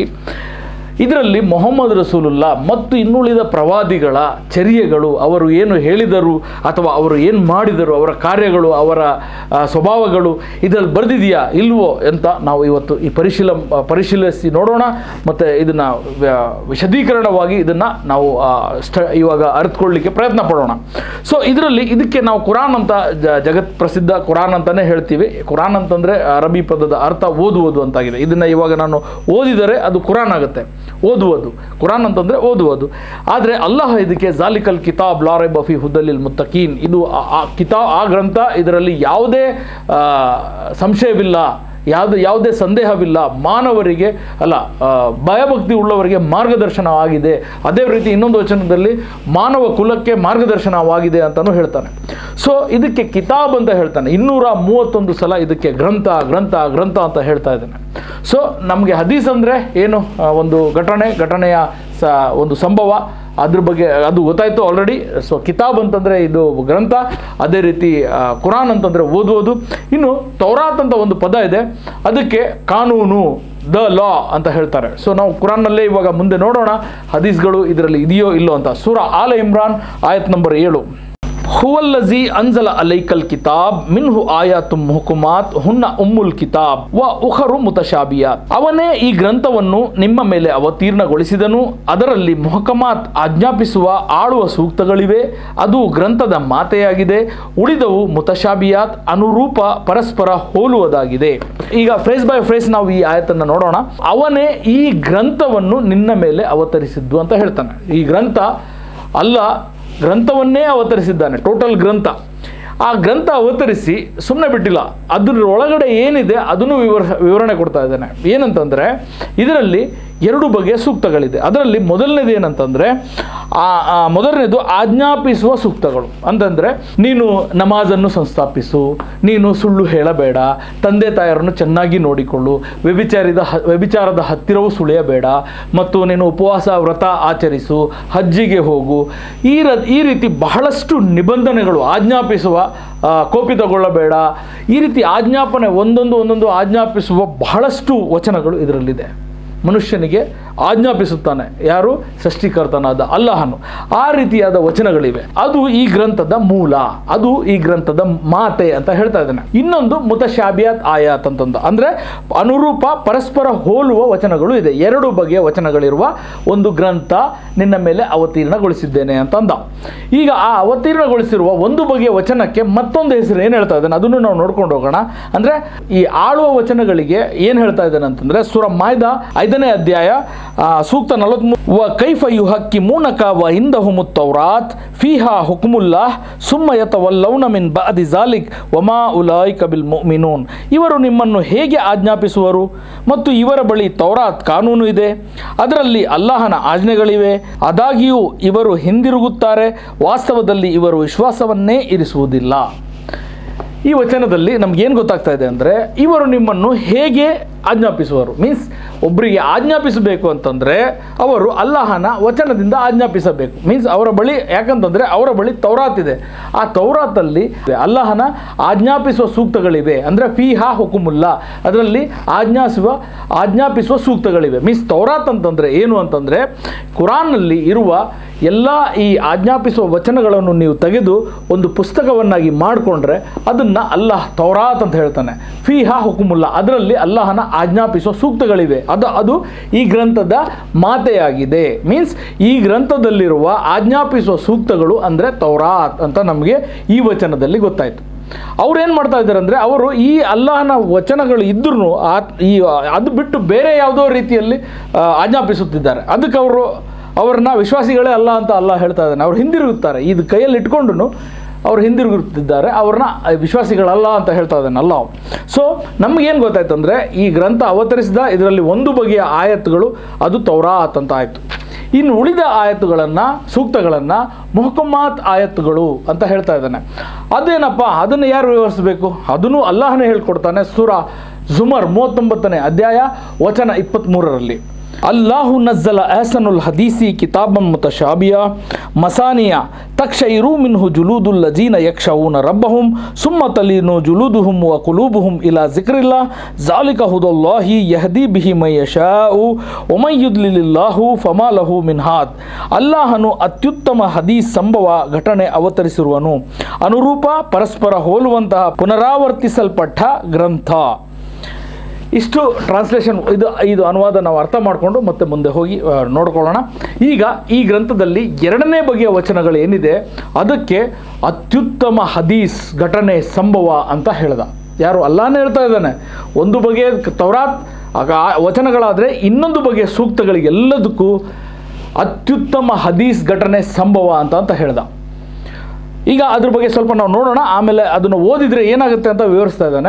ಇದರಲ್ಲಿ ಮೊಹಮ್ಮದ್ ರಸೂಲುಲ್ಲಾ ಮತ್ತು ಇನ್ನುಳಿದ ಪ್ರವಾದಿಗಳ ಚರ್ಯೆಗಳು ಅವರು ಏನು ಹೇಳಿದರು ಅಥವಾ ಅವರು ಏನು ಮಾಡಿದರು ಅವರ ಕಾರ್ಯಗಳು ಅವರ ಆ, ಸ್ವಭಾವಗಳು ಇದರಲ್ಲಿ ಬರೆದಿದೆಯಾ ಇಲ್ವೋ ಅಂತ ನಾವು ಇವತ್ತು ಈ ಪರಿಶೀಲ ಪರಿಶೀಲಿಸಿ ನೋಡೋಣ ಮತ್ತು ಇದನ್ನು ವಿಶದೀಕರಣವಾಗಿ ಇದನ್ನು ನಾವು ಆ, ಸ್ಟ ಇವಾಗ ಅರಿತುಕೊಳ್ಳಿಕ್ಕೆ ಪ್ರಯತ್ನ ಪಡೋಣ ಸೊ ಇದರಲ್ಲಿ ಇದಕ್ಕೆ ನಾವು ಕುರಾನ್ ಅಂತ ಜ- ಜಗತ್ ಪ್ರಸಿದ್ಧ ಕುರಾನ್ ಅಂತಲೇ ಹೇಳ್ತೀವಿ ಕುರಾನ್ ಅಂತಂದರೆ ಅರಬಿ ಪದದ ಅರ್ಥ ಓದುವುದು ಅಂತಾಗಿದೆ ಇದನ್ನು ಇವಾಗ ನಾನು ಓದಿದರೆ ಅದು ಕುರಾನ್ ಆಗುತ್ತೆ ಓದುವುದು ಕುರಾನ್ ಅಂತಂದರೆ ಓದುವುದು ಆದರೆ ಅಲ್ಲಾಹ ಇದಕ್ಕೆ ಜಾಲಿಕಲ್ ಕಿತಾಬ್ ಲಾರೆ ಬಫಿ ಹುದ್ದಲಿಲ್ ಮುತ್ತಕೀನ್ ಇದು ಆ- ಆ ಕಿತಾಬ್ ಆ ಗ್ರಂಥ ಇದರಲ್ಲಿ ಯಾವುದೇ ಆ, ಸಂಶಯವಿಲ್ಲ ಯಾವುದು ಯಾವುದೇ ಸಂದೇಹವಿಲ್ಲ ಮಾನವರಿಗೆ ಅಲ್ಲ ಆ, ಭಯಭಕ್ತಿ ಉಳ್ಳವರಿಗೆ ಮಾರ್ಗದರ್ಶನವಾಗಿದೆ ಅದೇ ರೀತಿ ಇನ್ನೊಂದು ವಚನದಲ್ಲಿ ಮಾನವ ಕುಲಕ್ಕೆ ಮಾರ್ಗದರ್ಶನವಾಗಿದೆ ಅಂತಲೂ ಹೇಳ್ತಾನೆ ಸೊ ಇದಕ್ಕೆ ಕಿತಾಬ್ ಅಂತ ಹೇಳ್ತಾನೆ ಇನ್ನೂರ ಮೂವತ್ತೊಂದು ಸಲ ಇದಕ್ಕೆ ಗ್ರಂಥ ಗ್ರಂಥ ಗ್ರಂಥ ಅಂತ ಹೇಳ್ತಾ ಇದ್ದಾನೆ ಸೊ ನಮಗೆ ಹದೀಸ್ ಅಂದರೆ ಏನು ಆ, ಒಂದು ಘಟನೆ ಘಟನೆಯ ಸ ಒಂದು ಸಂಭವ ಅದ್ರ ಬಗ್ಗೆ ಅದು ಗೊತ್ತಾಯಿತು ಆಲ್ರೆಡಿ ಸೊ ಕಿತಾಬ್ ಅಂತಂದರೆ ಇದು ಗ್ರಂಥ ಅದೇ ರೀತಿ ಆ, ಕುರಾನ್ ಅಂತಂದರೆ ಓದುವುದು ಇನ್ನು ತೌರಾತ್ ಅಂತ ಒಂದು ಪದ ಇದೆ ಅದಕ್ಕೆ ಕಾನೂನು ದ ಲಾ ಅಂತ ಹೇಳ್ತಾರೆ ಸೊ ನಾವು ಕುರಾನ್ನಲ್ಲೇ ಇವಾಗ ಮುಂದೆ ನೋಡೋಣ ಹದೀಸ್ಗಳು ಇದರಲ್ಲಿ ಇದೆಯೋ ಇಲ್ಲೋ ಅಂತ ಸೂರ ಆಲ ಇಮ್ರಾನ್ ಆಯತ್ ನಂಬರ್ ಏಳು ಹುವಲ್ಲಜಿ ಅನ್ಜಲ ಅಲೈಕಲ್ ಕಿತಾಬ್ ಮಿನ್ಹು ಆಯಾತು ಮುಹುಕುಮಾತ್ ಹುನ್ನ ಉಮ್ಮುಲ್ ಕಿತಾಬ್ ವ ಉಖರು ಮುತಶಾಬಿಯಾತ್ ಅವನೇ ಈ ಗ್ರಂಥವನ್ನು ನಿಮ್ಮ ಮೇಲೆ ಅವತೀರ್ಣಗೊಳಿಸಿದನು ಅದರಲ್ಲಿ ಮುಹಕಮಾತ್ ಆಜ್ಞಾಪಿಸುವ ಆಳುವ ಸೂಕ್ತಗಳಿವೆ ಅದು ಗ್ರಂಥದ ಮಾತೆಯಾಗಿದೆ ಉಳಿದವು ಮುತಶಾಬಿಯಾತ್ ಅನುರೂಪ ಪರಸ್ಪರ ಹೋಲುವುದಾಗಿದೆ ಈಗ ಫ್ರೇಸ್ ಬೈ ಫ್ರೇಸ್ ನಾವು ಈ ಆಯತನ್ನು ನೋಡೋಣ ಅವನೇ ಈ ಗ್ರಂಥವನ್ನು ನಿನ್ನ ಮೇಲೆ ಅವತರಿಸಿದ್ದು ಅಂತ ಹೇಳ್ತಾನೆ ಈ ಗ್ರಂಥ ಅಲ್ಲ ಗ್ರಂಥವನ್ನೇ ಅವತರಿಸಿದ್ದಾನೆ ಟೋಟಲ್ ಗ್ರಂಥ ಆ ಗ್ರಂಥ ಅವತರಿಸಿ ಸುಮ್ಮನೆ ಬಿಟ್ಟಿಲ್ಲ ಅದ್ರ ಒಳಗಡೆ ಏನಿದೆ ಅದನ್ನು ವಿವರ ವಿವರಣೆ ಕೊಡ್ತಾ ಇದ್ದಾನೆ ಏನಂತಂದರೆ ಇದರಲ್ಲಿ ಎರಡು ಬಗೆಯ ಸೂಕ್ತಗಳಿದೆ ಅದರಲ್ಲಿ ಮೊದಲನೇದು ಏನಂತಂದರೆ ಆ ಆ ಮೊದಲನೇದು ಆಜ್ಞಾಪಿಸುವ ಸೂಕ್ತಗಳು ಅಂತಂದರೆ ನೀನು ನಮಾಜನ್ನು ಸಂಸ್ಥಾಪಿಸು ನೀನು ಸುಳ್ಳು ಹೇಳಬೇಡ ತಂದೆ ತಾಯರನ್ನು ಚೆನ್ನಾಗಿ ನೋಡಿಕೊಳ್ಳು ವ್ಯಭಿಚಾರಿದ ಹ ವ್ಯಭಿಚಾರದ ಹತ್ತಿರವೂ ಸುಳಿಯಬೇಡ ಮತ್ತು ನೀನು ಉಪವಾಸ ವ್ರತ ಆಚರಿಸು ಹಜ್ಜಿಗೆ ಹೋಗು ಈ ರ ಈ ರೀತಿ ಬಹಳಷ್ಟು ನಿಬಂಧನೆಗಳು ಆಜ್ಞಾಪಿಸುವ ಆ, ಕೋಪಿತಗೊಳ್ಳಬೇಡ ಈ ರೀತಿ ಆಜ್ಞಾಪನೆ ಒಂದೊಂದು ಒಂದೊಂದು ಆಜ್ಞಾಪಿಸುವ ಬಹಳಷ್ಟು ವಚನಗಳು ಇದರಲ್ಲಿದೆ ಮನುಷ್ಯನಿಗೆ ಆಜ್ಞಾಪಿಸುತ್ತಾನೆ ಯಾರು ಸೃಷ್ಟಿಕರ್ತನಾದ ಅಲ್ಲಾಹನು ಆ ರೀತಿಯಾದ ವಚನಗಳಿವೆ ಅದು ಈ ಗ್ರಂಥದ ಮೂಲ ಅದು ಈ ಗ್ರಂಥದ ಮಾತೆ ಅಂತ ಹೇಳ್ತಾ ಇದ್ದಾನೆ ಇನ್ನೊಂದು ಮುತಶಾಬಿಯಾತ್ ಆಯಾತ್ ಅಂತಂದು ಅಂದರೆ ಅನುರೂಪ ಪರಸ್ಪರ ಹೋಲುವ ವಚನಗಳು ಇದೆ ಎರಡು ಬಗೆಯ ವಚನಗಳಿರುವ ಒಂದು ಗ್ರಂಥ ನಿನ್ನ ಮೇಲೆ ಅವತೀರ್ಣಗೊಳಿಸಿದ್ದೇನೆ ಅಂತ ಅಂದ ಈಗ ಆ ಅವತೀರ್ಣಗೊಳಿಸಿರುವ ಒಂದು ಬಗೆಯ ವಚನಕ್ಕೆ ಮತ್ತೊಂದು ಹೆಸರು ಏನು ಹೇಳ್ತಾ ಇದ್ದಾನೆ ಅದನ್ನು ನಾವು ನೋಡ್ಕೊಂಡು ಹೋಗೋಣ ಅಂದರೆ ಈ ಆಳುವ ವಚನಗಳಿಗೆ ಏನು ಹೇಳ್ತಾ ಇದ್ದಾನೆ ಅಂತಂದರೆ ಸುರ ಮಾಯ್ದ ಐದನೇ ಅಧ್ಯಾಯ ಆ, ಸೂಕ್ತ ನಲವತ್ಮೂರು ವ ಕೈಫ ಯು ಹಕ್ಕಿ ಮೂನಕ ವ ಹಿಂದಹುಮು ತೌರಾತ್ ಫೀಹಾ ಹುಕ್ಮುಲ್ಲಾಹ್ ಸುಮ್ಮ ಯತವಲ್ಲೌನ ಮಿನ್ ಬಾದಿ ಜಾಲಿಕ್ ವಮಾ ಉಲಾಯ್ ಕಬಿಲ್ ಮುಮಿನೂನ್ ಇವರು ನಿಮ್ಮನ್ನು ಹೇಗೆ ಆಜ್ಞಾಪಿಸುವರು ಮತ್ತು ಇವರ ಬಳಿ ತೌರಾತ್ ಕಾನೂನು ಇದೆ ಅದರಲ್ಲಿ ಅಲ್ಲಾಹನ ಆಜ್ಞೆಗಳಿವೆ ಆದಾಗ್ಯೂ ಇವರು ಹಿಂದಿರುಗುತ್ತಾರೆ ವಾಸ್ತವದಲ್ಲಿ ಇವರು ವಿಶ್ವಾಸವನ್ನೇ ಇರಿಸುವುದಿಲ್ಲ ಈ ವಚನದಲ್ಲಿ ನಮಗೇನು ಗೊತ್ತಾಗ್ತಾ ಇದೆ ಅಂದರೆ ಇವರು ನಿಮ್ಮನ್ನು ಹೇಗೆ ಆಜ್ಞಾಪಿಸುವರು ಮೀನ್ಸ್ ಒಬ್ಬರಿಗೆ ಆಜ್ಞಾಪಿಸಬೇಕು ಅಂತಂದರೆ ಅವರು ಅಲ್ಲಾಹನ ವಚನದಿಂದ ಆಜ್ಞಾಪಿಸಬೇಕು ಮೀನ್ಸ್ ಅವರ ಬಳಿ ಯಾಕಂತಂದರೆ ಅವರ ಬಳಿ ತೌರಾತ್ ಇದೆ ಆ ತೌರಾತಲ್ಲಿ ಅಲ್ಲಾಹನ ಆಜ್ಞಾಪಿಸುವ ಸೂಕ್ತಗಳಿವೆ ಅಂದರೆ ಫಿ ಹಾ ಹುಕುಮುಲ್ಲ ಅದರಲ್ಲಿ ಆಜ್ಞಾಪಿಸುವ ಆಜ್ಞಾಪಿಸುವ ಸೂಕ್ತಗಳಿವೆ ಮೀನ್ಸ್ ತೌರಾತ್ ಅಂತಂದರೆ ಏನು ಅಂತಂದರೆ ಕುರಾನ್ನಲ್ಲಿ ಇರುವ ಎಲ್ಲ ಈ ಆಜ್ಞಾಪಿಸುವ ವಚನಗಳನ್ನು ನೀವು ತೆಗೆದು ಒಂದು ಪುಸ್ತಕವನ್ನಾಗಿ ಮಾಡಿಕೊಂಡ್ರೆ ಅದನ್ನು ಅಲ್ಲಾಹ್ ತೌರಾತ್ ಅಂತ ಹೇಳ್ತಾನೆ ಫಿಹಾ ಹುಕುಮುಲ್ಲ ಅದರಲ್ಲಿ ಅಲ್ಲಾಹನ ಆಜ್ಞಾಪಿಸುವ ಸೂಕ್ತಗಳಿವೆ ಅದು ಅದು ಈ ಗ್ರಂಥದ ಮಾತೆಯಾಗಿದೆ ಮೀನ್ಸ್ ಈ ಗ್ರಂಥದಲ್ಲಿರುವ ಆಜ್ಞಾಪಿಸುವ ಸೂಕ್ತಗಳು ಅಂದರೆ ತೌರಾತ್ ಅಂತ ನಮಗೆ ಈ ವಚನದಲ್ಲಿ ಗೊತ್ತಾಯಿತು ಅವ್ರು ಏನು ಮಾಡ್ತಾ ಇದ್ದಾರೆ ಅಂದರೆ ಅವರು ಈ ಅಲ್ಲಾಹನ ವಚನಗಳು ಇದ್ರೂ ಆ ಈ ಅದು ಬಿಟ್ಟು ಬೇರೆ ಯಾವುದೋ ರೀತಿಯಲ್ಲಿ ಆ, ಆಜ್ಞಾಪಿಸುತ್ತಿದ್ದಾರೆ ಅದಕ್ಕೆ ಅವರು ಅವ್ರನ್ನ ವಿಶ್ವಾಸಿಗಳೇ ಅಲ್ಲ ಅಂತ ಅಲ್ಲ ಹೇಳ್ತಾ ಇದ್ದಾನೆ ಅವ್ರು ಹಿಂದಿರುಗುತ್ತಾರೆ ಇದು ಕೈಯಲ್ಲಿ ಇಟ್ಕೊಂಡು ಅವ್ರು ಹಿಂದಿರುಗುತ್ತಿದ್ದಾರೆ ಅವ್ರನ್ನ ವಿಶ್ವಾಸಿಗಳಲ್ಲ ಅಂತ ಹೇಳ್ತಾ ಇದ್ದಾನೆ ಅಲ್ಲ ಸೊ ನಮಗೇನು ಗೊತ್ತಾಯ್ತು ಅಂದರೆ ಈ ಗ್ರಂಥ ಅವತರಿಸಿದ ಇದರಲ್ಲಿ ಒಂದು ಬಗೆಯ ಆಯತ್ತುಗಳು ಅದು ತೌರಾತ್ ಅಂತ ಆಯಿತು ಇನ್ನು ಉಳಿದ ಆಯತ್ತುಗಳನ್ನು ಸೂಕ್ತಗಳನ್ನು ಮೊಹಕಮಾತ್ ಆಯತ್ತುಗಳು ಅಂತ ಹೇಳ್ತಾ ಇದ್ದಾನೆ ಅದೇನಪ್ಪ ಅದನ್ನು ಯಾರು ವಿವರಿಸಬೇಕು ಅದನ್ನು ಅಲ್ಲಾಹನೇ ಹೇಳ್ಕೊಡ್ತಾನೆ ಸುರ ಜುಮರ್ ಮೂವತ್ತೊಂಬತ್ತನೇ ಅಧ್ಯಾಯ ವಚನ ಇಪ್ಪತ್ತ್ಮೂರರಲ್ಲಿ ಅಲ್ಲಾಹು ನಜ್ಜಲ ಅಹಸನುಲ್ ಹದೀಸಿ ಕಿತಾಬಂ ಮುತಶಾಬಿಯ ಮಸಾನಿಯ ತಕ್ಷಯಿರು ಮಿನ್ಹು ಜುಲೂದುಲ್ ಲಜೀನ ಯಕ್ಷೌನ ರಬ್ಬಹುಂ ಸುಮ್ಮ ತಲೀನು ಜುಲೂದುಹುಂ ವ ಕುಲೂಬುಹುಂ ಇಲಾ ಜಿಕ್ರಿಲ್ಲಾ ಜಾಲಿಕ ಹುದಲ್ಲಾಹಿ ಯಹದಿ ಬಿಹಿ ಮೈ ಯಶಾഉ ಒಮಯ್ಯುದ್ಲಿಲ್ಲಾಹು ಫಮಾ ಲಹು ಮಿನ್ಹಾದ್ ಅಲ್ಲಾಹನು ಅತ್ಯುತ್ತಮ ಹದೀಸ್ ಸಂಭವ ಘಟನೆ ಅವತರಿಸಿರುವನು ಅನುರೂಪ ಪರಸ್ಪರ ಹೋಲುವಂತಹ ಪುನರಾವರ್ತಿಸಲ್ಪಟ್ಟ ಗ್ರಂಥ ಇಷ್ಟು ಟ್ರಾನ್ಸ್ಲೇಷನ್ ಇದು ಇದು ಅನುವಾದ ನಾವು ಅರ್ಥ ಮಾಡಿಕೊಂಡು ಮತ್ತೆ ಮುಂದೆ ಹೋಗಿ ಆ, ನೋಡ್ಕೊಳ್ಳೋಣ ಈಗ ಈ ಗ್ರಂಥದಲ್ಲಿ ಎರಡನೇ ಬಗೆಯ ವಚನಗಳು ಏನಿದೆ ಅದಕ್ಕೆ ಅತ್ಯುತ್ತಮ ಹದೀಸ್ ಘಟನೆ ಸಂಭವ ಅಂತ ಹೇಳ್ದ ಯಾರು ಅಲ್ಲಾನೇ ಹೇಳ್ತಾ ಇದ್ದಾನೆ ಒಂದು ಬಗೆಯ ತೌರಾತ್ ಆಗ ಆ ವಚನಗಳಾದರೆ ಇನ್ನೊಂದು ಬಗೆಯ ಸೂಕ್ತಗಳಿಗೆಲ್ಲದಕ್ಕೂ ಅತ್ಯುತ್ತಮ ಹದೀಸ್ ಘಟನೆ ಸಂಭವ ಅಂತ ಅಂತ ಹೇಳ್ದ ಈಗ ಅದ್ರ ಬಗ್ಗೆ ಸ್ವಲ್ಪ ನಾವು ನೋಡೋಣ ಆಮೇಲೆ ಅದನ್ನು ಓದಿದರೆ ಏನಾಗುತ್ತೆ ಅಂತ ವಿವರಿಸ್ತಾ ಇದ್ದಾನೆ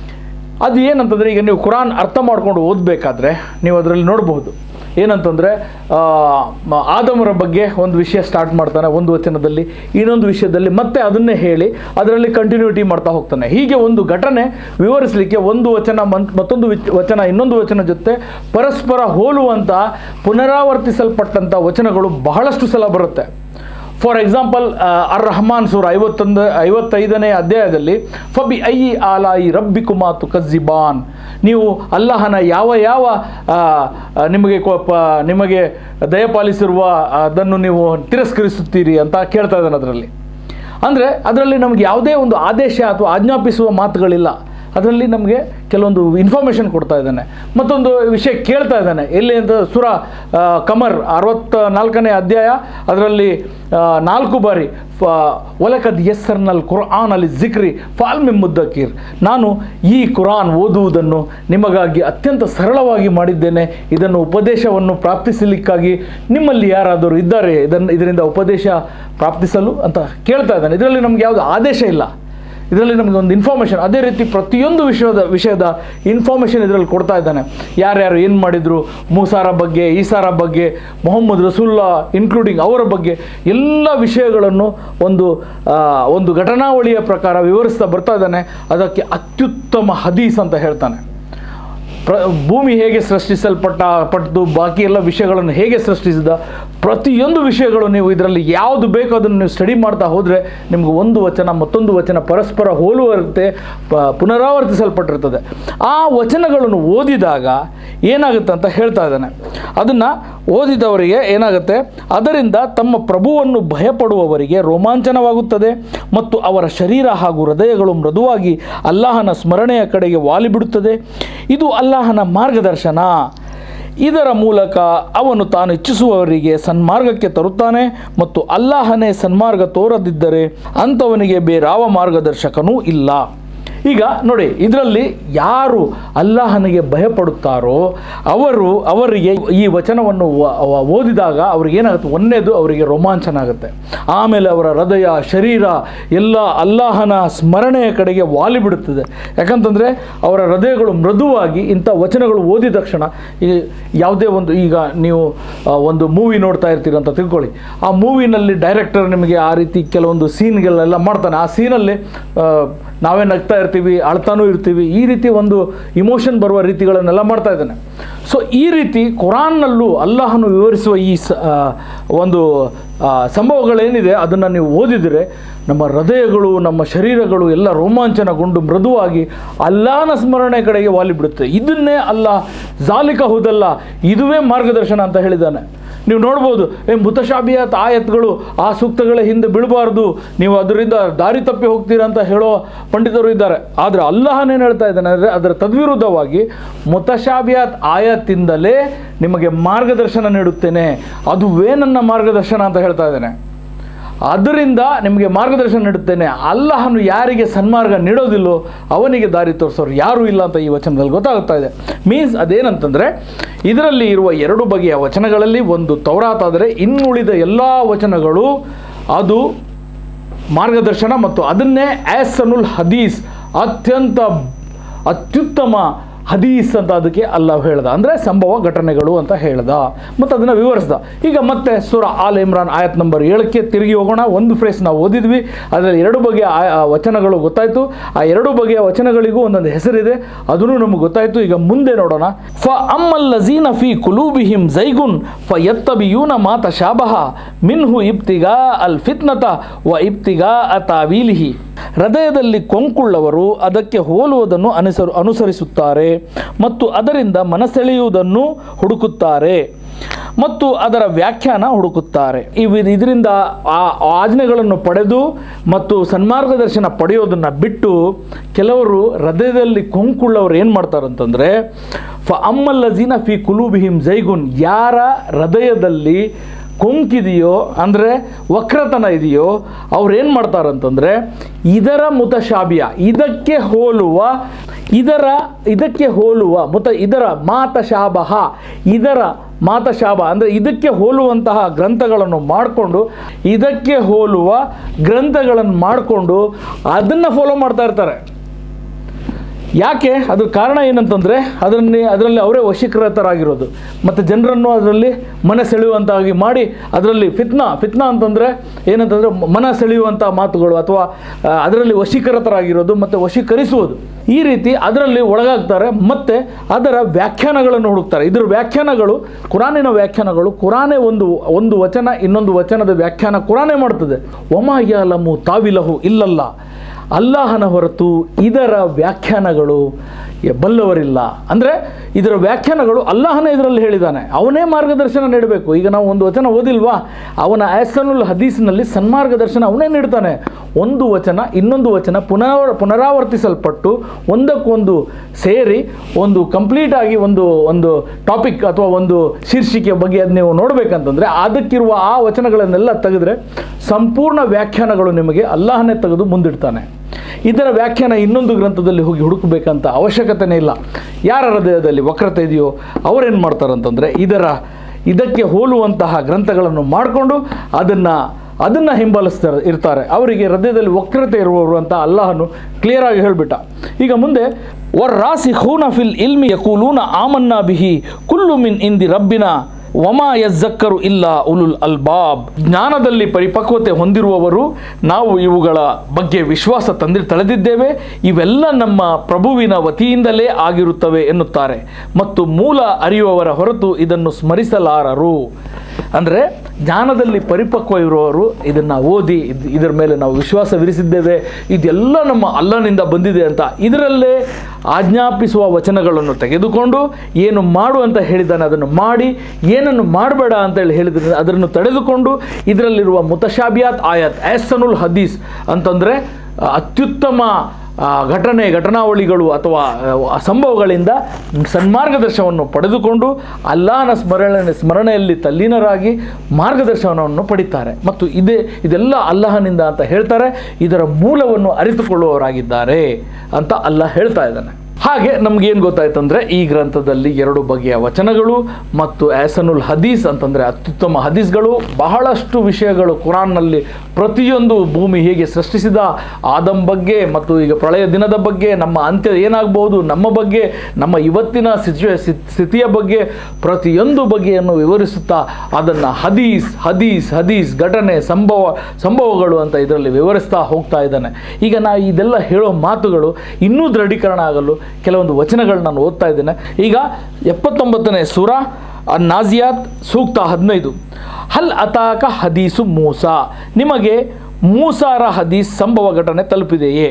ಅದು ಏನಂತಂದರೆ ಈಗ ನೀವು ಕುರಾನ್ ಅರ್ಥ ಮಾಡ್ಕೊಂಡು ಓದಬೇಕಾದ್ರೆ ನೀವು ಅದರಲ್ಲಿ ನೋಡಬಹುದು ಏನಂತಂದರೆ ಆ, ಮ- ಆದಮರ ಬಗ್ಗೆ ಒಂದು ವಿಷಯ ಸ್ಟಾರ್ಟ್ ಮಾಡ್ತಾನೆ ಒಂದು ವಚನದಲ್ಲಿ ಇನ್ನೊಂದು ವಿಷಯದಲ್ಲಿ ಮತ್ತೆ ಅದನ್ನೇ ಹೇಳಿ ಅದರಲ್ಲಿ ಕಂಟಿನ್ಯೂಟಿ ಮಾಡ್ತಾ ಹೋಗ್ತಾನೆ ಹೀಗೆ ಒಂದು ಘಟನೆ ವಿವರಿಸಲಿಕ್ಕೆ ಒಂದು ವಚನ ಮನ್- ಮತ್ತೊಂದು ವಿಚ್- ವಚನ ಇನ್ನೊಂದು ವಚನ ಜೊತೆ ಪರಸ್ಪರ ಹೋಲುವಂಥ ಪುನರಾವರ್ತಿಸಲ್ಪಟ್ಟಂಥ ವಚನಗಳು ಬಹಳಷ್ಟು ಸಲ ಬರುತ್ತೆ ಫಾರ್ ಎಕ್ಸಾಂಪಲ್ ಅರ್ ರಹಮಾನ್ ಸೂರ ಐವತ್ತೊಂದು ಐವತ್ತೈದನೇ ಅಧ್ಯಾಯದಲ್ಲಿ ಫಬಿ ಐ ಆಲಾಯಿ ರಬ್ಬಿ ಕುಮಾತು ಕಜ್ಜಿಬಾನ್ ನೀವು ಅಲ್ಲಾಹನ ಯಾವ ಯಾವ ಆ, ಆ, ನಿಮಗೆ ಕೊ- ಪ- ನಿಮಗೆ ದಯಪಾಲಿಸಿರುವ ಅದನ್ನು ನೀವು ತಿರಸ್ಕರಿಸುತ್ತೀರಿ ಅಂತ ಕೇಳ್ತಾ ಇದ್ದಾನೆ ಅದರಲ್ಲಿ ಅಂದರೆ ಅದರಲ್ಲಿ ನಮಗೆ ಯಾವುದೇ ಒಂದು ಆದೇಶ ಅಥವಾ ಆಜ್ಞಾಪಿಸುವ ಮಾತುಗಳಿಲ್ಲ ಅದರಲ್ಲಿ ನಮಗೆ ಕೆಲವೊಂದು ಇನ್ಫಾರ್ಮೇಷನ್ ಕೊಡ್ತಾ ಇದ್ದಾನೆ ಮತ್ತೊಂದು ವಿಷಯ ಕೇಳ್ತಾ ಇದ್ದಾನೆ ಎಲ್ಲಿ ಅಂತ ಸುರ ಆ, ಕಮರ್ ಅರವತ್ತ ನಾಲ್ಕನೇ ಅಧ್ಯಾಯ ಅದರಲ್ಲಿ ಆ, ನಾಲ್ಕು ಬಾರಿ ಫ ಒಲಕದ್ ಯಸ್ಸರ್ನಲ್ ಕುರ್ಆನ್ ಅಲ್ಲಿ ಜಿಕ್ರಿ ಫಾಲ್ಮಿ ಮುದ್ದಕೀರ್ ನಾನು ಈ ಕುರಾನ್ ಓದುವುದನ್ನು ನಿಮಗಾಗಿ ಅತ್ಯಂತ ಸರಳವಾಗಿ ಮಾಡಿದ್ದೇನೆ ಇದನ್ನು ಉಪದೇಶವನ್ನು ಪ್ರಾಪ್ತಿಸಲಿಕ್ಕಾಗಿ ನಿಮ್ಮಲ್ಲಿ ಯಾರಾದರೂ ಇದ್ದಾರೆ ಇದನ್ನು ಇದರಿಂದ ಉಪದೇಶ ಪ್ರಾಪ್ತಿಸಲು ಅಂತ ಕೇಳ್ತಾ ಇದ್ದಾನೆ ಇದರಲ್ಲಿ ನಮಗೆ ಯಾವುದು ಆದೇಶ ಇಲ್ಲ ಇದರಲ್ಲಿ ನಮಗೆ ಒಂದು ಇನ್ಫಾರ್ಮೇಷನ್ ಅದೇ ರೀತಿ ಪ್ರತಿಯೊಂದು ವಿಷಯದ ವಿಷಯದ ಇನ್ಫಾರ್ಮೇಷನ್ ಇದರಲ್ಲಿ ಕೊಡ್ತಾ ಇದ್ದಾನೆ ಯಾರ್ಯಾರು ಏನು ಮಾಡಿದರು ಮೂಸಾರ ಬಗ್ಗೆ ಈಸಾರ ಬಗ್ಗೆ ಮೊಹಮ್ಮದ್ ರಸೂಲ್ಲಾ ಇನ್ಕ್ಲೂಡಿಂಗ್ ಅವರ ಬಗ್ಗೆ ಎಲ್ಲ ವಿಷಯಗಳನ್ನು ಒಂದು ಆ, ಒಂದು ಘಟನಾವಳಿಯ ಪ್ರಕಾರ ವಿವರಿಸ್ತಾ ಬರ್ತಾ ಇದ್ದಾನೆ ಅದಕ್ಕೆ ಅತ್ಯುತ್ತಮ ಹದೀಸ್ ಅಂತ ಹೇಳ್ತಾನೆ ಪ್ರ ಭೂಮಿ ಹೇಗೆ ಸೃಷ್ಟಿಸಲ್ಪಟ್ಟ ಪಟ್ಟು ಬಾಕಿ ಎಲ್ಲ ವಿಷಯಗಳನ್ನು ಹೇಗೆ ಸೃಷ್ಟಿಸಿದ ಪ್ರತಿಯೊಂದು ವಿಷಯಗಳು ನೀವು ಇದರಲ್ಲಿ ಯಾವುದು ಬೇಕೋ ಅದನ್ನು ನೀವು ಸ್ಟಡಿ ಮಾಡ್ತಾ ಹೋದರೆ ನಿಮ್ಗೆ ಒಂದು ವಚನ ಮತ್ತೊಂದು ವಚನ ಪರಸ್ಪರ ಹೋಲುವಂತೆ ಪ- ಪುನರಾವರ್ತಿಸಲ್ಪಟ್ಟಿರ್ತದೆ ಆ ವಚನಗಳನ್ನು ಓದಿದಾಗ ಏನಾಗುತ್ತೆ ಅಂತ ಹೇಳ್ತಾ ಇದ್ದಾನೆ ಅದನ್ನು ಓದಿದವರಿಗೆ ಏನಾಗುತ್ತೆ ಅದರಿಂದ ತಮ್ಮ ಪ್ರಭುವನ್ನು ಭಯಪಡುವವರಿಗೆ ರೋಮಾಂಚನವಾಗುತ್ತದೆ ಮತ್ತು ಅವರ ಶರೀರ ಹಾಗೂ ಹೃದಯಗಳು ಮೃದುವಾಗಿ ಅಲ್ಲಾಹನ ಸ್ಮರಣೆಯ ಕಡೆಗೆ ವಾಲಿಬಿಡುತ್ತದೆ ಇದು ಅಲ್ಲಾಹನ ಮಾರ್ಗದರ್ಶನ ಇದರ ಮೂಲಕ ಅವನು ತಾನು ಇಚ್ಛಿಸುವವರಿಗೆ ಸನ್ಮಾರ್ಗಕ್ಕೆ ತರುತ್ತಾನೆ ಮತ್ತು ಅಲ್ಲಾಹನೇ ಸನ್ಮಾರ್ಗ ತೋರದಿದ್ದರೆ ಅಂಥವನಿಗೆ ಬೇರಾವ ಮಾರ್ಗದರ್ಶಕನೂ ಇಲ್ಲ ಈಗ ನೋಡಿ ಇದರಲ್ಲಿ ಯಾರು ಅಲ್ಲಾಹನಿಗೆ ಭಯಪಡುತ್ತಾರೋ ಅವರು ಅವರಿಗೆ ಈ ವಚನವನ್ನು ವ- ವ- ಓದಿದಾಗ ಅವ್ರಿಗೆ ಏನಾಗುತ್ತೆ ಒಂದನೇದು ಅವರಿಗೆ ರೋಮಾಂಚನ ಆಗುತ್ತೆ ಆಮೇಲೆ ಅವರ ಹೃದಯ ಶರೀರ ಎಲ್ಲ ಅಲ್ಲಾಹನ ಸ್ಮರಣೆಯ ಕಡೆಗೆ ವಾಲಿಬಿಡುತ್ತದೆ ಯಾಕಂತಂದರೆ ಅವರ ಹೃದಯಗಳು ಮೃದುವಾಗಿ ಇಂಥ ವಚನಗಳು ಓದಿದ ತಕ್ಷಣ ಈ ಯಾವುದೇ ಒಂದು ಈಗ ನೀವು ಆ, ಒಂದು ಮೂವಿ ನೋಡ್ತಾ ಇರ್ತೀರಿ ಅಂತ ತಿಳ್ಕೊಳ್ಳಿ ಆ ಮೂವಿನಲ್ಲಿ ಡೈರೆಕ್ಟರ್ ನಿಮಗೆ ಆ ರೀತಿ ಕೆಲವೊಂದು ಸೀನ್ಗಳೆಲ್ಲ ಮಾಡ್ತಾನೆ ಆ ಸೀನಲ್ಲಿ ನಾವೇ ನಗ್ತಾ ಇರ್ತೀವಿ ಇರ್ತೀವಿ ಅಳ್ತಾನೂ ಇರ್ತೀವಿ ಈ ರೀತಿ ಒಂದು ಇಮೋಷನ್ ಬರುವ ರೀತಿಗಳನ್ನೆಲ್ಲ ಮಾಡ್ತಾ ಇದ್ದಾನೆ ಸೊ ಈ ರೀತಿ ಕುರಾನ್ನಲ್ಲೂ ಅಲ್ಲಾಹನು ವಿವರಿಸುವ ಈ ಸ ಆ, ಒಂದು ಆ, ಸಂಭವಗಳೇನಿದೆ ಅದನ್ನು ನೀವು ಓದಿದರೆ ನಮ್ಮ ಹೃದಯಗಳು ನಮ್ಮ ಶರೀರಗಳು ಎಲ್ಲ ರೋಮಾಂಚನಗೊಂಡು ಮೃದುವಾಗಿ ಅಲ್ಲಾಹನ ಸ್ಮರಣೆ ಕಡೆಗೆ ವಾಲಿಬಿಡುತ್ತೆ ಇದನ್ನೇ ಅಲ್ಲ ಜಾಲಿಕ ಹುದಲ್ಲ ಇದುವೇ ಮಾರ್ಗದರ್ಶನ ಅಂತ ಹೇಳಿದ್ದಾನೆ ನೀವು ನೋಡ್ಬೋದು ಏ ಮುತಶಾಬಿಯಾತ್ ಆಯತ್ಗಳು ಆ ಸೂಕ್ತಗಳ ಹಿಂದೆ ಬೀಳಬಾರ್ದು ನೀವು ಅದರಿಂದ ದಾರಿ ತಪ್ಪಿ ಹೋಗ್ತೀರಾ ಅಂತ ಹೇಳೋ ಪಂಡಿತರು ಇದ್ದಾರೆ ಆದರೆ ಅಲ್ಲಾಹನೇನು ಹೇಳ್ತಾ ಇದ್ದಾನೆ ಅಂದರೆ ಅದರ ತದ್ವಿರುದ್ಧವಾಗಿ ಮುತಶಾಬಿಯಾತ್ ಆಯತ್ತಿಂದಲೇ ನಿಮಗೆ ಮಾರ್ಗದರ್ಶನ ನೀಡುತ್ತೇನೆ ಅದುವೇ ನನ್ನ ಮಾರ್ಗದರ್ಶನ ಅಂತ ಹೇಳ್ತಾ ಇದ್ದೇನೆ ಅದರಿಂದ ನಿಮಗೆ ಮಾರ್ಗದರ್ಶನ ನೀಡುತ್ತೇನೆ ಅಲ್ಲಹನು ಯಾರಿಗೆ ಸನ್ಮಾರ್ಗ ನೀಡೋದಿಲ್ಲೋ ಅವನಿಗೆ ದಾರಿ ತೋರಿಸೋರು ಯಾರೂ ಇಲ್ಲ ಅಂತ ಈ ವಚನದಲ್ಲಿ ಗೊತ್ತಾಗ್ತಾ ಇದೆ ಮೀನ್ಸ್ ಅದೇನಂತಂದರೆ ಇದರಲ್ಲಿ ಇರುವ ಎರಡು ಬಗೆಯ ವಚನಗಳಲ್ಲಿ ಒಂದು ತೌರಾತ್ ಆದರೆ ಇನ್ನುಳಿದ ಎಲ್ಲ ವಚನಗಳು ಅದು ಮಾರ್ಗದರ್ಶನ ಮತ್ತು ಅದನ್ನೇ ಆ್ಯಸನುಲ್ ಹದೀಸ್ ಅತ್ಯಂತ ಅತ್ಯುತ್ತಮ ಹದೀಸ್ ಅಂತ ಅದಕ್ಕೆ ಅಲ್ಲ ಹೇಳ್ದ ಅಂದರೆ ಸಂಭವ ಘಟನೆಗಳು ಅಂತ ಹೇಳ್ದ ಮತ್ತು ಅದನ್ನು ವಿವರಿಸ್ದ ಈಗ ಮತ್ತೆ ಸುರ ಆಲ್ ಇಮ್ರಾನ್ ಆಯತ್ ನಂಬರ್ ಏಳಕ್ಕೆ ತಿರುಗಿ ಹೋಗೋಣ ಒಂದು ಫ್ರೇಸ್ ನಾವು ಓದಿದ್ವಿ ಅದರಲ್ಲಿ ಎರಡು ಬಗೆಯ ಆ- ಆ ವಚನಗಳು ಗೊತ್ತಾಯಿತು ಆ ಎರಡು ಬಗೆಯ ವಚನಗಳಿಗೂ ಒಂದೊಂದು ಹೆಸರಿದೆ ಅದನ್ನು ನಮಗೆ ಗೊತ್ತಾಯಿತು ಈಗ ಮುಂದೆ ನೋಡೋಣ ಫ ಅಮ್ಮಲ್ಲಜೀನ ಫಿ ಕುಲೂಬಿಹಿಂ ಜೈಗುನ್ ಫ ಎತ್ತಬಿಯೂನ ಮಾತ ಶಾಬಹ ಮಿನ್ಹು ಇಬ್ತಿಗಾ ಅಲ್ ಫಿತ್ನತ ವ ಇಬ್ತಿಗಾ ಅ ತಾವೀಲಿಹಿ ಹೃದಯದಲ್ಲಿ ಕೊಂಕುಳ್ಳವರು ಅದಕ್ಕೆ ಹೋಲುವುದನ್ನು ಅನುಸರು ಅನುಸರಿಸುತ್ತಾರೆ ಮತ್ತು ಅದರಿಂದ ಮನಸೆಳೆಯುವುದನ್ನು ಹುಡುಕುತ್ತಾರೆ ಮತ್ತು ಅದರ ವ್ಯಾಖ್ಯಾನ ಹುಡುಕುತ್ತಾರೆ ಇವ್ ಇದರಿಂದ ಆ ಆಜ್ಞೆಗಳನ್ನು ಪಡೆದು ಮತ್ತು ಸನ್ಮಾರ್ಗದರ್ಶನ ಪಡೆಯೋದನ್ನು ಬಿಟ್ಟು ಕೆಲವರು ಹೃದಯದಲ್ಲಿ ಕೊಂಕುಳ್ಳವರು ಏನು ಮಾಡ್ತಾರಂತಂದರೆ ಫ ಅಮ್ಮಲ್ಲಜೀನ ಫಿ ಕುಲೂಬಿಹಿಂ ಜೈಗುನ್ ಯಾರ ಹೃದಯದಲ್ಲಿ ಕೊಂಕಿದೆಯೋ ಅಂದರೆ ವಕ್ರತನ ಇದೆಯೋ ಅವ್ರು ಏನು ಮಾಡ್ತಾರಂತಂದರೆ ಇದರ ಮುತಶಾಬಿಯ ಇದಕ್ಕೆ ಹೋಲುವ ಇದರ ಇದಕ್ಕೆ ಹೋಲುವ ಮುತ ಇದರ ಮಾತಶಾಬಹ ಇದರ ಮಾತಶಾಬ ಅಂದರೆ ಇದಕ್ಕೆ ಹೋಲುವಂತಹ ಗ್ರಂಥಗಳನ್ನು ಮಾಡಿಕೊಂಡು ಇದಕ್ಕೆ ಹೋಲುವ ಗ್ರಂಥಗಳನ್ನು ಮಾಡಿಕೊಂಡು ಅದನ್ನು ಫಾಲೋ ಮಾಡ್ತಾ ಇರ್ತಾರೆ ಯಾಕೆ ಅದ್ರ ಕಾರಣ ಏನಂತಂದರೆ ಅದರಲ್ಲಿ ಅದರಲ್ಲಿ ಅವರೇ ವಶೀಕೃತರಾಗಿರೋದು ಮತ್ತು ಜನರನ್ನು ಅದರಲ್ಲಿ ಮನ ಸೆಳೆಯುವಂತಾಗಿ ಮಾಡಿ ಅದರಲ್ಲಿ ಫಿತ್ನಾ ಫಿತ್ನಾ ಅಂತಂದರೆ ಏನಂತಂದರೆ ಮನ ಸೆಳೆಯುವಂಥ ಮಾತುಗಳು ಅಥವಾ ಆ, ಅದರಲ್ಲಿ ವಶೀಕೃತರಾಗಿರೋದು ಮತ್ತು ವಶೀಕರಿಸುವುದು ಈ ರೀತಿ ಅದರಲ್ಲಿ ಒಳಗಾಗ್ತಾರೆ ಮತ್ತು ಅದರ ವ್ಯಾಖ್ಯಾನಗಳನ್ನು ಹುಡುಕ್ತಾರೆ ಇದರ ವ್ಯಾಖ್ಯಾನಗಳು ಕುರಾನಿನ ವ್ಯಾಖ್ಯಾನಗಳು ಕುರಾನೇ ಒಂದು ಒಂದು ವಚನ ಇನ್ನೊಂದು ವಚನದ ವ್ಯಾಖ್ಯಾನ ಕುರಾನೇ ಮಾಡ್ತದೆ ಒಮಾಯಲಮು ತಾವಿಲಹು ಇಲ್ಲಲ್ಲ ಅಲ್ಲಾಹನ ಹೊರತು ಇದರ ವ್ಯಾಖ್ಯಾನಗಳು ಯ- ಬಲ್ಲವರಿಲ್ಲ ಅಂದರೆ ಇದರ ವ್ಯಾಖ್ಯಾನಗಳು ಅಲ್ಲಾಹನೇ ಇದರಲ್ಲಿ ಹೇಳಿದ್ದಾನೆ ಅವನೇ ಮಾರ್ಗದರ್ಶನ ನೀಡಬೇಕು ಈಗ ನಾವು ಒಂದು ವಚನ ಓದಿಲ್ವಾ ಅವನ ಆ್ಯಸನುಲ್ ಹದೀಸ್ನಲ್ಲಿ ಸನ್ಮಾರ್ಗದರ್ಶನ ಅವನೇ ನೀಡ್ತಾನೆ ಒಂದು ವಚನ ಇನ್ನೊಂದು ವಚನ ಪುನರಾವ ಪುನರಾವರ್ತಿಸಲ್ಪಟ್ಟು ಒಂದಕ್ಕೊಂದು ಸೇರಿ ಒಂದು ಕಂಪ್ಲೀಟ್ ಆಗಿ ಒಂದು ಒಂದು ಟಾಪಿಕ್ ಅಥವಾ ಒಂದು ಶೀರ್ಷಿಕೆ ಬಗ್ಗೆ ಅದು ನೀವು ನೋಡಬೇಕಂತಂದರೆ ಅದಕ್ಕಿರುವ ಆ ವಚನಗಳನ್ನೆಲ್ಲ ತೆಗೆದ್ರೆ ಸಂಪೂರ್ಣ ವ್ಯಾಖ್ಯಾನಗಳು ನಿಮಗೆ ಅಲ್ಲಾಹನೇ ತೆಗೆದು ಮುಂದಿಡ್ತಾನೆ ಇದರ ವ್ಯಾಖ್ಯಾನ ಇನ್ನೊಂದು ಗ್ರಂಥದಲ್ಲಿ ಹೋಗಿ ಹುಡುಕಬೇಕಂತ ಅವಶ್ಯಕತೆನೇ ಇಲ್ಲ ಯಾರ ಹೃದಯದಲ್ಲಿ ವಕ್ರತೆ ಇದೆಯೋ ಅವರೇನು ಮಾಡ್ತಾರಂತಂದರೆ ಇದರ ಇದಕ್ಕೆ ಹೋಲುವಂತಹ ಗ್ರಂಥಗಳನ್ನು ಮಾಡಿಕೊಂಡು ಅದನ್ನು ಅದನ್ನು ಹಿಂಬಾಲಿಸ್ತಾರೆ ಇರ್ತಾರೆ ಅವರಿಗೆ ಹೃದಯದಲ್ಲಿ ವಕ್ರತೆ ಇರುವವರು ಅಂತ ಅಲ್ಲಾಹನು ಕ್ಲಿಯರ್ ಆಗಿ ಹೇಳಿಬಿಟ್ಟ ಈಗ ಮುಂದೆ ವರ್ ರಾಸಿ ಖೂನ ಫಿಲ್ ಇಲ್ಮಿ ಯಕೂಲೂನ ಆಮನ್ನ ಬಿಹಿ ಕುಲ್ಲು ಮಿನ್ ಇಂದಿ ರಬ್ಬಿನ ವಮಾ ಯಜ್ಜಕ್ಕರು ಇಲ್ಲ ಉಲುಲ್ ಅಲ್ಬಾಬ್ ಜ್ಞಾನದಲ್ಲಿ ಪರಿಪಕ್ವತೆ ಹೊಂದಿರುವವರು ನಾವು ಇವುಗಳ ಬಗ್ಗೆ ವಿಶ್ವಾಸ ತಂದಿ ತಳೆದಿದ್ದೇವೆ ಇವೆಲ್ಲ ನಮ್ಮ ಪ್ರಭುವಿನ ವತಿಯಿಂದಲೇ ಆಗಿರುತ್ತವೆ ಎನ್ನುತ್ತಾರೆ ಮತ್ತು ಮೂಲ ಅರಿಯುವವರ ಹೊರತು ಇದನ್ನು ಸ್ಮರಿಸಲಾರರು ಅಂದರೆ ಜ್ಞಾನದಲ್ಲಿ ಪರಿಪಕ್ವ ಇರುವವರು ಇದನ್ನು ಓದಿ ಇದ್ ಇದರ ಮೇಲೆ ನಾವು ವಿಶ್ವಾಸವಿರಿಸಿದ್ದೇವೆ ಇದೆಲ್ಲ ನಮ್ಮ ಅಲ್ಲನಿಂದ ಬಂದಿದೆ ಅಂತ ಇದರಲ್ಲೇ ಆಜ್ಞಾಪಿಸುವ ವಚನಗಳನ್ನು ತೆಗೆದುಕೊಂಡು ಏನು ಮಾಡು ಅಂತ ಹೇಳಿದ್ದಾನೆ ಅದನ್ನು ಮಾಡಿ ಏನನ್ನು ಮಾಡಬೇಡ ಅಂತೇಳಿ ಹೇಳಿದ್ರೆ ಅದನ್ನು ತಡೆದುಕೊಂಡು ಇದರಲ್ಲಿರುವ ಮುತಶಾಬಿಯಾತ್ ಆಯತ್ ಆ್ಯಸನುಲ್ ಹದೀಸ್ ಅಂತಂದರೆ ಅತ್ಯುತ್ತಮ ಆ, ಘಟನೆ ಘಟನಾವಳಿಗಳು ಅಥವಾ ಆ, ಸಂಭವಗಳಿಂದ ಸನ್ಮಾರ್ಗದರ್ಶನವನ್ನು ಪಡೆದುಕೊಂಡು ಅಲ್ಲಾಹನ ಸ್ಮರಣೆ ಸ್ಮರಣೆಯಲ್ಲಿ ತಲ್ಲೀನರಾಗಿ ಮಾರ್ಗದರ್ಶನವನ್ನು ಪಡಿತಾರೆ ಮತ್ತು ಇದೇ ಇದೆಲ್ಲ ಅಲ್ಲಾಹನಿಂದ ಅಂತ ಹೇಳ್ತಾರೆ ಇದರ ಮೂಲವನ್ನು ಅರಿತುಕೊಳ್ಳುವವರಾಗಿದ್ದಾರೆ ಅಂತ ಅಲ್ಲಾಹ್ ಹೇಳ್ತಾ ಇದ್ದಾನೆ ಹಾಗೆ ನಮಗೇನು ಗೊತ್ತಾಯ್ತಂದ್ರೆ ಈ ಗ್ರಂಥದಲ್ಲಿ ಎರಡು ಬಗೆಯ ವಚನಗಳು ಮತ್ತು ಆಸನುಲ್ ಹದೀಸ್ ಅಂತಂದರೆ ಅತ್ಯುತ್ತಮ ಹದೀಸ್ಗಳು ಬಹಳಷ್ಟು ವಿಷಯಗಳು ಕುರಾನ್ನಲ್ಲಿ ಪ್ರತಿಯೊಂದು ಭೂಮಿ ಹೇಗೆ ಸೃಷ್ಟಿಸಿದ ಆದಮ್ ಬಗ್ಗೆ ಮತ್ತು ಈಗ ಪ್ರಳಯ ದಿನದ ಬಗ್ಗೆ ನಮ್ಮ ಅಂತ್ಯ ಏನಾಗ್ಬೋದು ನಮ್ಮ ಬಗ್ಗೆ ನಮ್ಮ ಇವತ್ತಿನ ಸಿಚುವೇ ಸ್ಥಿತಿಯ ಬಗ್ಗೆ ಪ್ರತಿಯೊಂದು ಬಗೆಯನ್ನು ವಿವರಿಸುತ್ತಾ ಅದನ್ನು ಹದೀಸ್ ಹದೀಸ್ ಹದೀಸ್ ಘಟನೆ ಸಂಭವ ಸಂಭವಗಳು ಅಂತ ಇದರಲ್ಲಿ ವಿವರಿಸ್ತಾ ಹೋಗ್ತಾ ಇದ್ದಾನೆ ಈಗ ನಾ ಇದೆಲ್ಲ ಹೇಳೋ ಮಾತುಗಳು ಇನ್ನೂ ದೃಢೀಕರಣ ಆಗಲು ಕೆಲವೊಂದು ವಚನಗಳು ನಾನು ಓದ್ತಾ ಇದ್ದೇನೆ ಈಗ ಎಪ್ಪತ್ತೊಂಬತ್ತನೇ ಸುರ ನಾಜಿಯಾತ್ ಸೂಕ್ತ ಹದಿನೈದು ಹಲ್ ಅತಾಕ ಹದೀಸು ಮೂಸಾ ನಿಮಗೆ ಮೂಸಾರ ಹದೀಸ್ ಸಂಭವ ಘಟನೆ ತಲುಪಿದೆಯೇ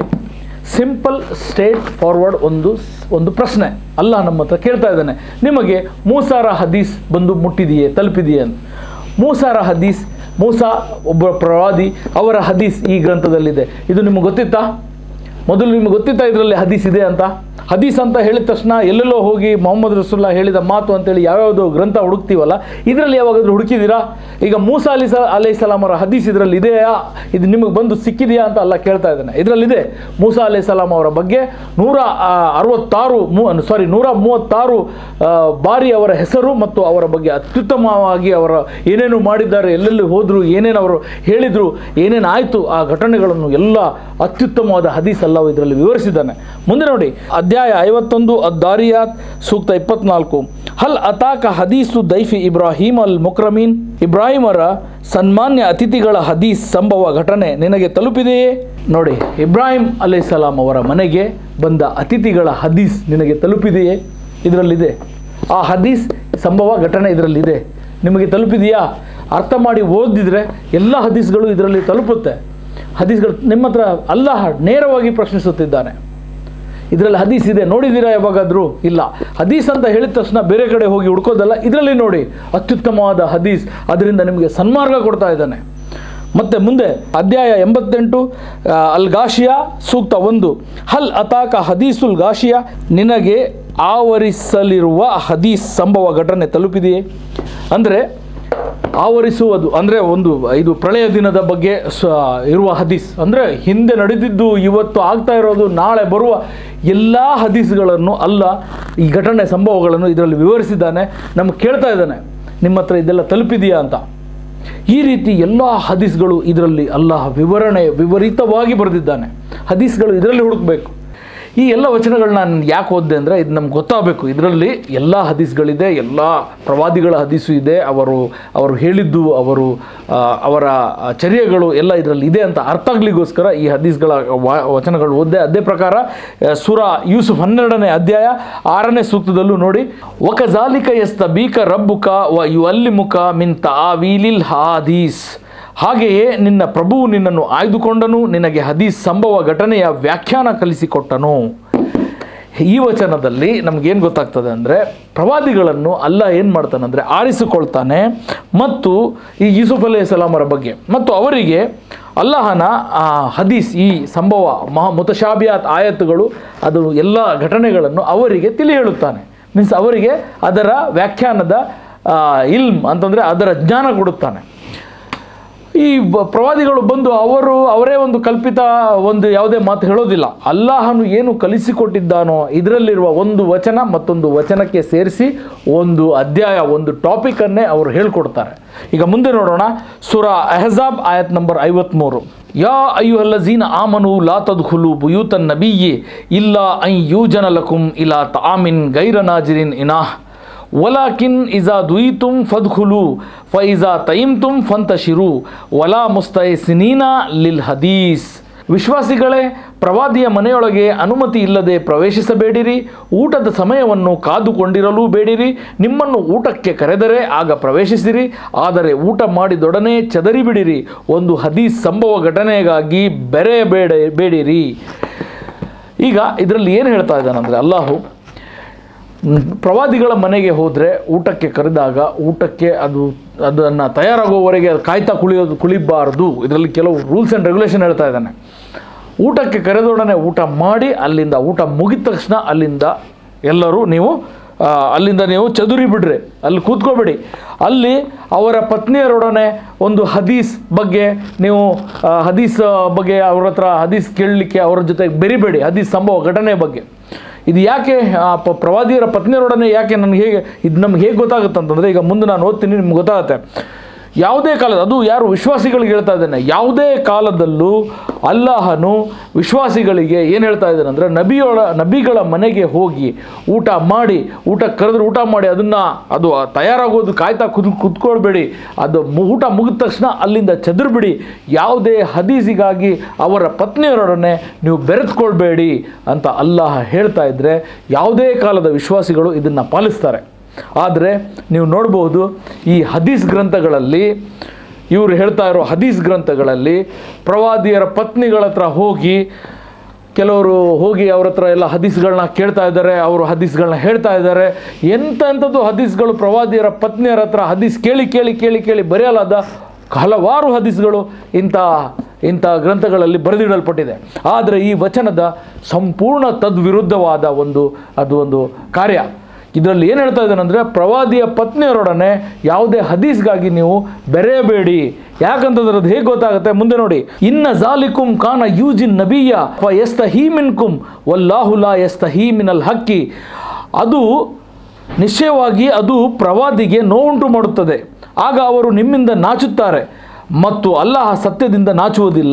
ಸಿಂಪಲ್ ಸ್ಟೇಟ್ ಫಾರ್ವರ್ಡ್ ಒಂದು ಒಂದು ಪ್ರಶ್ನೆ ಅಲ್ಲ ನಮ್ಮ ಹತ್ರ ಕೇಳ್ತಾ ಇದ್ದಾನೆ ನಿಮಗೆ ಮೂಸಾರ ಹದೀಸ್ ಬಂದು ಮುಟ್ಟಿದೆಯೇ ತಲುಪಿದೆಯೇ ಅಂತ ಮೂಸಾರ ಹದೀಸ್ ಮೂಸಾ ಒಬ್ಬ ಪ್ರವಾದಿ ಅವರ ಹದೀಸ್ ಈ ಗ್ರಂಥದಲ್ಲಿದೆ ಇದು ನಿಮಗೆ ಗೊತ್ತಿತ್ತಾ ಮೊದಲು ನಿಮ್ಗೆ ಗೊತ್ತಿತ್ತಾ ಇದರಲ್ಲಿ ಹದೀಸ್ ಇದೆ ಅಂತ ಹದೀಸ್ ಅಂತ ಹೇಳಿದ ತಕ್ಷಣ ಎಲ್ಲೆಲ್ಲೋ ಹೋಗಿ ಮೊಹಮ್ಮದ್ ರಸುಲ್ಲಾ ಹೇಳಿದ ಮಾತು ಅಂತೇಳಿ ಯಾವ್ಯಾವುದೋ ಗ್ರಂಥ ಹುಡುಕ್ತೀವಲ್ಲ ಇದರಲ್ಲಿ ಯಾವಾಗಾದ್ರೂ ಹುಡುಕಿದ್ದೀರಾ ಈಗ ಮೂಸಾ ಅಲಿ ಸ ಅಲೈ ಸಲಾಮರ ಹದೀಸ್ ಇದರಲ್ಲಿ ಇದೆಯಾ ಇದು ನಿಮಗೆ ಬಂದು ಸಿಕ್ಕಿದೆಯಾ ಅಂತ ಅಲ್ಲ ಕೇಳ್ತಾ ಇದ್ದಾನೆ ಇದರಲ್ಲಿದೆ ಮೂಸಾ ಅಲೈ ಸಲಾಮ್ ಅವರ ಬಗ್ಗೆ ನೂರ ಆ, ಅರವತ್ತಾರು ಮೂ ಸಾರಿ ನೂರ ಮೂವತ್ತಾರು ಆ, ಬಾರಿ ಅವರ ಹೆಸರು ಮತ್ತು ಅವರ ಬಗ್ಗೆ ಅತ್ಯುತ್ತಮವಾಗಿ ಅವರ ಏನೇನು ಮಾಡಿದ್ದಾರೆ ಎಲ್ಲೆಲ್ಲಿ ಹೋದರು ಏನೇನು ಅವರು ಹೇಳಿದರು ಏನೇನು ಆಯಿತು ಆ ಘಟನೆಗಳನ್ನು ಎಲ್ಲ ಅತ್ಯುತ್ತಮವಾದ ಹದೀಸ್ ಅಲ್ಲವು ಇದರಲ್ಲಿ ವಿವರಿಸಿದ್ದಾನೆ ಮುಂದೆ ನೋಡಿ ಅಧ್ಯಾಯ ಐವತ್ತೊಂದು ಅದ್ದಾರಿಯಾತ್ ಸೂಕ್ತ ಇಪ್ಪತ್ನಾಲ್ಕು ಹಲ್ ಅತಾಕ ಹದೀಸು ದೈಫಿ ಇಬ್ರಾಹಿಂ ಅಲ್ ಮುಕ್ರಮೀನ್ ಇಬ್ರಾಹಿಮರ ಸನ್ಮಾನ್ಯ ಅತಿಥಿಗಳ ಹದೀಸ್ ಸಂಭವ ಘಟನೆ ನಿನಗೆ ತಲುಪಿದೆಯೇ ನೋಡಿ ಇಬ್ರಾಹಿಂ ಅಲೈಸಲಾಂ ಅವರ ಮನೆಗೆ ಬಂದ ಅತಿಥಿಗಳ ಹದೀಸ್ ನಿನಗೆ ತಲುಪಿದೆಯೇ ಇದರಲ್ಲಿದೆ ಆ ಹದೀಸ್ ಸಂಭವ ಘಟನೆ ಇದರಲ್ಲಿದೆ ನಿಮಗೆ ತಲುಪಿದೆಯಾ ಅರ್ಥ ಮಾಡಿ ಓದಿದ್ರೆ ಎಲ್ಲ ಹದೀಸ್ಗಳು ಇದರಲ್ಲಿ ತಲುಪುತ್ತೆ ಹದೀಸ್ಗಳು ನಿಮ್ಮ ಹತ್ರ ಅಲ್ಲಾಹ ನೇರವಾಗಿ ಪ್ರಶ್ನಿಸುತ್ತಿದ್ದಾನೆ ಇದರಲ್ಲಿ ಹದೀಸ್ ಇದೆ ನೋಡಿದ್ದೀರಾ ಯಾವಾಗಾದರೂ ಇಲ್ಲ ಹದೀಸ್ ಅಂತ ಹೇಳಿದ ತಕ್ಷಣ ಬೇರೆ ಕಡೆ ಹೋಗಿ ಹುಡ್ಕೋದಲ್ಲ ಇದರಲ್ಲಿ ನೋಡಿ ಅತ್ಯುತ್ತಮವಾದ ಹದೀಸ್ ಅದರಿಂದ ನಿಮಗೆ ಸನ್ಮಾರ್ಗ ಕೊಡ್ತಾ ಇದ್ದಾನೆ ಮತ್ತೆ ಮುಂದೆ ಅಧ್ಯಾಯ ಎಂಬತ್ತೆಂಟು ಆ, ಅಲ್ ಗಾಶಿಯಾ ಸೂಕ್ತ ಒಂದು ಹಲ್ ಅತಾಕ ಹದೀಸುಲ್ ಗಾಶಿಯಾ ನಿನಗೆ ಆವರಿಸಲಿರುವ ಹದೀಸ್ ಸಂಭವ ಘಟನೆ ತಲುಪಿದೆಯೇ ಅಂದರೆ ಆವರಿಸುವುದು ಅಂದರೆ ಒಂದು ಇದು ಪ್ರಳಯ ದಿನದ ಬಗ್ಗೆ ಸ ಇರುವ ಹದೀಸ್ ಅಂದರೆ ಹಿಂದೆ ನಡೆದಿದ್ದು ಇವತ್ತು ಆಗ್ತಾ ಇರೋದು ನಾಳೆ ಬರುವ ಎಲ್ಲ ಹದೀಸ್ಗಳನ್ನು ಅಲ್ಲ ಈ ಘಟನೆ ಸಂಭವಗಳನ್ನು ಇದರಲ್ಲಿ ವಿವರಿಸಿದ್ದಾನೆ ನಮ್ಗೆ ಕೇಳ್ತಾ ಇದ್ದಾನೆ ನಿಮ್ಮ ಹತ್ರ ಇದೆಲ್ಲ ತಲುಪಿದೆಯಾ ಅಂತ ಈ ರೀತಿ ಎಲ್ಲ ಹದೀಸ್ಗಳು ಇದರಲ್ಲಿ ಅಲ್ಲಾಹ ವಿವರಣೆ ವಿವರಿತವಾಗಿ ಬರೆದಿದ್ದಾನೆ ಹದೀಸ್ಗಳು ಇದರಲ್ಲಿ ಹುಡುಕಬೇಕು ಈ ಎಲ್ಲ ವಚನಗಳನ್ನ ನಾನು ಯಾಕೆ ಓದಿದೆ ಅಂದರೆ ಇದು ನಮ್ಗೆ ಗೊತ್ತಾಗಬೇಕು ಇದರಲ್ಲಿ ಎಲ್ಲ ಹದೀಸ್ಗಳಿದೆ ಎಲ್ಲ ಪ್ರವಾದಿಗಳ ಹದೀಸು ಇದೆ ಅವರು ಅವರು ಹೇಳಿದ್ದು ಅವರು ಆ, ಅವರ ಆ, ಚರ್ಯಗಳು ಎಲ್ಲ ಇದರಲ್ಲಿ ಇದೆ ಅಂತ ಅರ್ಥ ಆಗ್ಲಿಕ್ಕೋಸ್ಕರ ಈ ಹದೀಸ್ಗಳ ವ- ವಚನಗಳು ಓದಿದೆ ಅದೇ ಪ್ರಕಾರ ಆ, ಸುರ ಯೂಸುಫ್ ಹನ್ನೆರಡನೇ ಅಧ್ಯಾಯ ಆರನೇ ಸೂಕ್ತದಲ್ಲೂ ನೋಡಿ ವಕಜಾಲಿಕ ಎಸ್ತ ಬೀಕ ರಬ್ಬುಕ ವ ಯು ಅಲ್ಲಿ ಮುಖ ಮಿನ್ ತಾವೀಲಿಲ್ ಹಾದೀಸ್ ಹಾಗೆಯೇ ನಿನ್ನ ಪ್ರಭುವು ನಿನ್ನನ್ನು ಆಯ್ದುಕೊಂಡನು ನಿನಗೆ ಹದೀಸ್ ಸಂಭವ ಘಟನೆಯ ವ್ಯಾಖ್ಯಾನ ಕಲಿಸಿಕೊಟ್ಟನು ಈ ವಚನದಲ್ಲಿ ನಮಗೇನು ಗೊತ್ತಾಗ್ತದೆ ಅಂದರೆ ಪ್ರವಾದಿಗಳನ್ನು ಅಲ್ಲ ಏನು ಮಾಡ್ತಾನಂದರೆ ಆರಿಸಿಕೊಳ್ತಾನೆ ಮತ್ತು ಈ ಯೂಸುಫ್ ಅಲೈ ಸಲಾಮರ ಬಗ್ಗೆ ಮತ್ತು ಅವರಿಗೆ ಅಲ್ಲಾಹನ ಆ ಹದೀಸ್ ಈ ಸಂಭವ ಮಹಾ ಮುತಶಾಬಿಯಾತ್ ಆಯತ್ತುಗಳು ಅದು ಎಲ್ಲ ಘಟನೆಗಳನ್ನು ಅವರಿಗೆ ತಿಳಿ ಹೇಳುತ್ತಾನೆ ಮೀನ್ಸ್ ಅವರಿಗೆ ಅದರ ವ್ಯಾಖ್ಯಾನದ ಆ, ಇಲ್ಮ್ ಅಂತಂದರೆ ಅದರ ಜ್ಞಾನ ಕೊಡುತ್ತಾನೆ ಈ ಬ- ಪ್ರವಾದಿಗಳು ಬಂದು ಅವರು ಅವರೇ ಒಂದು ಕಲ್ಪಿತ ಒಂದು ಯಾವುದೇ ಮಾತು ಹೇಳೋದಿಲ್ಲ ಅಲ್ಲಾಹನು ಏನು ಕಲಿಸಿಕೊಟ್ಟಿದ್ದಾನೋ ಇದರಲ್ಲಿರುವ ಒಂದು ವಚನ ಮತ್ತೊಂದು ವಚನಕ್ಕೆ ಸೇರಿಸಿ ಒಂದು ಅಧ್ಯಾಯ ಒಂದು ಟಾಪಿಕನ್ನೇ ಅವರು ಹೇಳ್ಕೊಡ್ತಾರೆ ಈಗ ಮುಂದೆ ನೋಡೋಣ ಸುರ ಅಹಜಾಬ್ ಆಯತ್ ನಂಬರ್ ಐವತ್ಮೂರು ಯಾ ಅಯ್ಯುಹಲ್ಲಜೀನ ಆಮನು ಲಾ ತದ್ಖುಲು ಬುಯೂತನ್ ನಬಿಯೆ ಇಲ್ಲ ಐ ಯೂಜನ ಲಕುಂ ಇಲಾ ತಾಮಿನ್ ಗೈರ ನಾಜಿರಿನ್ ಇನಾಹ್ ವಲಾಕಿನ್ ಇಜಾ ದುಯಿತುಂ ಫದ್ಖುಲು ಫೈಜಾ ತಯಿಮ್ತುಂ ಫಂತಶಿರು ವಲಾ ಮುಸ್ತೈಸಿನೀನಾ ಲಿಲ್ ಹದೀಸ್ ವಿಶ್ವಾಸಿಗಳೇ ಪ್ರವಾದಿಯ ಮನೆಯೊಳಗೆ ಅನುಮತಿ ಇಲ್ಲದೆ ಪ್ರವೇಶಿಸಬೇಡಿರಿ ಊಟದ ಸಮಯವನ್ನು ಕಾದುಕೊಂಡಿರಲೂ ಬೇಡಿರಿ ನಿಮ್ಮನ್ನು ಊಟಕ್ಕೆ ಕರೆದರೆ ಆಗ ಪ್ರವೇಶಿಸಿರಿ ಆದರೆ ಊಟ ಮಾಡಿದೊಡನೆ ಚದರಿಬಿಡಿರಿ ಒಂದು ಹದೀಸ್ ಸಂಭವ ಘಟನೆಗಾಗಿ ಬೆರೆಯಬೇಡ ಬೇಡಿರಿ ಈಗ ಇದರಲ್ಲಿ ಏನು ಹೇಳ್ತಾ ಇದ್ದಾನಂದರೆ ಅಲ್ಲಾಹು ಮ್, ಪ್ರವಾದಿಗಳ ಮನೆಗೆ ಹೋದರೆ ಊಟಕ್ಕೆ ಕರೆದಾಗ ಊಟಕ್ಕೆ ಅದು ಅದನ್ನು ತಯಾರಾಗುವವರೆಗೆ ಅದು ಕಾಯ್ತಾ ಕುಳಿಯೋದು ಕುಳಿಬಾರ್ದು ಇದರಲ್ಲಿ ಕೆಲವು ರೂಲ್ಸ್ ಆ್ಯಂಡ್ ರೆಗ್ಯುಲೇಷನ್ ಹೇಳ್ತಾ ಇದ್ದಾನೆ ಊಟಕ್ಕೆ ಕರೆದೊಡನೆ ಊಟ ಮಾಡಿ ಅಲ್ಲಿಂದ ಊಟ ಮುಗಿದ ತಕ್ಷಣ ಅಲ್ಲಿಂದ ಎಲ್ಲರೂ ನೀವು ಆ, ಅಲ್ಲಿಂದ ನೀವು ಚದುರಿ ಬಿಡ್ರಿ ಅಲ್ಲಿ ಕೂತ್ಕೋಬೇಡಿ ಅಲ್ಲಿ ಅವರ ಪತ್ನಿಯರೊಡನೆ ಒಂದು ಹದೀಸ್ ಬಗ್ಗೆ ನೀವು ಆ, ಹದೀಸ್ ಬಗ್ಗೆ ಅವ್ರ ಹತ್ರ ಹದೀಸ್ ಕೇಳಲಿಕ್ಕೆ ಅವ್ರ ಜೊತೆ ಬೆರಿಬೇಡಿ ಹದೀಸ್ ಸಂಭವ ಘಟನೆ ಬಗ್ಗೆ ಇದು ಯಾಕೆ ಆ ಪ ಪ್ರವಾದಿಯರ ಪತ್ನಿಯರೊಡನೆ ಯಾಕೆ ನನಗೆ ಹೇಗೆ ಇದು ನಮ್ಗೆ ಹೇಗೆ ಗೊತ್ತಾಗುತ್ತೆ ಅಂತಂದರೆ ಈಗ ಮುಂದೆ ನಾನು ಓದ್ತೀನಿ ನಿಮ್ಗೆ ಗೊತ್ತಾಗುತ್ತೆ ಯಾವುದೇ ಕಾಲದ ಅದು ಯಾರು ವಿಶ್ವಾಸಿಗಳಿಗೆ ಹೇಳ್ತಾ ಇದ್ದಾನೆ ಯಾವುದೇ ಕಾಲದಲ್ಲೂ ಅಲ್ಲಾಹನು ವಿಶ್ವಾಸಿಗಳಿಗೆ ಏನು ಹೇಳ್ತಾ ಇದ್ದಾನೆ ಅಂದರೆ ನಬಿಯೊಳ ನಬಿಗಳ ಮನೆಗೆ ಹೋಗಿ ಊಟ ಮಾಡಿ ಊಟ ಕರೆದ್ರೆ ಊಟ ಮಾಡಿ ಅದನ್ನು ಅದು ತಯಾರಾಗೋದು ಕಾಯ್ತಾ ಕುದ್ ಕುತ್ಕೊಳ್ಬೇಡಿ ಅದು ಮು- ಊಟ ಮುಗಿದ ತಕ್ಷಣ ಅಲ್ಲಿಂದ ಚದುರ್ಬಿಡಿ ಯಾವುದೇ ಹದೀಸಿಗಾಗಿ ಅವರ ಪತ್ನಿಯರೊಡನೆ ನೀವು ಬೆರೆತ್ಕೊಳ್ಬೇಡಿ ಅಂತ ಅಲ್ಲಾಹ ಹೇಳ್ತಾ ಇದ್ದರೆ ಯಾವುದೇ ಕಾಲದ ವಿಶ್ವಾಸಿಗಳು ಇದನ್ನು ಪಾಲಿಸ್ತಾರೆ ಆದರೆ ನೀವು ನೋಡ್ಬೋದು ಈ ಹದೀಸ್ ಗ್ರಂಥಗಳಲ್ಲಿ ಇವರು ಹೇಳ್ತಾ ಇರೋ ಹದೀಸ್ ಗ್ರಂಥಗಳಲ್ಲಿ ಪ್ರವಾದಿಯರ ಪತ್ನಿಗಳ ಹತ್ರ ಹೋಗಿ ಕೆಲವರು ಹೋಗಿ ಅವ್ರ ಹತ್ರ ಎಲ್ಲ ಹದೀಸ್ಗಳನ್ನ ಕೇಳ್ತಾ ಇದ್ದಾರೆ ಅವರು ಹದೀಸ್ಗಳನ್ನ ಹೇಳ್ತಾ ಇದ್ದಾರೆ ಎಂಥ ಎಂಥದ್ದು ಹದೀಸ್ಗಳು ಪ್ರವಾದಿಯರ ಪತ್ನಿಯರ ಹತ್ರ ಹದೀಸ್ ಕೇಳಿ ಕೇಳಿ ಕೇಳಿ ಕೇಳಿ ಬರೆಯಲಾದ ಹಲವಾರು ಹದೀಸ್ಗಳು ಇಂಥ ಇಂಥ ಗ್ರಂಥಗಳಲ್ಲಿ ಬರೆದಿಡಲ್ಪಟ್ಟಿದೆ ಆದರೆ ಈ ವಚನದ ಸಂಪೂರ್ಣ ತದ್ವಿರುದ್ಧವಾದ ಒಂದು ಅದು ಒಂದು ಕಾರ್ಯ ಇದರಲ್ಲಿ ಏನು ಹೇಳ್ತಾ ಇದ್ದಾನೆ ಅಂದರೆ ಪ್ರವಾದಿಯ ಪತ್ನಿಯರೊಡನೆ ಯಾವುದೇ ಹದೀಸ್ಗಾಗಿ ನೀವು ಬೆರೆಯಬೇಡಿ ಯಾಕಂತಂದ್ರೆ ಅದು ಹೇಗೆ ಗೊತ್ತಾಗುತ್ತೆ ಮುಂದೆ ನೋಡಿ ಇನ್ನ ಜಾಲಿಕುಂ ಕಾನ ಯೂಜಿನ್ ನಬಿಯ ಫ ಎಸ್ತ ಹೀಮಿನ್ಕುಂ ವಲ್ಲಾಹುಲಾ ಎಸ್ತ ಹೀಮಿನಲ್ ಹಕ್ಕಿ ಅದು ನಿಶ್ಚಯವಾಗಿ ಅದು ಪ್ರವಾದಿಗೆ ನೋವುಂಟು ಮಾಡುತ್ತದೆ ಆಗ ಅವರು ನಿಮ್ಮಿಂದ ನಾಚುತ್ತಾರೆ ಮತ್ತು ಅಲ್ಲಾಹ ಸತ್ಯದಿಂದ ನಾಚುವುದಿಲ್ಲ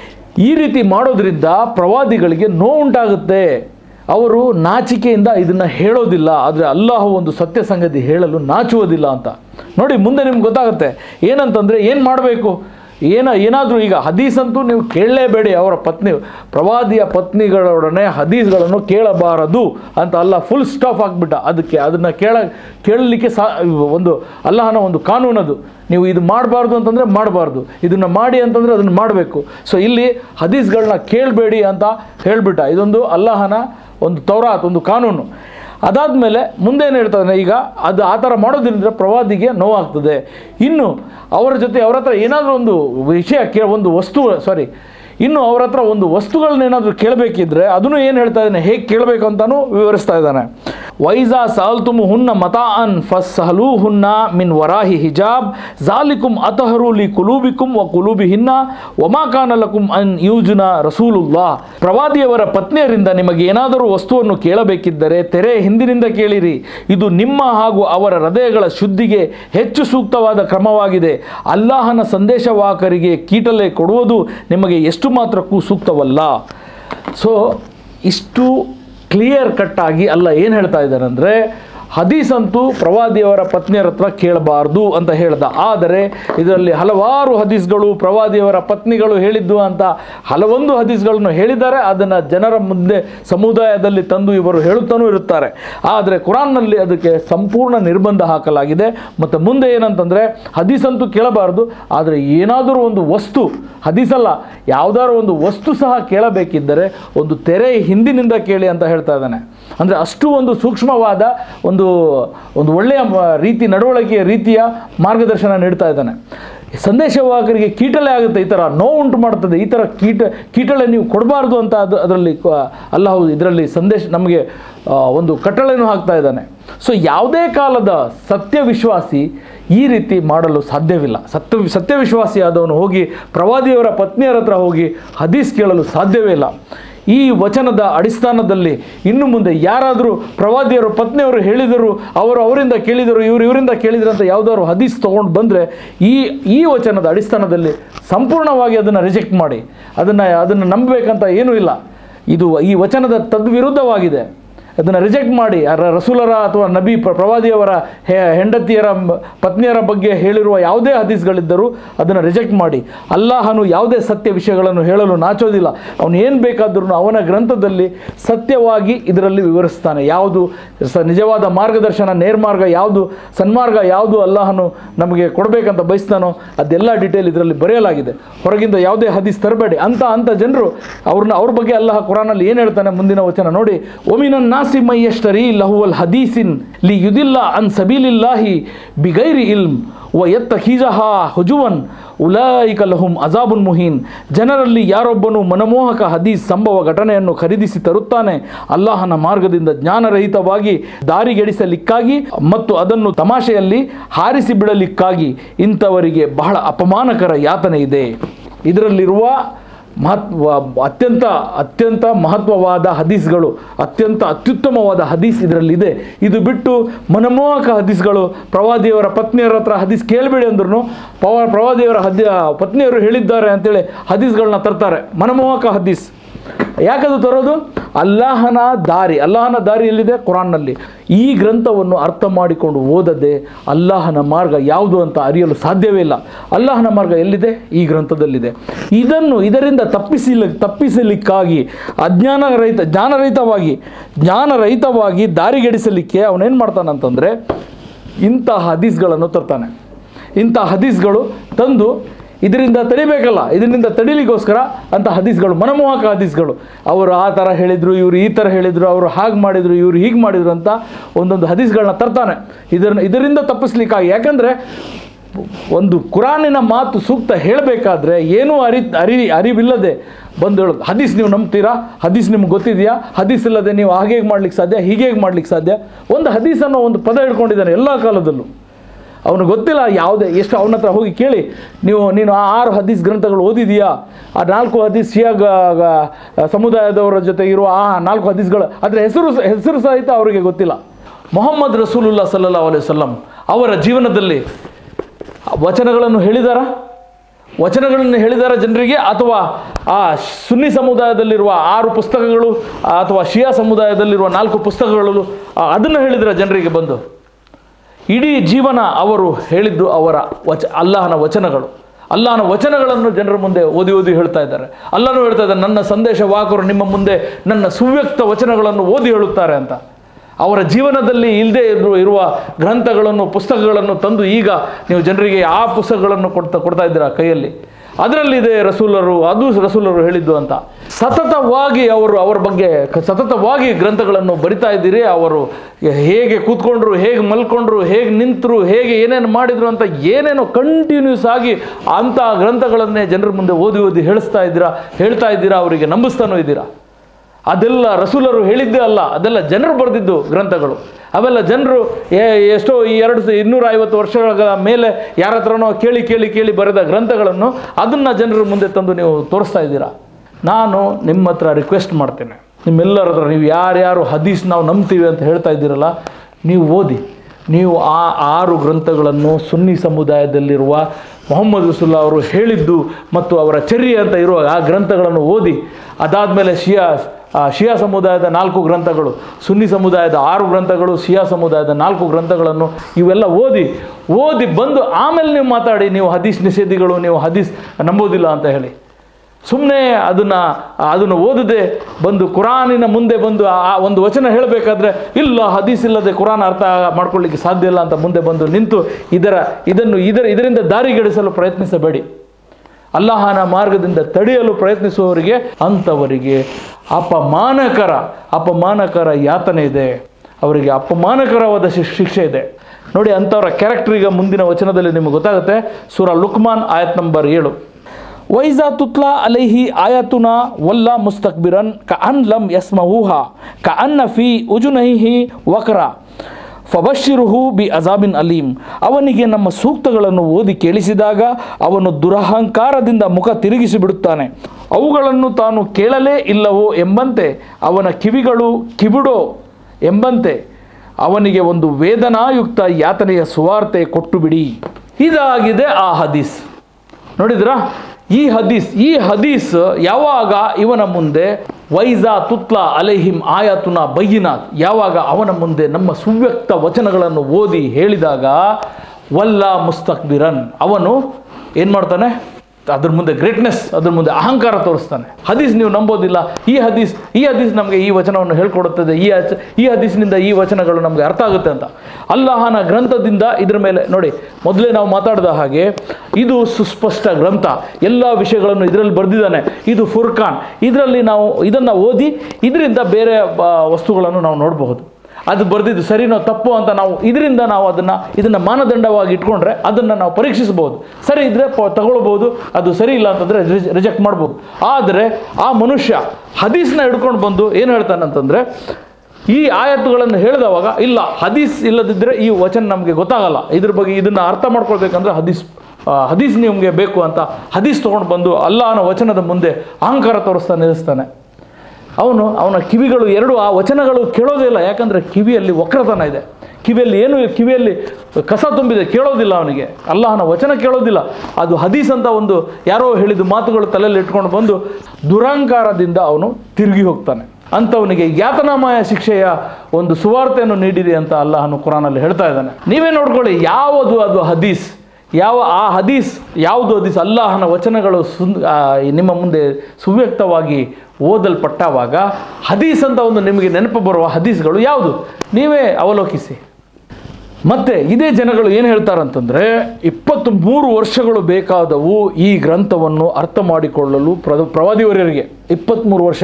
ಈ ರೀತಿ ಮಾಡೋದ್ರಿಂದ ಪ್ರವಾದಿಗಳಿಗೆ ನೋವುಂಟಾಗುತ್ತೆ ಅವರು ನಾಚಿಕೆಯಿಂದ ಇದನ್ನು ಹೇಳೋದಿಲ್ಲ ಆದರೆ ಅಲ್ಲಾಹ ಒಂದು ಸತ್ಯ ಸಂಗತಿ ಹೇಳಲು ನಾಚುವುದಿಲ್ಲ ಅಂತ ನೋಡಿ ಮುಂದೆ ನಿಮ್ಗೆ ಗೊತ್ತಾಗುತ್ತೆ ಏನಂತಂದರೆ ಏನು ಮಾಡಬೇಕು ಏನ ಏನಾದರೂ ಈಗ ಹದೀಸ್ ಅಂತೂ ನೀವು ಕೇಳಲೇಬೇಡಿ ಅವರ ಪತ್ನಿ ಪ್ರವಾದಿಯ ಪತ್ನಿಗಳೊಡನೆ ಹದೀಸ್ಗಳನ್ನು ಕೇಳಬಾರದು ಅಂತ ಅಲ್ಲ ಫುಲ್ ಸ್ಟಾಪ್ ಆಗಿಬಿಟ್ಟ ಅದಕ್ಕೆ ಅದನ್ನು ಕೇಳ ಕೇಳಲಿಕ್ಕೆ ಸಾ ಒಂದು ಅಲ್ಲಹನ ಒಂದು ಕಾನೂನದು ನೀವು ಇದು ಮಾಡಬಾರ್ದು ಅಂತಂದರೆ ಮಾಡಬಾರ್ದು ಇದನ್ನು ಮಾಡಿ ಅಂತಂದರೆ ಅದನ್ನು ಮಾಡಬೇಕು ಸೊ ಇಲ್ಲಿ ಹದೀಸ್ಗಳನ್ನ ಕೇಳಬೇಡಿ ಅಂತ ಹೇಳಿಬಿಟ್ಟ ಇದೊಂದು ಅಲ್ಲಹನ ಒಂದು ತೌರಾತ್ ಒಂದು ಕಾನೂನು ಅದಾದಮೇಲೆ ಮುಂದೆ ಏನು ಹೇಳ್ತಾನೆ ಈಗ ಅದು ಆ ಥರ ಮಾಡೋದ್ರಿಂದ ಪ್ರವಾದಿಗೆ ನೋವಾಗ್ತದೆ ಇನ್ನು ಅವರ ಜೊತೆ ಅವ್ರ ಹತ್ರ ಏನಾದರೂ ಒಂದು ವಿಷಯ ಕೇ ಒಂದು ವಸ್ತು ಸಾರಿ ಇನ್ನು ಅವ್ರ ಹತ್ರ ಒಂದು ವಸ್ತುಗಳನ್ನ ಏನಾದರೂ ಕೇಳಬೇಕಿದ್ರೆ ಅದನ್ನು ಏನು ಹೇಳ್ತಾ ಇದ್ದಾನೆ ಹೇಗೆ ಕೇಳಬೇಕು ಅಂತಲೂ ವಿವರಿಸ್ತಾ ಇದ್ದಾನೆ ವೈಜಾ ಸಾಲ್ತುಮು ಹುನ್ನ ಮತಾ ಅನ್ ಫಸ್ ಹಲೂ ಹುನ್ನ ಮಿನ್ ವರಾಹಿ ಹಿಜಾಬ್ ಜಾಲಿಕುಂ ಅತಹರು ಲಿ ಕುಲೂಬಿಕುಂ ವ ಕುಲೂಬಿ ಹಿನ್ನ ಒಮಾಕಾನಲಕುಂ ಅನ್ ಯೂಜುನ ರಸೂಲುಲ್ಲಾ ಪ್ರವಾದಿಯವರ ಪತ್ನಿಯರಿಂದ ನಿಮಗೆ ಏನಾದರೂ ವಸ್ತುವನ್ನು ಕೇಳಬೇಕಿದ್ದರೆ ತೆರೆ ಹಿಂದಿನಿಂದ ಕೇಳಿರಿ ಇದು ನಿಮ್ಮ ಹಾಗೂ ಅವರ ಹೃದಯಗಳ ಶುದ್ಧಿಗೆ ಹೆಚ್ಚು ಸೂಕ್ತವಾದ ಕ್ರಮವಾಗಿದೆ ಅಲ್ಲಾಹನ ಸಂದೇಶವಾಹಕರಿಗೆ ಕೀಟಲೆ ಕೊಡುವುದು ನಿಮಗೆ ಎಷ್ಟು ಮಾತ್ರಕ್ಕೂ ಸೂಕ್ತವಲ್ಲ ಸೊ ಇಷ್ಟು ಕ್ಲಿಯರ್ ಕಟ್ ಆಗಿ ಅಲ್ಲ ಏನು ಹೇಳ್ತಾ ಇದ್ದಾರೆ ಅಂದರೆ ಹದೀಸ್ ಅಂತೂ ಪ್ರವಾದಿಯವರ ಪತ್ನಿಯರ ಹತ್ರ ಕೇಳಬಾರ್ದು ಅಂತ ಹೇಳ್ದ ಆದರೆ ಇದರಲ್ಲಿ ಹಲವಾರು ಹದೀಸ್ಗಳು ಪ್ರವಾದಿಯವರ ಪತ್ನಿಗಳು ಹೇಳಿದ್ದು ಅಂತ ಹಲವೊಂದು ಹದೀಸ್ಗಳನ್ನು ಹೇಳಿದ್ದಾರೆ ಅದನ್ನು ಜನರ ಮುಂದೆ ಸಮುದಾಯದಲ್ಲಿ ತಂದು ಇವರು ಹೇಳುತ್ತಾನೂ ಇರುತ್ತಾರೆ ಆದರೆ ಕುರಾನ್ನಲ್ಲಿ ಅದಕ್ಕೆ ಸಂಪೂರ್ಣ ನಿರ್ಬಂಧ ಹಾಕಲಾಗಿದೆ ಮತ್ತು ಮುಂದೆ ಏನಂತಂದರೆ ಹದೀಸ್ ಅಂತೂ ಕೇಳಬಾರ್ದು ಆದರೆ ಏನಾದರೂ ಒಂದು ವಸ್ತು ಹದೀಸಲ್ಲ ಯಾವುದಾದ್ರು ಒಂದು ವಸ್ತು ಸಹ ಕೇಳಬೇಕಿದ್ದರೆ ಒಂದು ತೆರೆ ಹಿಂದಿನಿಂದ ಕೇಳಿ ಅಂತ ಹೇಳ್ತಾ ಇದ್ದಾನೆ ಅಂದರೆ ಅಷ್ಟು ಒಂದು ಸೂಕ್ಷ್ಮವಾದ ಒಂದು ಒಂದು ಒಳ್ಳೆಯ ಮ- ರೀತಿ ನಡವಳಿಕೆಯ ರೀತಿಯ ಮಾರ್ಗದರ್ಶನ ನೀಡ್ತಾ ಇದ್ದಾನೆ ಸಂದೇಶವಾಹಕರಿಗೆ ಕೀಟಲೆ ಆಗುತ್ತೆ ಈ ಥರ ನೋವು ಉಂಟು ಮಾಡ್ತದೆ ಈ ಥರ ಕೀಟ ಕೀಟಳೆ ನೀವು ಕೊಡಬಾರ್ದು ಅಂತ ಅದು ಅದರಲ್ಲಿ ಕ- ಅಲ್ಲಾಹು ಇದರಲ್ಲಿ ಸಂದೇಶ ನಮಗೆ ಆ, ಒಂದು ಕಟ್ಟಳೆಯನ್ನು ಹಾಕ್ತಾ ಇದ್ದಾನೆ ಸೊ ಯಾವುದೇ ಕಾಲದ ಸತ್ಯವಿಶ್ವಾಸಿ ಈ ರೀತಿ ಮಾಡಲು ಸಾಧ್ಯವಿಲ್ಲ ಸತ್ಯ ಸತ್ಯವಿಶ್ವಾಸಿ ಆದವನು ಹೋಗಿ ಪ್ರವಾದಿಯವರ ಪತ್ನಿಯರ ಹತ್ರ ಹೋಗಿ ಹದೀಸ್ ಕೇಳಲು ಸಾಧ್ಯವೇ ಇಲ್ಲ ಈ ವಚನದ ಅಡಿಸ್ಥಾನದಲ್ಲಿ ಇನ್ನು ಮುಂದೆ ಯಾರಾದರೂ ಪ್ರವಾದಿಯರು ಪತ್ನಿಯವರು ಹೇಳಿದರು ಅವರು ಅವರಿಂದ ಕೇಳಿದರು ಇವರು ಇವರಿಂದ ಕೇಳಿದ್ರು ಅಂತ ಯಾವುದಾದ್ರು ಹದೀಸ್ ತೊಗೊಂಡು ಬಂದರೆ ಈ ಈ ವಚನದ ಅಡಿಸ್ಥಾನದಲ್ಲಿ ಸಂಪೂರ್ಣವಾಗಿ ಅದನ್ನು ರಿಜೆಕ್ಟ್ ಮಾಡಿ ಅದನ್ನು ಅದನ್ನು ನಂಬಬೇಕಂತ ಏನೂ ಇಲ್ಲ ಇದು ಈ ವಚನದ ತದ್ವಿರುದ್ಧವಾಗಿದೆ ಅದನ್ನು ರಿಜೆಕ್ಟ್ ಮಾಡಿ ಆ ರ- ರಸೂಲರ ಅಥವಾ ನಬಿ ಪ್ರ- ಪ್ರವಾದಿಯವರ ಹೆ- ಹೆಂಡತಿಯರ ಮ- ಪತ್ನಿಯರ ಬಗ್ಗೆ ಹೇಳಿರುವ ಯಾವುದೇ ಹದೀಸ್ಗಳಿದ್ದರೂ ಅದನ್ನು ರಿಜೆಕ್ಟ್ ಮಾಡಿ ಅಲ್ಲಾಹನು ಯಾವುದೇ ಸತ್ಯ ವಿಷಯಗಳನ್ನು ಹೇಳಲು ನಾಚೋದಿಲ್ಲ ಅವನು ಏನು ಬೇಕಾದರೂ ಅವನ ಗ್ರಂಥದಲ್ಲಿ ಸತ್ಯವಾಗಿ ಇದರಲ್ಲಿ ವಿವರಿಸ್ತಾನೆ ಯಾವುದು ಸ ನಿಜವಾದ ಮಾರ್ಗದರ್ಶನ ನೇರ್ಮಾರ್ಗ ಯಾವುದು ಸನ್ಮಾರ್ಗ ಯಾವುದು ಅಲ್ಲಾಹನು ನಮಗೆ ಕೊಡಬೇಕಂತ ಬಯಸ್ತಾನೋ ಅದೆಲ್ಲ ಡೀಟೇಲ್ ಇದರಲ್ಲಿ ಬರೆಯಲಾಗಿದೆ ಹೊರಗಿಂದ ಯಾವುದೇ ಹದೀಸ್ ತರಬೇಡಿ ಅಂತ ಅಂತ ಜನರು ಅವ್ರನ್ನ ಅವ್ರ ಬಗ್ಗೆ ಅಲ್ಲಾಹ ಕುರಾನಲ್ಲಿ ಏನು ಹೇಳ್ತಾನೆ ಮುಂದಿನ ವಚನ ನೋಡಿ ಒಮಿನನ್ ನಾಸಿ ಮೈಯಷ್ಟರಿ ಲಹುವಲ್ ಹದೀಸಿನ್ ಲಿ ಯುದಿಲ್ಲ ಅನ್ ಸಬೀಲಿಲ್ಲಾಹಿ ಬಿಗೈರಿ ಇಲ್ಮ್ ವ ಎತ್ತ ಖೀಜಹ ಹುಜುವನ್ ಉಲಾಯಿಕ ಲಹುಂ ಅಜಾಬುನ್ ಮುಹೀನ್ ಜನರಲ್ಲಿ ಯಾರೊಬ್ಬನು ಮನಮೋಹಕ ಹದೀಸ್ ಸಂಭವ ಘಟನೆಯನ್ನು ಖರೀದಿಸಿ ತರುತ್ತಾನೆ ಅಲ್ಲಾಹನ ಮಾರ್ಗದಿಂದ ಜ್ಞಾನರಹಿತವಾಗಿ ದಾರಿಗೆಡಿಸಲಿಕ್ಕಾಗಿ ಮತ್ತು ಅದನ್ನು ತಮಾಷೆಯಲ್ಲಿ ಹಾರಿಸಿ ಬಿಡಲಿಕ್ಕಾಗಿ ಇಂಥವರಿಗೆ ಬಹಳ ಅಪಮಾನಕರ ಯಾತನೆ ಇದೆ ಇದರಲ್ಲಿರುವ ಮಹತ್ವ ಅತ್ಯಂತ ಅತ್ಯಂತ ಮಹತ್ವವಾದ ಹದೀಸ್ಗಳು ಅತ್ಯಂತ ಅತ್ಯುತ್ತಮವಾದ ಹದೀಸ್ ಇದರಲ್ಲಿದೆ ಇದು ಬಿಟ್ಟು ಮನಮೋಹಕ ಹದೀಸ್ಗಳು ಪ್ರವಾದಿಯವರ ಪತ್ನಿಯರ ಹತ್ರ ಹದೀಸ್ ಕೇಳಬೇಡಿ ಅಂದ್ರೂ ಪವ ಪ್ರವಾದಿಯವರ ಹದಿ ಪತ್ನಿಯರು ಹೇಳಿದ್ದಾರೆ ಅಂತೇಳಿ ಹದೀಸ್ಗಳನ್ನ ತರ್ತಾರೆ ಮನಮೋಹಕ ಹದೀಸ್ ಯಾಕದು ತರೋದು ಅಲ್ಲಾಹನ ದಾರಿ ಅಲ್ಲಾಹನ ದಾರಿ ಎಲ್ಲಿದೆ ಕುರಾನ್ನಲ್ಲಿ ಈ ಗ್ರಂಥವನ್ನು ಅರ್ಥ ಮಾಡಿಕೊಂಡು ಓದದೆ ಅಲ್ಲಾಹನ ಮಾರ್ಗ ಯಾವುದು ಅಂತ ಅರಿಯಲು ಸಾಧ್ಯವೇ ಇಲ್ಲ ಅಲ್ಲಾಹನ ಮಾರ್ಗ ಎಲ್ಲಿದೆ ಈ ಗ್ರಂಥದಲ್ಲಿದೆ ಇದನ್ನು ಇದರಿಂದ ತಪ್ಪಿಸಿಲ ತಪ್ಪಿಸಲಿಕ್ಕಾಗಿ ಅಜ್ಞಾನ ರಹಿತ ಜ್ಞಾನರಹಿತವಾಗಿ ಜ್ಞಾನರಹಿತವಾಗಿ ದಾರಿಗೆಡಿಸಲಿಕ್ಕೆ ಅವನೇನು ಮಾಡ್ತಾನಂತಂದರೆ ಇಂಥ ಹದೀಸ್ಗಳನ್ನು ತರ್ತಾನೆ ಇಂಥ ಹದೀಸ್ಗಳು ತಂದು ಇದರಿಂದ ತಡಿಬೇಕಲ್ಲ ಇದರಿಂದ ತಡಿಲಿಕ್ಕೋಸ್ಕರ ಅಂತ ಹದೀಸ್ಗಳು ಮನಮೋಹಕ ಹದೀಸ್ಗಳು ಅವರು ಆ ಥರ ಹೇಳಿದರು ಇವರು ಈ ಥರ ಹೇಳಿದರು ಅವರು ಹಾಗೆ ಮಾಡಿದರು ಇವರು ಹೀಗೆ ಮಾಡಿದರು ಅಂತ ಒಂದೊಂದು ಹದೀಸ್ಗಳನ್ನ ತರ್ತಾನೆ ಇದನ್ನು ಇದರಿಂದ ತಪ್ಪಿಸ್ಲಿಕ್ಕಾಗಿ ಯಾಕಂದರೆ ಒಂದು ಕುರಾನಿನ ಮಾತು ಸೂಕ್ತ ಹೇಳಬೇಕಾದ್ರೆ ಏನೂ ಅರಿ ಅರಿ ಅರಿವಿಲ್ಲದೆ ಬಂದು ಹೇಳೋದು ಹದೀಸ್ ನೀವು ನಂಬ್ತೀರಾ ಹದೀಸ್ ನಿಮ್ಗೆ ಗೊತ್ತಿದೆಯಾ ಹದೀಸ್ ಇಲ್ಲದೆ ನೀವು ಹಾಗೆ ಹೇಗೆ ಮಾಡ್ಲಿಕ್ಕೆ ಸಾಧ್ಯ ಹೀಗೆ ಹೇಗೆ ಮಾಡ್ಲಿಕ್ಕೆ ಸಾಧ್ಯ ಒಂದು ಹದೀಸ್ ಅನ್ನೋ ಒಂದು ಪದ ಹಿಡ್ಕೊಂಡಿದ್ದಾನೆ ಎಲ್ಲ ಕಾಲದಲ್ಲೂ ಅವನು ಗೊತ್ತಿಲ್ಲ ಯಾವುದೇ ಎಷ್ಟು ಅವನ ಹತ್ರ ಹೋಗಿ ಕೇಳಿ ನೀವು ನೀನು ಆ ಆರು ಹದೀಸ್ ಗ್ರಂಥಗಳು ಓದಿದೀಯಾ ಆ ನಾಲ್ಕು ಹದೀಸ್ ಶಿಯಾ ಗ- ಗ- ಸಮುದಾಯದವರ ಜೊತೆ ಇರುವ ಆ ನಾಲ್ಕು ಹದೀಸ್ಗಳು ಅದರ ಹೆಸರು ಸ- ಹೆಸರು ಸಹಿತ ಅವರಿಗೆ ಗೊತ್ತಿಲ್ಲ ಮೊಹಮ್ಮದ್ ರಸೂಲುಲ್ಲಾ ಸಲ್ಲಾ ಅಲೈಹಿ ವಸಲ್ಲಂ ಅವರ ಜೀವನದಲ್ಲಿ ವಚನಗಳನ್ನು ಹೇಳಿದಾರ ವಚನಗಳನ್ನು ಹೇಳಿದಾರ ಜನರಿಗೆ ಅಥವಾ ಆ ಸುನ್ನಿ ಸಮುದಾಯದಲ್ಲಿರುವ ಆರು ಪುಸ್ತಕಗಳು ಅಥವಾ ಶಿಯಾ ಸಮುದಾಯದಲ್ಲಿರುವ ನಾಲ್ಕು ಪುಸ್ತಕಗಳು ಅದನ್ನು ಹೇಳಿದ್ರ ಜನರಿಗೆ ಬಂದು ಇಡೀ ಜೀವನ ಅವರು ಹೇಳಿದ್ದು ಅವರ ವಚ ಅಲ್ಲಾಹನ ವಚನಗಳು ಅಲ್ಲಾಹನ ವಚನಗಳನ್ನು ಜನರ ಮುಂದೆ ಓದಿ ಓದಿ ಹೇಳ್ತಾ ಇದ್ದಾರೆ ಅಲ್ಲನೂ ಹೇಳ್ತಾ ಇದ್ದಾರೆ ನನ್ನ ಸಂದೇಶವಾಹಕರು ನಿಮ್ಮ ಮುಂದೆ ನನ್ನ ಸುವ್ಯಕ್ತ ವಚನಗಳನ್ನು ಓದಿ ಹೇಳುತ್ತಾರೆ ಅಂತ ಅವರ ಜೀವನದಲ್ಲಿ ಇಲ್ಲದೆ ಇರುವ ಇರುವ ಗ್ರಂಥಗಳನ್ನು ಪುಸ್ತಕಗಳನ್ನು ತಂದು ಈಗ ನೀವು ಜನರಿಗೆ ಆ ಪುಸ್ತಕಗಳನ್ನು ಕೊಡ್ತಾ ಕೊಡ್ತಾ ಇದ್ದೀರಾ ಕೈಯಲ್ಲಿ ಅದರಲ್ಲಿದೆ ರಸೂಲರು ಅದು ರಸೂಲರು ಹೇಳಿದ್ದು ಅಂತ ಸತತವಾಗಿ ಅವರು ಅವರ ಬಗ್ಗೆ ಕ- ಸತತವಾಗಿ ಗ್ರಂಥಗಳನ್ನು ಬರಿತಾ ಇದ್ದೀರಿ ಅವರು ಹೇಗೆ ಕೂತ್ಕೊಂಡ್ರು ಹೇಗೆ ಮಲ್ಕೊಂಡ್ರು ಹೇಗೆ ನಿಂತರು ಹೇಗೆ ಏನೇನು ಮಾಡಿದ್ರು ಅಂತ ಏನೇನೋ ಕಂಟಿನ್ಯೂಸ್ ಆಗಿ ಅಂಥ ಗ್ರಂಥಗಳನ್ನೇ ಜನರ ಮುಂದೆ ಓದಿ ಓದಿ ಹೇಳಿಸ್ತಾ ಇದ್ದೀರಾ ಹೇಳ್ತಾ ಇದ್ದೀರಾ ಅವರಿಗೆ ನಂಬಿಸ್ತಾನೂ ಇದ್ದೀರಾ ಅದೆಲ್ಲ ರಸೂಲರು ಹೇಳಿದ್ದೇ ಅಲ್ಲ ಅದೆಲ್ಲ ಜನರು ಬರೆದಿದ್ದು ಗ್ರಂಥಗಳು ಅವೆಲ್ಲ ಜನರು ಎ- ಎಷ್ಟೋ ಈ ಎರಡು ಸ- ಇನ್ನೂರ ಐವತ್ತು ವರ್ಷಗಳ ಮೇಲೆ ಯಾರ ಹತ್ರನೋ ಕೇಳಿ ಕೇಳಿ ಕೇಳಿ ಬರೆದ ಗ್ರಂಥಗಳನ್ನು ಅದನ್ನು ಜನರ ಮುಂದೆ ತಂದು ನೀವು ತೋರಿಸ್ತಾ ಇದ್ದೀರಾ ನಾನು ನಿಮ್ಮ ಹತ್ರ ರಿಕ್ವೆಸ್ಟ್ ಮಾಡ್ತೇನೆ ನಿಮ್ಮೆಲ್ಲರ ಹತ್ರ ನೀವು ಯಾರ್ಯಾರು ಹದೀಸ್ ನಾವು ನಂಬ್ತೀವಿ ಅಂತ ಹೇಳ್ತಾ ಇದ್ದೀರಲ್ಲ ನೀವು ಓದಿ ನೀವು ಆ ಆರು ಗ್ರಂಥಗಳನ್ನು ಸುನ್ನಿ ಸಮುದಾಯದಲ್ಲಿರುವ ಮೊಹಮ್ಮದ್ ರಸುಲ್ಲಾ ಅವರು ಹೇಳಿದ್ದು ಮತ್ತು ಅವರ ಚರ್ಯ ಅಂತ ಇರುವ ಆ ಗ್ರಂಥಗಳನ್ನು ಓದಿ ಅದಾದಮೇಲೆ ಶಿಯಾ ಆ ಶಿಯಾ ಸಮುದಾಯದ ನಾಲ್ಕು ಗ್ರಂಥಗಳು ಸುನ್ನಿ ಸಮುದಾಯದ ಆರು ಗ್ರಂಥಗಳು ಶಿಯಾ ಸಮುದಾಯದ ನಾಲ್ಕು ಗ್ರಂಥಗಳನ್ನು ಇವೆಲ್ಲ ಓದಿ ಓದಿ ಬಂದು ಆಮೇಲೆ ನೀವು ಮಾತಾಡಿ ನೀವು ಹದೀಸ್ ನಿಷೇಧಿಗಳು ನೀವು ಹದೀಸ್ ನಂಬೋದಿಲ್ಲ ಅಂತ ಹೇಳಿ ಸುಮ್ಮನೆ ಅದನ್ನು ಅದನ್ನು ಓದದೆ ಬಂದು ಕುರಾನಿನ ಮುಂದೆ ಬಂದು ಆ ಆ ಒಂದು ವಚನ ಹೇಳಬೇಕಾದ್ರೆ ಇಲ್ಲ ಹದೀಸ್ ಇಲ್ಲದೆ ಕುರಾನ್ ಅರ್ಥ ಮಾಡ್ಕೊಳ್ಳಿಕ್ಕೆ ಸಾಧ್ಯ ಇಲ್ಲ ಅಂತ ಮುಂದೆ ಬಂದು ನಿಂತು ಇದರ ಇದನ್ನು ಇದರ ಇದರಿಂದ ದಾರಿಗೆಡಿಸಲು ಪ್ರಯತ್ನಿಸಬೇಡಿ ಅಲ್ಲಾಹನ ಮಾರ್ಗದಿಂದ ತಡೆಯಲು ಪ್ರಯತ್ನಿಸುವವರಿಗೆ ಅಂಥವರಿಗೆ ಅಪಮಾನಕರ ಅಪಮಾನಕರ ಯಾತನೆ ಇದೆ ಅವರಿಗೆ ಅಪಮಾನಕರವಾದ ಶಿ- ಶಿಕ್ಷೆ ಇದೆ ನೋಡಿ ಅಂಥವರ ಕ್ಯಾರೆಕ್ಟರ್ ಈಗ ಮುಂದಿನ ವಚನದಲ್ಲಿ ನಿಮಗೆ ಗೊತ್ತಾಗುತ್ತೆ ಸೂರ ಲುಕ್ಮಾನ್ ಆಯತ್ ನಂಬರ್ ಏಳು ವೈಜಾ ತುತ್ಲಾ ಅಲೈಹಿ ಆಯತುನಾ ವಲ್ಲಾ ಮುಸ್ತಕ್ಬಿರನ್ ಕ ಅನ್ ಲಂ ಯಸ್ಮಹೂಹಾ ಕ ಅನ್ನ ಫಿ ಉಜುನೈಹಿ ವಕ್ರ ಫಬಶಿರುಹು ಬಿ ಅಜಾಬಿನ್ ಅಲೀಂ ಅವನಿಗೆ ನಮ್ಮ ಸೂಕ್ತಗಳನ್ನು ಓದಿ ಕೇಳಿಸಿದಾಗ ಅವನು ದುರಹಂಕಾರದಿಂದ ಮುಖ ತಿರುಗಿಸಿ ಬಿಡುತ್ತಾನೆ ಅವುಗಳನ್ನು ತಾನು ಕೇಳಲೇ ಇಲ್ಲವೋ ಎಂಬಂತೆ ಅವನ ಕಿವಿಗಳು ಕಿವಿಡೋ ಎಂಬಂತೆ ಅವನಿಗೆ ಒಂದು ವೇದನಾಯುಕ್ತ ಯಾತನೆಯ ಸುವಾರ್ತೆ ಕೊಟ್ಟು ಬಿಡಿ ಇದಾಗಿದೆ ಆ ಹದೀಸ್ ನೋಡಿದ್ರಾ ಈ ಹದೀಸ್ ಈ ಹದೀಸ್ ಯಾವಾಗ ಇವನ ಮುಂದೆ ವೈಜಾ ತುತ್ಲಾ ಅಲೈಹಿಂ ಆಯಾತುನ ಬೈಯಿನಾತ್ ಯಾವಾಗ ಅವನ ಮುಂದೆ ನಮ್ಮ ಸುವ್ಯಕ್ತ ವಚನಗಳನ್ನು ಓದಿ ಹೇಳಿದಾಗ ವಲ್ಲ ಮುಸ್ತಕ್ಬಿರನ್ ಅವನು ಏನು ಮಾಡ್ತಾನೆ ಅದ್ರ ಮುಂದೆ ಗ್ರೇಟ್ನೆಸ್ ಅದ್ರ ಮುಂದೆ ಅಹಂಕಾರ ತೋರಿಸ್ತಾನೆ ಹದೀಸ್ ನೀವು ನಂಬೋದಿಲ್ಲ ಈ ಹದೀಸ್ ಈ ಹದೀಸ್ ನಮಗೆ ಈ ವಚನವನ್ನು ಹೇಳ್ಕೊಡುತ್ತದೆ ಈ ಹಚ- ಈ ಹದೀಸ್ನಿಂದ ಈ ವಚನಗಳು ನಮಗೆ ಅರ್ಥ ಆಗುತ್ತೆ ಅಂತ ಅಲ್ಲಾಹನ ಗ್ರಂಥದಿಂದ ಇದ್ರ ಮೇಲೆ ನೋಡಿ ಮೊದಲೇ ನಾವು ಮಾತಾಡಿದ ಹಾಗೆ ಇದು ಸುಸ್ಪಷ್ಟ ಗ್ರಂಥ ಎಲ್ಲ ವಿಷಯಗಳನ್ನು ಇದರಲ್ಲಿ ಬರೆದಿದ್ದಾನೆ ಇದು ಫುರ್ಖಾನ್ ಇದರಲ್ಲಿ ನಾವು ಇದನ್ನು ಓದಿ ಇದರಿಂದ ಬೇರೆ ಆ, ವಸ್ತುಗಳನ್ನು ನಾವು ನೋಡಬಹುದು ಅದು ಬರೆದಿದ್ದು ಸರಿನೋ ತಪ್ಪು ಅಂತ ನಾವು ಇದರಿಂದ ನಾವು ಅದನ್ನು ಇದನ್ನು ಮಾನದಂಡವಾಗಿ ಇಟ್ಕೊಂಡ್ರೆ ಅದನ್ನು ನಾವು ಪರೀಕ್ಷಿಸಬಹುದು ಸರಿ ಇದ್ದರೆ ಪ ತಗೊಳ್ಬೋದು ಅದು ಸರಿ ಇಲ್ಲ ಅಂತಂದರೆ ರಿಜೆಕ್ಟ್ ಮಾಡ್ಬೋದು ಆದರೆ ಆ ಮನುಷ್ಯ ಹದೀಸ್ನ ಹಿಡ್ಕೊಂಡು ಬಂದು ಏನು ಹೇಳ್ತಾನಂತಂದರೆ ಈ ಆಯತ್ತುಗಳನ್ನು ಹೇಳಿದವಾಗ ಇಲ್ಲ ಹದೀಸ್ ಇಲ್ಲದಿದ್ದರೆ ಈ ವಚನ ನಮಗೆ ಗೊತ್ತಾಗಲ್ಲ ಇದ್ರ ಬಗ್ಗೆ ಇದನ್ನು ಅರ್ಥ ಮಾಡ್ಕೊಳ್ಬೇಕಂದ್ರೆ ಹದೀಸ್ ಆ, ಹದೀಸ್ ನಿಮಗೆ ಬೇಕು ಅಂತ ಹದೀಸ್ ತೊಗೊಂಡು ಬಂದು ಅಲ್ಲಾಹನ ವಚನದ ಮುಂದೆ ಅಹಂಕಾರ ತೋರಿಸ್ತಾ ನಿಲ್ಲಿಸ್ತಾನೆ ಅವನು ಅವನ ಕಿವಿಗಳು ಎರಡು ಆ ವಚನಗಳು ಕೇಳೋದೇ ಇಲ್ಲ ಯಾಕಂದರೆ ಕಿವಿಯಲ್ಲಿ ವಕ್ರತನ ಇದೆ ಕಿವಿಯಲ್ಲಿ ಏನು ಕಿವಿಯಲ್ಲಿ ಕಸ ತುಂಬಿದೆ ಕೇಳೋದಿಲ್ಲ ಅವನಿಗೆ ಅಲ್ಲಾಹನ ವಚನ ಕೇಳೋದಿಲ್ಲ ಅದು ಹದೀಸ್ ಅಂತ ಒಂದು ಯಾರೋ ಹೇಳಿದ ಮಾತುಗಳು ತಲೆಯಲ್ಲಿ ಇಟ್ಕೊಂಡು ಬಂದು ದುರಹಂಕಾರದಿಂದ ಅವನು ತಿರುಗಿ ಹೋಗ್ತಾನೆ ಅಂಥವನಿಗೆ ಯಾತನಾಮಯ ಶಿಕ್ಷೆಯ ಒಂದು ಸುವಾರ್ತೆಯನ್ನು ನೀಡಿದೆ ಅಂತ ಅಲ್ಲಾಹನು ಕುರಾನಲ್ಲಿ ಹೇಳ್ತಾ ಇದ್ದಾನೆ ನೀವೇ ನೋಡ್ಕೊಳ್ಳಿ ಯಾವುದು ಅದು ಹದೀಸ್ ಯಾವ ಆ ಹದೀಸ್ ಯಾವುದು ಹದೀಸ್ ಅಲ್ಲಾಹನ ವಚನಗಳು ಸುಂದ್ ಆ, ನಿಮ್ಮ ಮುಂದೆ ಸುವ್ಯಕ್ತವಾಗಿ ಓದಲ್ಪಟ್ಟಾವಾಗ ಹದೀಸ್ ಅಂತ ಒಂದು ನಿಮಗೆ ನೆನಪು ಬರುವ ಹದೀಸ್ಗಳು ಯಾವುದು ನೀವೇ ಅವಲೋಕಿಸಿ ಮತ್ತೆ ಇದೇ ಜನಗಳು ಏನು ಹೇಳ್ತಾರಂತಂದರೆ ಇಪ್ಪತ್ತು ಮೂರು ವರ್ಷಗಳು ಬೇಕಾದವು ಈ ಗ್ರಂಥವನ್ನು ಅರ್ಥ ಮಾಡಿಕೊಳ್ಳಲು ಪ್ರ ಪ್ರವಾದಿವರರಿಗೆ ಇಪ್ಪತ್ತ್ಮೂರು ವರ್ಷ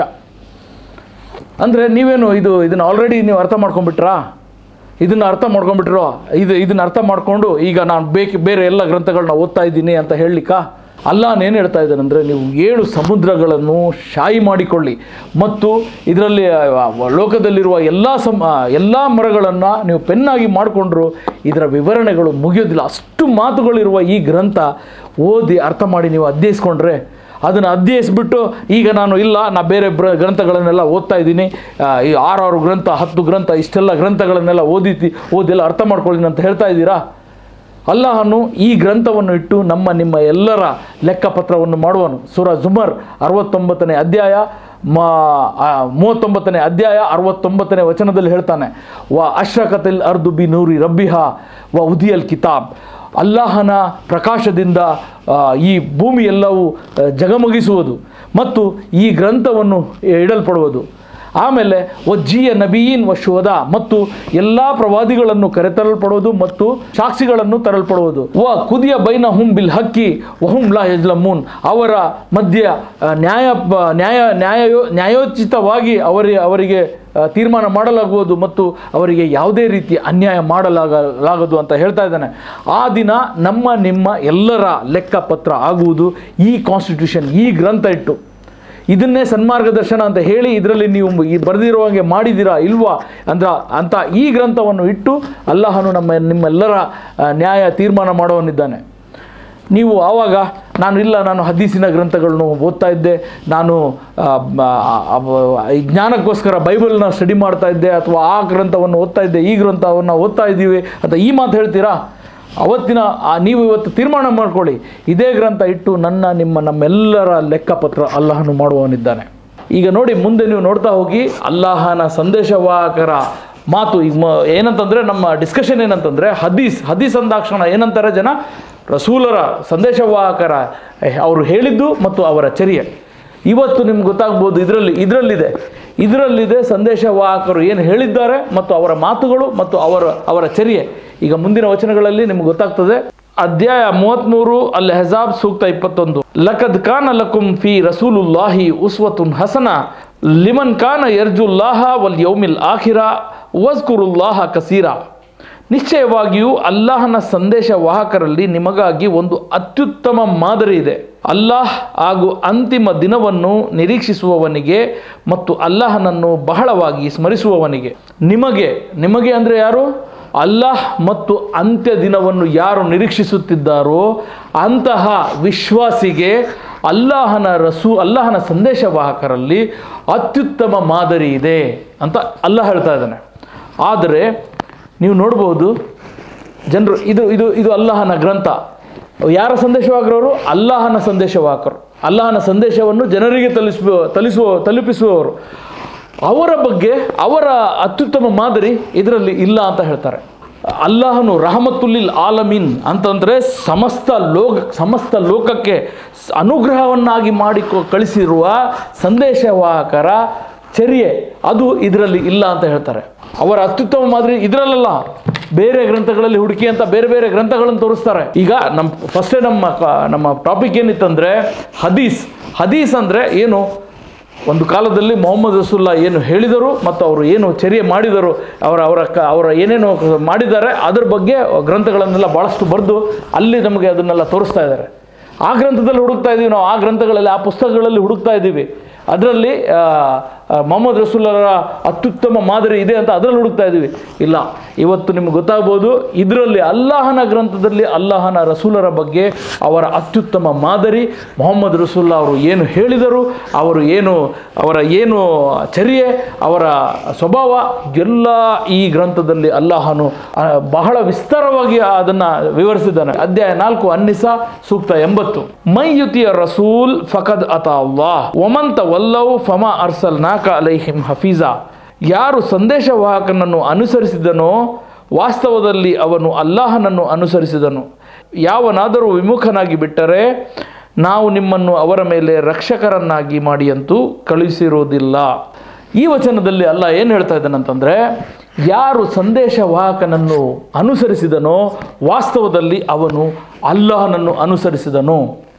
ಅಂದರೆ ನೀವೇನು ಇದು ಇದನ್ನು ಆಲ್ರೆಡಿ ನೀವು ಅರ್ಥ ಮಾಡ್ಕೊಂಡ್ಬಿಟ್ರಾ ಇದನ್ನು ಅರ್ಥ ಮಾಡ್ಕೊಂಡ್ಬಿಟ್ರೋ ಇದು ಇದನ್ನು ಅರ್ಥ ಮಾಡಿಕೊಂಡು ಈಗ ನಾನು ಬೇಕು ಬೇರೆ ಎಲ್ಲ ಗ್ರಂಥಗಳನ್ನ ಓದ್ತಾ ಇದ್ದೀನಿ ಅಂತ ಹೇಳಲಿಕ್ಕಾ ಅಲ್ಲಾಹ್ ಏನು ಹೇಳ್ತಾ ಇದ್ದಾನಂದರೆ ನೀವು ಏಳು ಸಮುದ್ರಗಳನ್ನು ಶಾಯಿ ಮಾಡಿಕೊಳ್ಳಿ ಮತ್ತು ಇದರಲ್ಲಿ ಆ, ಲೋಕದಲ್ಲಿರುವ ಎಲ್ಲ ಸಮ ಎಲ್ಲ ಮರಗಳನ್ನು ನೀವು ಪೆನ್ನಾಗಿ ಮಾಡಿಕೊಂಡ್ರು ಇದರ ವಿವರಣೆಗಳು ಮುಗಿಯೋದಿಲ್ಲ ಅಷ್ಟು ಮಾತುಗಳಿರುವ ಈ ಗ್ರಂಥ ಓದಿ ಅರ್ಥ ಮಾಡಿ ನೀವು ಅಧ್ಯಯಿಸ್ಕೊಂಡ್ರೆ ಅದನ್ನು ಅಧ್ಯಯಿಸ್ಬಿಟ್ಟು ಈಗ ನಾನು ಇಲ್ಲ ನಾ ಬೇರೆ ಬ್ರ ಗ್ರಂಥಗಳನ್ನೆಲ್ಲ ಓದ್ತಾ ಇದ್ದೀನಿ ಆ, ಈ ಆರಾರು ಗ್ರಂಥ ಹತ್ತು ಗ್ರಂಥ ಇಷ್ಟೆಲ್ಲ ಗ್ರಂಥಗಳನ್ನೆಲ್ಲ ಓದಿತಿ ಓದೆಲ್ಲ ಅರ್ಥ ಮಾಡ್ಕೊಳ್ಳಿ ಅಂತ ಹೇಳ್ತಾ ಇದ್ದೀರಾ ಅಲ್ಲಾಹನು ಈ ಗ್ರಂಥವನ್ನು ಇಟ್ಟು ನಮ್ಮ ನಿಮ್ಮ ಎಲ್ಲರ ಲೆಕ್ಕಪತ್ರವನ್ನು ಮಾಡುವನು ಸೂರ ಜುಮರ್ ಅರವತ್ತೊಂಬತ್ತನೇ ಅಧ್ಯಾಯ ಮಾ ಆ, ಮೂವತ್ತೊಂಬತ್ತನೇ ಅಧ್ಯಾಯ ಅರವತ್ತೊಂಬತ್ತನೇ ವಚನದಲ್ಲಿ ಹೇಳ್ತಾನೆ ವ ಅಶ್ರಕತಿಲ್ ಅರ್ದು ಬಿ ನೂರಿ ರಬ್ಬಿಹ ವ ಉದಿಯಲ್ ಕಿತಾಬ್ ಅಲ್ಲಾಹನ ಪ್ರಕಾಶದಿಂದ ಆ, ಈ ಭೂಮಿ ಎಲ್ಲವೂ ಆ, ಜಗಮಗಿಸುವುದು ಮತ್ತು ಈ ಗ್ರಂಥವನ್ನು ಇಡಲ್ಪಡುವುದು ಆಮೇಲೆ ವಜ್ಜಿಯ ನಬೀನ್ ವ ಶೋಧ ಮತ್ತು ಎಲ್ಲ ಪ್ರವಾದಿಗಳನ್ನು ಕರೆತರಲ್ಪಡುವುದು ಮತ್ತು ಸಾಕ್ಷಿಗಳನ್ನು ತರಲ್ಪಡುವುದು ವ ಕುದಿಯ ಬೈನ ಹುಂ ಬಿಲ್ ಹಕ್ಕಿ ವಹುಂ ಲಾ ಯಜ್ಲಮೂನ್ ಅವರ ಮಧ್ಯ ಆ, ನ್ಯಾಯ ಪ- ನ್ಯಾಯ ನ್ಯಾಯೋ ನ್ಯಾಯೋಚಿತವಾಗಿ ಅವರಿಗೆ ಅವರಿಗೆ ಆ, ತೀರ್ಮಾನ ಮಾಡಲಾಗುವುದು ಮತ್ತು ಅವರಿಗೆ ಯಾವುದೇ ರೀತಿ ಅನ್ಯಾಯ ಮಾಡಲಾಗಲಾಗದು ಅಂತ ಹೇಳ್ತಾ ಇದ್ದಾನೆ ಆ ದಿನ ನಮ್ಮ ನಿಮ್ಮ ಎಲ್ಲರ ಲೆಕ್ಕಪತ್ರ ಆಗುವುದು ಈ ಕಾನ್ಸ್ಟಿಟ್ಯೂಷನ್ ಈ ಗ್ರಂಥ ಇಟ್ಟು ಇದನ್ನೇ ಸನ್ಮಾರ್ಗದರ್ಶನ ಅಂತ ಹೇಳಿ ಇದರಲ್ಲಿ ನೀವು ಈ ಬರೆದಿರೋ ಹಾಗೆ ಮಾಡಿದ್ದೀರಾ ಇಲ್ವಾ ಅಂದ್ರ ಅಂತ ಈ ಗ್ರಂಥವನ್ನು ಇಟ್ಟು ಅಲ್ಲಾಹನು ನಮ್ಮ ನಿಮ್ಮೆಲ್ಲರ ಆ, ನ್ಯಾಯ ತೀರ್ಮಾನ ಮಾಡುವನಿದ್ದಾನೆ ನೀವು ಆವಾಗ ನಾನು ಇಲ್ಲ ನಾನು ಹದೀಸಿನ ಗ್ರಂಥಗಳನ್ನು ಓದ್ತಾ ಇದ್ದೆ ನಾನು ಆ, ಬ- ಆ, ಆ, ಈ ಜ್ಞಾನಕ್ಕೋಸ್ಕರ ಬೈಬಲ್ನ ಸ್ಟಡಿ ಮಾಡ್ತಾ ಇದ್ದೆ ಅಥವಾ ಆ ಗ್ರಂಥವನ್ನು ಓದ್ತಾ ಇದ್ದೆ ಈ ಗ್ರಂಥವನ್ನು ಓದ್ತಾ ಇದ್ದೀವಿ ಅಂತ ಈ ಮಾತು ಹೇಳ್ತೀರಾ ಅವತ್ತಿನ ಆ ನೀವು ಇವತ್ತು ತೀರ್ಮಾನ ಮಾಡ್ಕೊಳ್ಳಿ ಇದೇ ಗ್ರಂಥ ಇಟ್ಟು ನನ್ನ ನಿಮ್ಮ ನಮ್ಮೆಲ್ಲರ ಲೆಕ್ಕಪತ್ರ ಅಲ್ಲಾಹನು ಮಾಡುವವನಿದ್ದಾನೆ ಈಗ ನೋಡಿ ಮುಂದೆ ನೀವು ನೋಡ್ತಾ ಹೋಗಿ ಅಲ್ಲಾಹನ ಸಂದೇಶವಾಹಕರ ಮಾತು ಈಗ ಮ ಏನಂತಂದರೆ ನಮ್ಮ ಡಿಸ್ಕಷನ್ ಏನಂತಂದರೆ ಹದೀಸ್ ಹದೀಸ್ ಅಂದಾಕ್ಷಣ ಏನಂತಾರೆ ಜನ ರಸೂಲರ ಸಂದೇಶವಾಹಕರ ಎಹ್, ಅವರು ಹೇಳಿದ್ದು ಮತ್ತು ಅವರ ಚರ್ಯೆ ಇವತ್ತು ನಿಮ್ಗೆ ಗೊತ್ತಾಗ್ಬೋದು ಇದರಲ್ಲಿ ಇದರಲ್ಲಿದೆ ಇದರಲ್ಲಿದೆ ಸಂದೇಶವಾಹಕರು ಏನು ಹೇಳಿದ್ದಾರೆ ಮತ್ತು ಅವರ ಮಾತುಗಳು ಮತ್ತು ಅವರ ಅವರ ಚರ್ಯೆ ಈಗ ಮುಂದಿನ ವಚನಗಳಲ್ಲಿ ನಿಮ್ಗೆ ಗೊತ್ತಾಗ್ತದೆ ಅಧ್ಯಾಯ ಮೂವತ್ತ್ಮೂರು ಅಲ್ಲಿ ಹೆಜಾಬ್ ಸೂಕ್ತ ಇಪ್ಪತ್ತೊಂದು ಲಕದ್ ಕಾನ ಲಕುಂ ಫಿ ರಸೂಲುಲ್ಲಾಹಿ ಉಸ್ವತುನ್ ಹಸನ ಲಿಮನ್ ಕಾನ ಯರ್ಜುಲ್ಲಾಹ ವಲ್ ಯೌಮಿಲ್ ಆಖಿರ ವಜ್ಕುರುಲ್ಲಾಹ ಕಸೀರಾ ನಿಶ್ಚಯವಾಗಿಯೂ ಅಲ್ಲಾಹನ ಸಂದೇಶ ವಾಹಕರಲ್ಲಿ ನಿಮಗಾಗಿ ಒಂದು ಅತ್ಯುತ್ತಮ ಮಾದರಿ ಇದೆ ಅಲ್ಲಾಹ್ ಹಾಗೂ ಅಂತಿಮ ದಿನವನ್ನು ನಿರೀಕ್ಷಿಸುವವನಿಗೆ ಮತ್ತು ಅಲ್ಲಾಹನನ್ನು ಬಹಳವಾಗಿ ಸ್ಮರಿಸುವವನಿಗೆ ನಿಮಗೆ ನಿಮಗೆ ಅಂದರೆ ಯಾರು ಅಲ್ಲಾಹ್ ಮತ್ತು ಅಂತ್ಯ ದಿನವನ್ನು ಯಾರು ನಿರೀಕ್ಷಿಸುತ್ತಿದ್ದಾರೋ ಅಂತಹ ವಿಶ್ವಾಸಿಗೆ ಅಲ್ಲಾಹನ ರಸು ಅಲ್ಲಾಹನ ಸಂದೇಶವಾಹಕರಲ್ಲಿ ಅತ್ಯುತ್ತಮ ಮಾದರಿ ಇದೆ ಅಂತ ಅಲ್ಲಾಹ್ ಹೇಳ್ತಾ ಇದ್ದಾನೆ ಆದರೆ ನೀವು ನೋಡ್ಬೋದು ಜನರು ಇದು ಇದು ಇದು ಅಲ್ಲಾಹನ ಗ್ರಂಥ ಯಾರ ಸಂದೇಶವಾಹಕರವರು ಅಲ್ಲಾಹನ ಸಂದೇಶವಾಹಕರು ಅಲ್ಲಾಹನ ಸಂದೇಶವನ್ನು ಜನರಿಗೆ ತಲಿಸುವ ತಲಿಸುವ ತಲುಪಿಸುವವರು ಅವರ ಬಗ್ಗೆ ಅವರ ಅತ್ಯುತ್ತಮ ಮಾದರಿ ಇದರಲ್ಲಿ ಇಲ್ಲ ಅಂತ ಹೇಳ್ತಾರೆ ಅಲ್ಲಾಹನು ರಹಮತುಲ್ಲಿಲ್ ಆಲಮೀನ್ ಅಂತಂದರೆ ಸಮಸ್ತ ಲೋಕ ಸಮಸ್ತ ಲೋಕಕ್ಕೆ ಸ- ಅನುಗ್ರಹವನ್ನಾಗಿ ಮಾಡಿ ಕೊ- ಕಳಿಸಿರುವ ಸಂದೇಶವಾಹಕರ ಚರ್ಯೆ ಅದು ಇದರಲ್ಲಿ ಇಲ್ಲ ಅಂತ ಹೇಳ್ತಾರೆ ಅವರ ಅತ್ಯುತ್ತಮ ಮಾದರಿ ಇದರಲ್ಲ ಬೇರೆ ಗ್ರಂಥಗಳಲ್ಲಿ ಹುಡುಕಿ ಅಂತ ಬೇರೆ ಬೇರೆ ಗ್ರಂಥಗಳನ್ನು ತೋರಿಸ್ತಾರೆ ಈಗ ನಮ್ಮ ಫಸ್ಟೇ ನಮ್ಮ ಕ- ನಮ್ಮ ಟಾಪಿಕ್ ಏನಿತ್ತಂದರೆ ಹದೀಸ್ ಹದೀಸ್ ಅಂದರೆ ಏನು ಒಂದು ಕಾಲದಲ್ಲಿ ಮೊಹಮ್ಮದ್ ರಸುಲ್ಲಾ ಏನು ಹೇಳಿದರು ಮತ್ತು ಅವರು ಏನು ಚರ್ಯೆ ಮಾಡಿದರು ಅವರ ಅವರ ಕ ಅವರ ಏನೇನು ಮಾಡಿದ್ದಾರೆ ಅದ್ರ ಬಗ್ಗೆ ಗ್ರಂಥಗಳನ್ನೆಲ್ಲ ಭಾಳಷ್ಟು ಬರೆದು ಅಲ್ಲಿ ನಮಗೆ ಅದನ್ನೆಲ್ಲ ತೋರಿಸ್ತಾ ಇದ್ದಾರೆ ಆ ಗ್ರಂಥದಲ್ಲಿ ಹುಡುಕ್ತಾ ಇದ್ದೀವಿ ನಾವು ಆ ಗ್ರಂಥಗಳಲ್ಲಿ ಆ ಪುಸ್ತಕಗಳಲ್ಲಿ ಹುಡುಕ್ತಾ ಇದ್ದೀವಿ ಅದರಲ್ಲಿ ಮೊಹಮ್ಮದ್ ರಸೂಲರ ಅತ್ಯುತ್ತಮ ಮಾದರಿ ಇದೆ ಅಂತ ಅದರಲ್ಲಿ ಹುಡುಕ್ತಾ ಇದ್ದೀವಿ ಇಲ್ಲ ಇವತ್ತು ನಿಮ್ಗೆ ಗೊತ್ತಾಗ್ಬೋದು ಇದರಲ್ಲಿ ಅಲ್ಲಾಹನ ಗ್ರಂಥದಲ್ಲಿ ಅಲ್ಲಾಹನ ರಸೂಲರ ಬಗ್ಗೆ ಅವರ ಅತ್ಯುತ್ತಮ ಮಾದರಿ ಮೊಹಮ್ಮದ್ ರಸೂಲ್ಲ ಅವರು ಏನು ಹೇಳಿದರು ಅವರು ಏನು ಅವರ ಏನು ಚರ್ಯೆ ಅವರ ಸ್ವಭಾವ ಎಲ್ಲ ಈ ಗ್ರಂಥದಲ್ಲಿ ಅಲ್ಲಾಹನು ಆ, ಬಹಳ ವಿಸ್ತಾರವಾಗಿ ಅದನ್ನು ವಿವರಿಸಿದ್ದಾನೆ ಅಧ್ಯಾಯ ನಾಲ್ಕು ಅನ್ನಿಸ ಸೂಕ್ತ ಎಂಬತ್ತು ಮೈಯುತಿಯ ರಸೂಲ್ ಫಕದ್ ಅತ ಅಲ್ಲಾಹ್ ಒಮಂತ ವಲ್ಲವ್ ಫಮ ಅರ್ಸಲ್ ನಾಕ ಅಲೈಹಿಂ ಹಫೀಜಾ ಯಾರು ಸಂದೇಶವಾಹಕನನ್ನು ಅನುಸರಿಸಿದನೋ ವಾಸ್ತವದಲ್ಲಿ ಅವನು ಅಲ್ಲಾಹನನ್ನು ಅನುಸರಿಸಿದನು ಯಾವನಾದರೂ ವಿಮುಖನಾಗಿ ಬಿಟ್ಟರೆ ನಾವು ನಿಮ್ಮನ್ನು ಅವರ ಮೇಲೆ ರಕ್ಷಕರನ್ನಾಗಿ ಮಾಡಿ ಅಂತೂ ಕಳುಹಿಸಿರುವುದಿಲ್ಲ ಈ ವಚನದಲ್ಲಿ ಅಲ್ಲ ಏನು ಹೇಳ್ತಾ ಇದ್ದಾನಂತಂದರೆ ಯಾರು ಸಂದೇಶವಾಹಕನನ್ನು ಅನುಸರಿಸಿದನೋ ವಾಸ್ತವದಲ್ಲಿ ಅವನು ಅಲ್ಲಾಹನನ್ನು ಅನುಸರಿಸಿದನು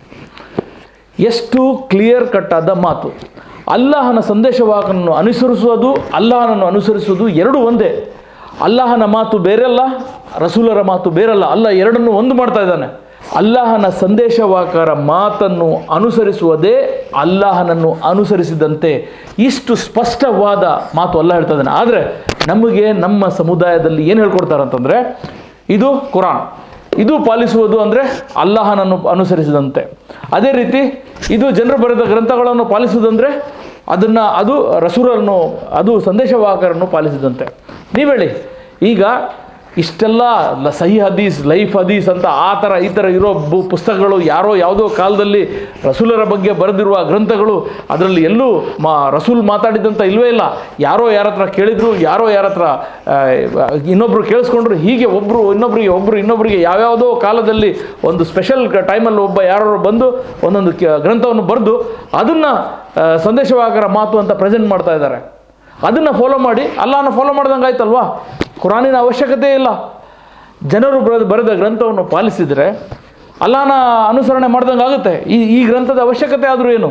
ಎಷ್ಟು ಕ್ಲಿಯರ್ ಕಟ್ ಆದ ಮಾತು ಅಲ್ಲಾಹನ ಸಂದೇಶವಾಹಕನನ್ನು ಅನುಸರಿಸುವುದು ಅಲ್ಲಾಹನನ್ನು ಅನುಸರಿಸುವುದು ಎರಡು ಒಂದೇ ಅಲ್ಲಾಹನ ಮಾತು ಬೇರೆಲ್ಲ ರಸೂಲರ ಮಾತು ಬೇರೆಲ್ಲ ಅಲ್ಲ ಎರಡನ್ನು ಒಂದು ಮಾಡ್ತಾ ಇದ್ದಾನೆ ಅಲ್ಲಾಹನ ಸಂದೇಶವಾಹಕರ ಮಾತನ್ನು ಅನುಸರಿಸುವುದೇ ಅಲ್ಲಾಹನನ್ನು ಅನುಸರಿಸಿದಂತೆ ಇಷ್ಟು ಸ್ಪಷ್ಟವಾದ ಮಾತು ಅಲ್ಲ ಹೇಳ್ತಾ ಇದ್ದಾನೆ ಆದರೆ ನಮಗೆ ನಮ್ಮ ಸಮುದಾಯದಲ್ಲಿ ಏನು ಹೇಳ್ಕೊಡ್ತಾರಂತಂದರೆ ಇದು ಕುರಾನ್ ಇದು ಪಾಲಿಸುವುದು ಅಂದರೆ ಅಲ್ಲಾಹನನ್ನು ಅನುಸರಿಸಿದಂತೆ ಅದೇ ರೀತಿ ಇದು ಜನರು ಬರೆದ ಗ್ರಂಥಗಳನ್ನು ಪಾಲಿಸುವುದಂದರೆ ಅದನ್ನು ಅದು ರಸೂರನ್ನು ಅದು ಸಂದೇಶವಾಹಕರನ್ನು ಪಾಲಿಸಿದಂತೆ ನೀವು ಹೇಳಿ ಈಗ ಇಷ್ಟೆಲ್ಲ ಲ- ಸಹಿ ಹದೀಸ್ ಲೈಫ್ ಹದೀಸ್ ಅಂತ ಆ ಥರ ಈ ಥರ ಇರೋ ಬು ಪುಸ್ತಕಗಳು ಯಾರೋ ಯಾವುದೋ ಕಾಲದಲ್ಲಿ ರಸೂಲರ ಬಗ್ಗೆ ಬರೆದಿರುವ ಗ್ರಂಥಗಳು ಅದರಲ್ಲಿ ಎಲ್ಲೂ ಮಾ ರಸೂಲ್ ಮಾತಾಡಿದಂಥ ಇಲ್ವೇ ಇಲ್ಲ ಯಾರೋ ಯಾರ ಹತ್ರ ಕೇಳಿದ್ರು ಯಾರೋ ಯಾರ ಹತ್ರ ಆ, ಇನ್ನೊಬ್ರು ಕೇಳಿಸ್ಕೊಂಡ್ರು ಹೀಗೆ ಒಬ್ಬರು ಇನ್ನೊಬ್ರಿಗೆ ಒಬ್ಬರು ಇನ್ನೊಬ್ಬರಿಗೆ ಯಾವ್ಯಾವುದೋ ಕಾಲದಲ್ಲಿ ಒಂದು ಸ್ಪೆಷಲ್ ಟೈಮಲ್ಲಿ ಒಬ್ಬ ಯಾರೋ ಬಂದು ಒಂದೊಂದು ಕ- ಗ್ರಂಥವನ್ನು ಬರೆದು ಅದನ್ನು ಸಂದೇಶವಾಹಕರ ಮಾತು ಅಂತ ಪ್ರೆಸೆಂಟ್ ಮಾಡ್ತಾ ಇದ್ದಾರೆ ಅದನ್ನು ಫಾಲೋ ಮಾಡಿ ಅಲ್ಲಾನ ಫಾಲೋ ಮಾಡ್ದಂಗೆ ಆಯ್ತಲ್ವಾ ಕುರಾನಿನ ಅವಶ್ಯಕತೆ ಇಲ್ಲ ಜನರು ಬರೆದ ಬರೆದ ಗ್ರಂಥವನ್ನು ಪಾಲಿಸಿದರೆ ಅಲ್ಲಾನ ಅನುಸರಣೆ ಮಾಡ್ದಂಗೆ ಆಗುತ್ತೆ ಈ ಈ ಗ್ರಂಥದ ಅವಶ್ಯಕತೆ ಆದರೂ ಏನು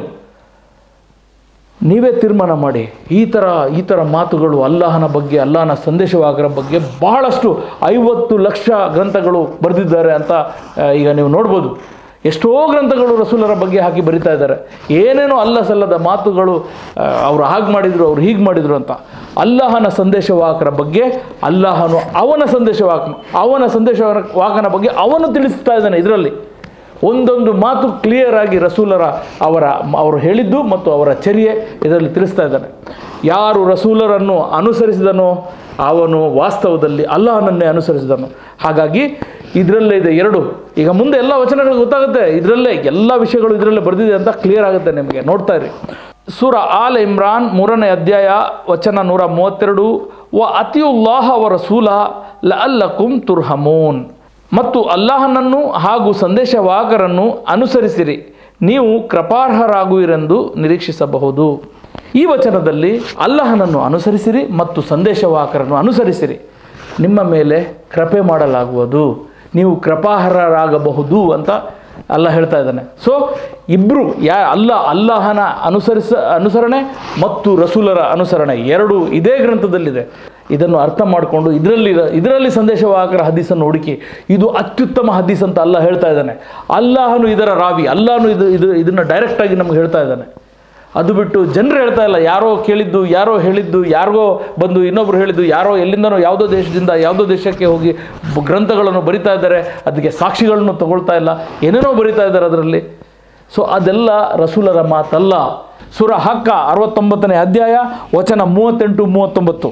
ನೀವೇ ತೀರ್ಮಾನ ಮಾಡಿ ಈ ಥರ ಈ ಥರ ಮಾತುಗಳು ಅಲ್ಲಾಹನ ಬಗ್ಗೆ ಅಲ್ಲಾಹನ ಸಂದೇಶವಾಹಕರ ಬಗ್ಗೆ ಬಹಳಷ್ಟು ಐವತ್ತು ಲಕ್ಷ ಗ್ರಂಥಗಳು ಬರೆದಿದ್ದಾರೆ ಅಂತ ಆ, ಈಗ ನೀವು ನೋಡ್ಬೋದು ಎಷ್ಟೋ ಗ್ರಂಥಗಳು ರಸೂಲರ ಬಗ್ಗೆ ಹಾಕಿ ಬರಿತಾ ಇದ್ದಾರೆ ಏನೇನೋ ಅಲ್ಲ ಸಲ್ಲದ ಮಾತುಗಳು ಆ, ಅವ್ರು ಹಾಗೆ ಮಾಡಿದರು ಅವ್ರು ಹೀಗೆ ಮಾಡಿದರು ಅಂತ ಅಲ್ಲಾಹನ ಸಂದೇಶವಾಹಕರ ಬಗ್ಗೆ ಅಲ್ಲಾಹನು ಅವನ ಸಂದೇಶವಾಹಕನು ಅವನ ಸಂದೇಶವಾಹಕನ ಬಗ್ಗೆ ಅವನು ತಿಳಿಸ್ತಾ ಇದ್ದಾನೆ ಇದರಲ್ಲಿ ಒಂದೊಂದು ಮಾತು ಕ್ಲಿಯರ್ ಆಗಿ ರಸೂಲರ ಅವರ ಅವರು ಹೇಳಿದ್ದು ಮತ್ತು ಅವರ ಚರ್ಯೆ ಇದರಲ್ಲಿ ತಿಳಿಸ್ತಾ ಇದ್ದಾನೆ ಯಾರು ರಸೂಲರನ್ನು ಅನುಸರಿಸಿದನೋ ಅವನು ವಾಸ್ತವದಲ್ಲಿ ಅಲ್ಲಾಹನನ್ನೇ ಅನುಸರಿಸಿದನು ಹಾಗಾಗಿ ಇದರಲ್ಲೇ ಇದೆ ಎರಡು ಈಗ ಮುಂದೆ ಎಲ್ಲ ವಚನಗಳು ಗೊತ್ತಾಗುತ್ತೆ ಇದರಲ್ಲೇ ಎಲ್ಲ ವಿಷಯಗಳು ಇದರಲ್ಲೇ ಬರೆದಿದೆ ಅಂತ ಕ್ಲಿಯರ್ ಆಗುತ್ತೆ ನಿಮಗೆ ನೋಡ್ತಾ ಇರಿ ಸೂರ ಆಲ್ ಇಮ್ರಾನ್ ಮೂರನೇ ಅಧ್ಯಾಯ ವಚನ ನೂರ ಮೂವತ್ತೆರಡು ವ ಅತಿಯುಲ್ಲಾಹ ಅವರ ರಸೂಲ ಲ ಅಲ್ಲಕುಂ ತುರ್ಹಮೂನ್ ಮತ್ತು ಅಲ್ಲಾಹನನ್ನು ಹಾಗೂ ಸಂದೇಶವಾಹಕರನ್ನು ಅನುಸರಿಸಿರಿ ನೀವು ಕೃಪಾರ್ಹರಾಗುವಿರೆಂದು ನಿರೀಕ್ಷಿಸಬಹುದು ಈ ವಚನದಲ್ಲಿ ಅಲ್ಲಾಹನನ್ನು ಅನುಸರಿಸಿರಿ ಮತ್ತು ಸಂದೇಶವಾಹಕರನ್ನು ಅನುಸರಿಸಿರಿ ನಿಮ್ಮ ಮೇಲೆ ಕೃಪೆ ಮಾಡಲಾಗುವುದು ನೀವು ಕೃಪಾರ್ಹರಾಗಬಹುದು ಅಂತ ಅಲ್ಲ ಹೇಳ್ತಾ ಇದ್ದಾನೆ ಸೊ ಇಬ್ಬರು ಯಾ ಅಲ್ಲ ಅಲ್ಲಾಹನ ಅನುಸರಿಸ ಅನುಸರಣೆ ಮತ್ತು ರಸೂಲರ ಅನುಸರಣೆ ಎರಡು ಇದೇ ಗ್ರಂಥದಲ್ಲಿದೆ ಇದನ್ನು ಅರ್ಥ ಮಾಡಿಕೊಂಡು ಇದರಲ್ಲಿ ಇದರಲ್ಲಿ ಸಂದೇಶವಾಹಕರ ಹದೀಸನ್ನು ಹುಡುಕಿ ಇದು ಅತ್ಯುತ್ತಮ ಹದೀಸ್ ಅಂತ ಅಲ್ಲ ಹೇಳ್ತಾ ಇದ್ದಾನೆ ಅಲ್ಲಾಹನು ಇದರ ರಾವಿ ಅಲ್ಲಾಹನು ಇದು ಇದು ಇದನ್ನು ಡೈರೆಕ್ಟಾಗಿ ನಮ್ಗೆ ಹೇಳ್ತಾ ಇದ್ದಾನೆ ಅದು ಬಿಟ್ಟು ಜನರು ಹೇಳ್ತಾ ಇಲ್ಲ ಯಾರೋ ಕೇಳಿದ್ದು ಯಾರೋ ಹೇಳಿದ್ದು ಯಾರಿಗೋ ಬಂದು ಇನ್ನೊಬ್ರು ಹೇಳಿದ್ದು ಯಾರೋ ಎಲ್ಲಿಂದನೋ ಯಾವುದೋ ದೇಶದಿಂದ ಯಾವುದೋ ದೇಶಕ್ಕೆ ಹೋಗಿ ಬ- ಗ್ರಂಥಗಳನ್ನು ಬರಿತಾ ಇದ್ದಾರೆ ಅದಕ್ಕೆ ಸಾಕ್ಷಿಗಳನ್ನು ತಗೊಳ್ತಾ ಇಲ್ಲ ಏನೇನೋ ಬರಿತಾ ಇದ್ದಾರೆ ಅದರಲ್ಲಿ ಸೊ ಅದೆಲ್ಲ ರಸೂಲರ ಮಾತಲ್ಲ ಸುರ ಹಕ್ಕ ಅರವತ್ತೊಂಬತ್ತನೇ ಅಧ್ಯಾಯ ವಚನ ಮೂವತ್ತೆಂಟು ಮೂವತ್ತೊಂಬತ್ತು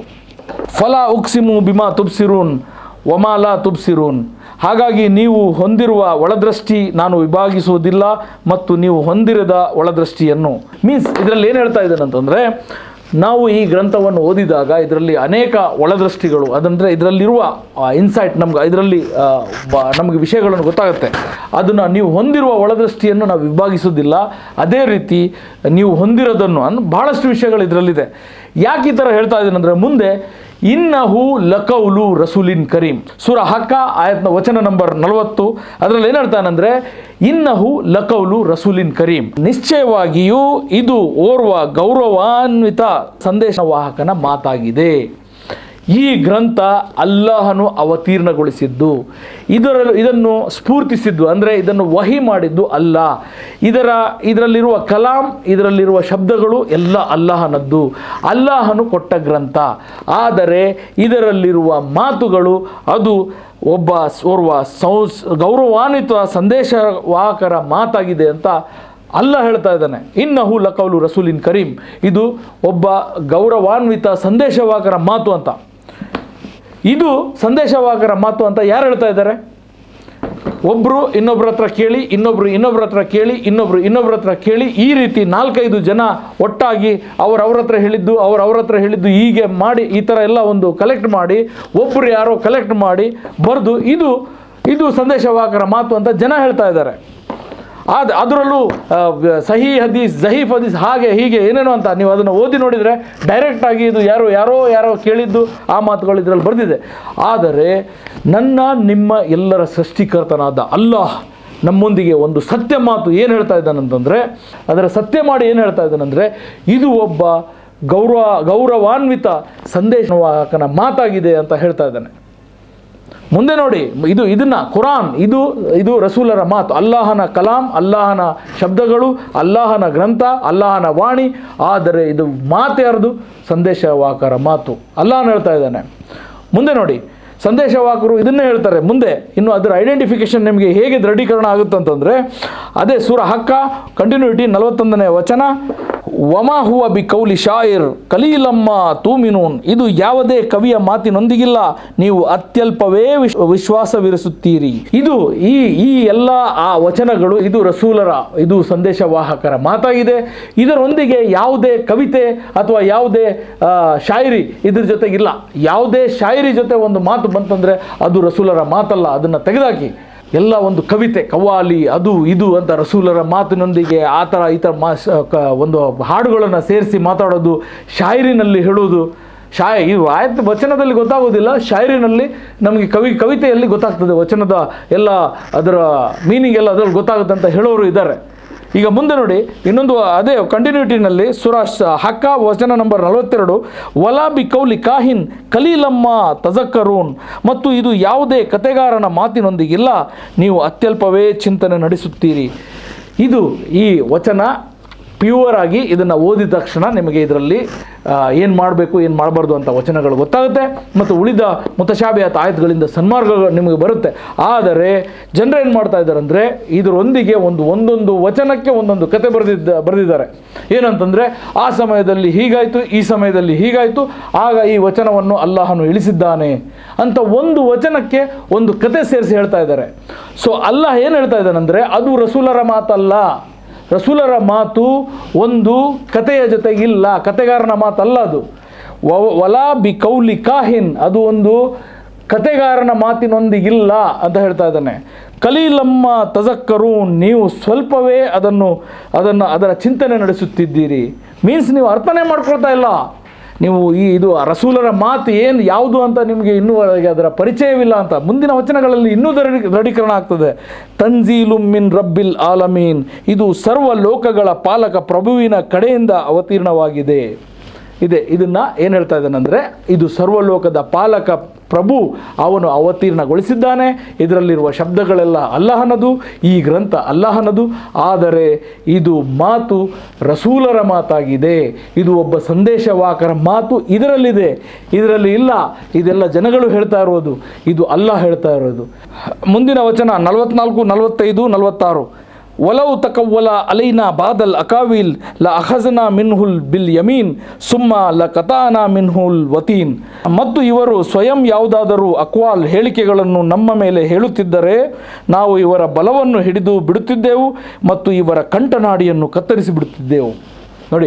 ಫಲ ಉಕ್ಸಿಮು ಬಿಮಾ ತುಬ್ಸಿರೂನ್ ವಮಾಲ ತುಬ್ಸಿರೂನ್ ಹಾಗಾಗಿ ನೀವು ಹೊಂದಿರುವ ಒಳದೃಷ್ಟಿ ನಾನು ವಿಭಾಗಿಸುವುದಿಲ್ಲ ಮತ್ತು ನೀವು ಹೊಂದಿರದ ಒಳದೃಷ್ಟಿಯನ್ನು ಮೀನ್ಸ್ ಇದರಲ್ಲಿ ಏನು ಹೇಳ್ತಾ ಇದ್ದಾನೆ ಅಂತಂದರೆ ನಾವು ಈ ಗ್ರಂಥವನ್ನು ಓದಿದಾಗ ಇದರಲ್ಲಿ ಅನೇಕ ಒಳದೃಷ್ಟಿಗಳು ಅದಂದರೆ ಇದರಲ್ಲಿರುವ ಇನ್ಸೈಟ್ ನಮ್ಗೆ ಇದರಲ್ಲಿ ಆ, ಬ- ನಮಗೆ ವಿಷಯಗಳನ್ನು ಗೊತ್ತಾಗುತ್ತೆ ಅದನ್ನು ನೀವು ಹೊಂದಿರುವ ಒಳದೃಷ್ಟಿಯನ್ನು ನಾವು ವಿಭಾಗಿಸೋದಿಲ್ಲ ಅದೇ ರೀತಿ ನೀವು ಹೊಂದಿರೋದನ್ನು ಅನ್ ಭಾಳಷ್ಟು ವಿಷಯಗಳು ಇದರಲ್ಲಿದೆ ಯಾಕೆ ಈ ಥರ ಹೇಳ್ತಾ ಇದ್ದೀನಿ ಅಂದರೆ ಮುಂದೆ ಇನ್ನಹು ಲಕೌಲು ರಸೂಲಿನ್ ಕರೀಂ ಸುರ ಹಕ್ಕ ಆಯತ್ನ ವಚನ ನಂಬರ್ ನಲವತ್ತು ಅದರಲ್ಲಿ ಏನು ಹೇಳ್ತಾನಂದ್ರೆ ಇನ್ನಹು ಲಕೌಲು ರಸೂಲಿನ್ ಕರೀಂ ನಿಶ್ಚಯವಾಗಿಯೂ ಇದು ಓರ್ವ ಗೌರವಾನ್ವಿತ ಸಂದೇಶವಾಹಕನ ಮಾತಾಗಿದೆ ಈ ಗ್ರಂಥ ಅಲ್ಲಾಹನು ಅವತೀರ್ಣಗೊಳಿಸಿದ್ದು ಇದರ ಇದನ್ನು ಸ್ಫೂರ್ತಿಸಿದ್ದು ಅಂದರೆ ಇದನ್ನು ವಹಿ ಮಾಡಿದ್ದು ಅಲ್ಲ ಇದರ ಇದರಲ್ಲಿರುವ ಕಲಾಂ ಇದರಲ್ಲಿರುವ ಶಬ್ದಗಳು ಎಲ್ಲ ಅಲ್ಲಾಹನದ್ದು ಅಲ್ಲಾಹನು ಕೊಟ್ಟ ಗ್ರಂಥ ಆದರೆ ಇದರಲ್ಲಿರುವ ಮಾತುಗಳು ಅದು ಒಬ್ಬ ಓರ್ವ ಸೌ ಗೌರವಾನ್ವಿತ ಸಂದೇಶವಾಹಕರ ಮಾತಾಗಿದೆ ಅಂತ ಅಲ್ಲ ಹೇಳ್ತಾ ಇದ್ದಾನೆ ಇನ್ನಹು ಲಕೌಲು ರಸೂಲಿನ್ ಕರೀಂ ಇದು ಒಬ್ಬ ಗೌರವಾನ್ವಿತ ಸಂದೇಶವಾಹಕರ ಮಾತು ಅಂತ ಇದು ಸಂದೇಶವಾಹಕರ ಮಾತು ಅಂತ ಯಾರು ಹೇಳ್ತಾ ಇದ್ದಾರೆ ಒಬ್ಬರು ಇನ್ನೊಬ್ಬರ ಹತ್ರ ಕೇಳಿ ಇನ್ನೊಬ್ರು ಇನ್ನೊಬ್ಬರ ಹತ್ರ ಕೇಳಿ ಇನ್ನೊಬ್ರು ಇನ್ನೊಬ್ಬರ ಹತ್ರ ಕೇಳಿ ಈ ರೀತಿ ನಾಲ್ಕೈದು ಜನ ಒಟ್ಟಾಗಿ ಅವ್ರು ಅವ್ರ ಹತ್ರ ಹೇಳಿದ್ದು ಅವ್ರು ಅವ್ರ ಹತ್ರ ಹೇಳಿದ್ದು ಹೀಗೆ ಮಾಡಿ ಈ ಥರ ಎಲ್ಲ ಒಂದು ಕಲೆಕ್ಟ್ ಮಾಡಿ ಒಬ್ಬರು ಯಾರೋ ಕಲೆಕ್ಟ್ ಮಾಡಿ ಬರೆದು ಇದು ಇದು ಸಂದೇಶವಾಹಕರ ಮಾತು ಅಂತ ಜನ ಹೇಳ್ತಾ ಇದ್ದಾರೆ ಆದ ಅದರಲ್ಲೂ ಆ, ವ- ಸಹಿ ಹದೀಸ್ ಜಹೀಫ್ ಹದೀಸ್ ಹಾಗೆ ಹೀಗೆ ಏನೇನೋ ಅಂತ ನೀವು ಅದನ್ನು ಓದಿ ನೋಡಿದರೆ ಡೈರೆಕ್ಟಾಗಿ ಇದು ಯಾರೋ ಯಾರೋ ಯಾರೋ ಕೇಳಿದ್ದು ಆ ಮಾತುಗಳು ಇದರಲ್ಲಿ ಬರೆದಿದೆ ಆದರೆ ನನ್ನ ನಿಮ್ಮ ಎಲ್ಲರ ಸೃಷ್ಟಿಕರ್ತನಾದ ಅಲ್ಲಾಹ್ ನಮ್ಮೊಂದಿಗೆ ಒಂದು ಸತ್ಯ ಮಾತು ಏನು ಹೇಳ್ತಾ ಇದ್ದಾನಂತಂದರೆ ಅದರ ಸತ್ಯ ಮಾಡಿ ಏನು ಹೇಳ್ತಾ ಇದ್ದಾನಂದರೆ ಇದು ಒಬ್ಬ ಗೌರವ ಗೌರವಾನ್ವಿತ ಸಂದೇಶವಾಹಕನ ಮಾತಾಗಿದೆ ಅಂತ ಹೇಳ್ತಾ ಇದ್ದಾನೆ ಮುಂದೆ ನೋಡಿ ಇದು ಇದನ್ನ ಕುರಾನ್ ಇದು ಇದು ರಸೂಲರ ಮಾತು ಅಲ್ಲಾಹನ ಕಲಾಂ ಅಲ್ಲಾಹನ ಶಬ್ದಗಳು ಅಲ್ಲಾಹನ ಗ್ರಂಥ ಅಲ್ಲಾಹನ ವಾಣಿ ಆದರೆ ಇದು ಮಾತು ಯಾರ್ದು ಸಂದೇಶವಾಹಕರ ಮಾತು ಅಲ್ಲಾಹನ ಹೇಳ್ತಾ ಇದ್ದಾನೆ ಮುಂದೆ ನೋಡಿ ಸಂದೇಶವಾಹಕರು ಇದನ್ನೇ ಹೇಳ್ತಾರೆ ಮುಂದೆ ಇನ್ನು ಅದರ ಐಡೆಂಟಿಫಿಕೇಶನ್ ನಿಮಗೆ ಹೇಗೆ ದೃಢೀಕರಣ ಆಗುತ್ತೆ ಅಂತಂದರೆ ಅದೇ ಸೂರ ಹಕ್ಕ ಕಂಟಿನ್ಯೂಟಿ ನಲವತ್ತೊಂದನೇ ವಚನ ವಮಾ ಹುವ ಬಿ ಕೌಲಿ ಶಾಯಿರ್ ಕಲೀಲಮ್ಮ ತೂಮಿನೂನ್ ಇದು ಯಾವುದೇ ಕವಿಯ ಮಾತಿನೊಂದಿಗಿಲ್ಲ ನೀವು ಅತ್ಯಲ್ಪವೇ ವಿಶ್ ವಿಶ್ವಾಸವಿರಿಸುತ್ತೀರಿ ಇದು ಈ ಈ ಎಲ್ಲ ಆ ವಚನಗಳು ಇದು ರಸೂಲರ ಇದು ಸಂದೇಶವಾಹಕರ ಮಾತಾಗಿದೆ ಇದರೊಂದಿಗೆ ಯಾವುದೇ ಕವಿತೆ ಅಥವಾ ಯಾವುದೇ ಆ, ಶಾಯರಿ ಇದ್ರ ಜೊತೆಗಿಲ್ಲ ಯಾವುದೇ ಶಾಯರಿ ಜೊತೆ ಒಂದು ಮಾತು ಬಂತಂದರೆ ಅದು ರಸೂಲರ ಮಾತಲ್ಲ ಅದನ್ನು ತೆಗೆದಾಕಿ ಎಲ್ಲ ಒಂದು ಕವಿತೆ ಕವ್ವಾಲಿ ಅದು ಇದು ಅಂತ ರಸೂಲರ ಮಾತಿನೊಂದಿಗೆ ಆ ಥರ ಈ ಥರ ಮಾ ಸ- ಕ- ಒಂದು ಹಾಡುಗಳನ್ನು ಸೇರಿಸಿ ಮಾತಾಡೋದು ಶಾಯರಿನಲ್ಲಿ ಹೇಳುವುದು ಶಾಯ ಇದು ಆಯ್ತು ವಚನದಲ್ಲಿ ಗೊತ್ತಾಗೋದಿಲ್ಲ ಶಾಯರಿನಲ್ಲಿ ನಮಗೆ ಕವಿ ಕವಿತೆಯಲ್ಲಿ ಗೊತ್ತಾಗ್ತದೆ ವಚನದ ಎಲ್ಲ ಅದರ ಮೀನಿಂಗ್ ಎಲ್ಲ ಅದರಲ್ಲಿ ಗೊತ್ತಾಗುತ್ತೆ ಅಂತ ಹೇಳೋರು ಇದ್ದಾರೆ ಈಗ ಮುಂದೆ ನೋಡಿ ಇನ್ನೊಂದು ಅದೇ ಕಂಟಿನ್ಯೂಟಿನಲ್ಲಿ ಸುರಾಶ್ ಹಕ್ಕ ವಚನ ನಂಬರ್ ನಲವತ್ತೆರಡು ವಲಾ ಬಿ ಕೌಲಿ ಕಾಹಿನ್ ಕಲೀಲಮ್ಮ ತಜಕ್ಕರೂನ್ ಮತ್ತು ಇದು ಯಾವುದೇ ಕತೆಗಾರನ ಮಾತಿನೊಂದಿಗಿಲ್ಲ ನೀವು ಅತ್ಯಲ್ಪವೇ ಚಿಂತನೆ ನಡೆಸುತ್ತೀರಿ ಇದು ಈ ವಚನ ಪ್ಯೂವರ್ ಆಗಿ ಇದನ್ನು ಓದಿದ ತಕ್ಷಣ ನಿಮಗೆ ಇದರಲ್ಲಿ ಏನು ಮಾಡಬೇಕು ಏನು ಮಾಡಬಾರ್ದು ಅಂತ ವಚನಗಳು ಗೊತ್ತಾಗುತ್ತೆ ಮತ್ತು ಉಳಿದ ಮುತಶಾಬಿಯಾತ ಆಯತ್ಗಳಿಂದ ಸನ್ಮಾರ್ಗಗಳು ನಿಮಗೆ ಬರುತ್ತೆ ಆದರೆ ಜನರು ಏನು ಮಾಡ್ತಾ ಇದ್ದಾರೆ ಅಂದರೆ ಇದರೊಂದಿಗೆ ಒಂದು ಒಂದೊಂದು ವಚನಕ್ಕೆ ಒಂದೊಂದು ಕತೆ ಬರೆದಿದ್ದ ಬರೆದಿದ್ದಾರೆ ಏನಂತಂದರೆ ಆ ಸಮಯದಲ್ಲಿ ಹೀಗಾಯಿತು ಈ ಸಮಯದಲ್ಲಿ ಹೀಗಾಯಿತು ಆಗ ಈ ವಚನವನ್ನು ಅಲ್ಲಾಹನು ಇಳಿಸಿದ್ದಾನೆ ಅಂತ ಒಂದು ವಚನಕ್ಕೆ ಒಂದು ಕತೆ ಸೇರಿಸಿ ಹೇಳ್ತಾ ಇದ್ದಾರೆ ಸೊ ಅಲ್ಲಾಹ್ ಏನು ಹೇಳ್ತಾ ಇದ್ದಾನಂದರೆ ಅದು ರಸೂಲರ ಮಾತಲ್ಲ ರಸೂಲರ ಮಾತು ಒಂದು ಕತೆಯ ಜೊತೆಗಿಲ್ಲ ಕತೆಗಾರನ ಮಾತಲ್ಲ ಅದು ವ- ವಲಾ ಬಿ ಕೌಲಿ ಕಾಹಿನ್ ಅದು ಒಂದು ಕತೆಗಾರನ ಮಾತಿನೊಂದಿಗಿಲ್ಲ ಅಂತ ಹೇಳ್ತಾ ಇದ್ದಾನೆ ಕಲೀಲಮ್ಮ ತಜಕ್ಕರು ನೀವು ಸ್ವಲ್ಪವೇ ಅದನ್ನು ಅದನ್ನು ಅದರ ಚಿಂತನೆ ನಡೆಸುತ್ತಿದ್ದೀರಿ ಮೀನ್ಸ್ ನೀವು ಅರ್ಥನೇ ಮಾಡ್ಕೊಳ್ತಾ ಇಲ್ಲ ನೀವು ಈ ಇದು ರಸೂಲರ ಮಾತು ಏನು ಯಾವುದು ಅಂತ ನಿಮಗೆ ಇನ್ನೂ ಅದರ ಪರಿಚಯವಿಲ್ಲ ಅಂತ ಮುಂದಿನ ವಚನಗಳಲ್ಲಿ ಇನ್ನೂ ದೃಢ- ದೃಢೀಕರಣ ಆಗ್ತದೆ ತಂಜೀಲು ಮಿನ್ ರಬ್ಬಿಲ್ ಆಲಮೀನ್ ಇದು ಸರ್ವ ಲೋಕಗಳ ಪಾಲಕ ಪ್ರಭುವಿನ ಕಡೆಯಿಂದ ಅವತೀರ್ಣವಾಗಿದೆ ಇದೆ ಇದನ್ನು ಏನು ಹೇಳ್ತಾ ಇದ್ದಾನಂದರೆ ಇದು ಸರ್ವಲೋಕದ ಪಾಲಕ ಪ್ರಭು ಅವನು ಅವತೀರ್ಣಗೊಳಿಸಿದ್ದಾನೆ ಇದರಲ್ಲಿರುವ ಶಬ್ದಗಳೆಲ್ಲ ಅಲ್ಲಹನದು ಈ ಗ್ರಂಥ ಅಲ್ಲಹನದು ಆದರೆ ಇದು ಮಾತು ರಸೂಲರ ಮಾತಾಗಿದೆ ಇದು ಒಬ್ಬ ಸಂದೇಶವಾಹಕರ ಮಾತು ಇದರಲ್ಲಿದೆ ಇದರಲ್ಲಿ ಇಲ್ಲ ಇದೆಲ್ಲ ಜನಗಳು ಹೇಳ್ತಾ ಇರೋದು ಇದು ಅಲ್ಲ ಹೇಳ್ತಾ ಇರೋದು ಮುಂದಿನ ವಚನ ನಲವತ್ನಾಲ್ಕು ನಲವತ್ತೈದು ನಲವತ್ತಾರು ಒಲವು ತಕವ್ವಲ ಅಲೈನಾ ಬಾದಲ್ ಅಕಾವಿಲ್ ಲ ಅಖಜನಾ ಮಿನ್ಹುಲ್ ಬಿಲ್ ಯಮೀನ್ ಸುಮ್ಮ ಲ ಕತಾನಾ ಮಿನ್ಹುಲ್ ವತೀನ್ ಮತ್ತು ಇವರು ಸ್ವಯಂ ಯಾವುದಾದರೂ ಅಕ್ವಾಲ್ ಹೇಳಿಕೆಗಳನ್ನು ನಮ್ಮ ಮೇಲೆ ಹೇಳುತ್ತಿದ್ದರೆ ನಾವು ಇವರ ಬಲವನ್ನು ಹಿಡಿದು ಬಿಡುತ್ತಿದ್ದೆವು ಮತ್ತು ಇವರ ಕಂಠನಾಡಿಯನ್ನು ಕತ್ತರಿಸಿ ಬಿಡುತ್ತಿದ್ದೆವು ನೋಡಿ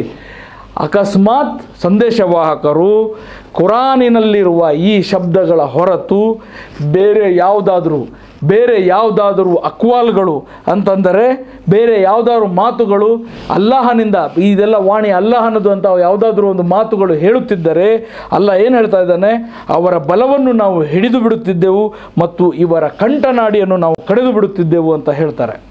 ಅಕಸ್ಮಾತ್ ಸಂದೇಶವಾಹಕರು ಕುರಾನಿನಲ್ಲಿರುವ ಈ ಶಬ್ದಗಳ ಹೊರತು ಬೇರೆ ಯಾವುದಾದ್ರೂ ಬೇರೆ ಯಾವುದಾದರೂ ಅಕ್ವಾಲ್ಗಳು ಅಂತಂದರೆ ಬೇರೆ ಯಾವುದಾದ್ರು ಮಾತುಗಳು ಅಲ್ಲಾಹನಿಂದ ಇದೆಲ್ಲ ವಾಣಿ ಅಲ್ಲಾಹನದು ಅಂತ ಯಾವುದಾದ್ರೂ ಒಂದು ಮಾತುಗಳು ಹೇಳುತ್ತಿದ್ದರೆ ಅಲ್ಲ ಏನು ಹೇಳ್ತಾ ಇದ್ದಾನೆ ಅವರ ಬಲವನ್ನು ನಾವು ಹಿಡಿದು ಬಿಡುತ್ತಿದ್ದೆವು ಮತ್ತು ಇವರ ಕಂಠನಾಡಿಯನ್ನು ನಾವು ಕಡಿದು ಬಿಡುತ್ತಿದ್ದೆವು ಅಂತ ಹೇಳ್ತಾರೆ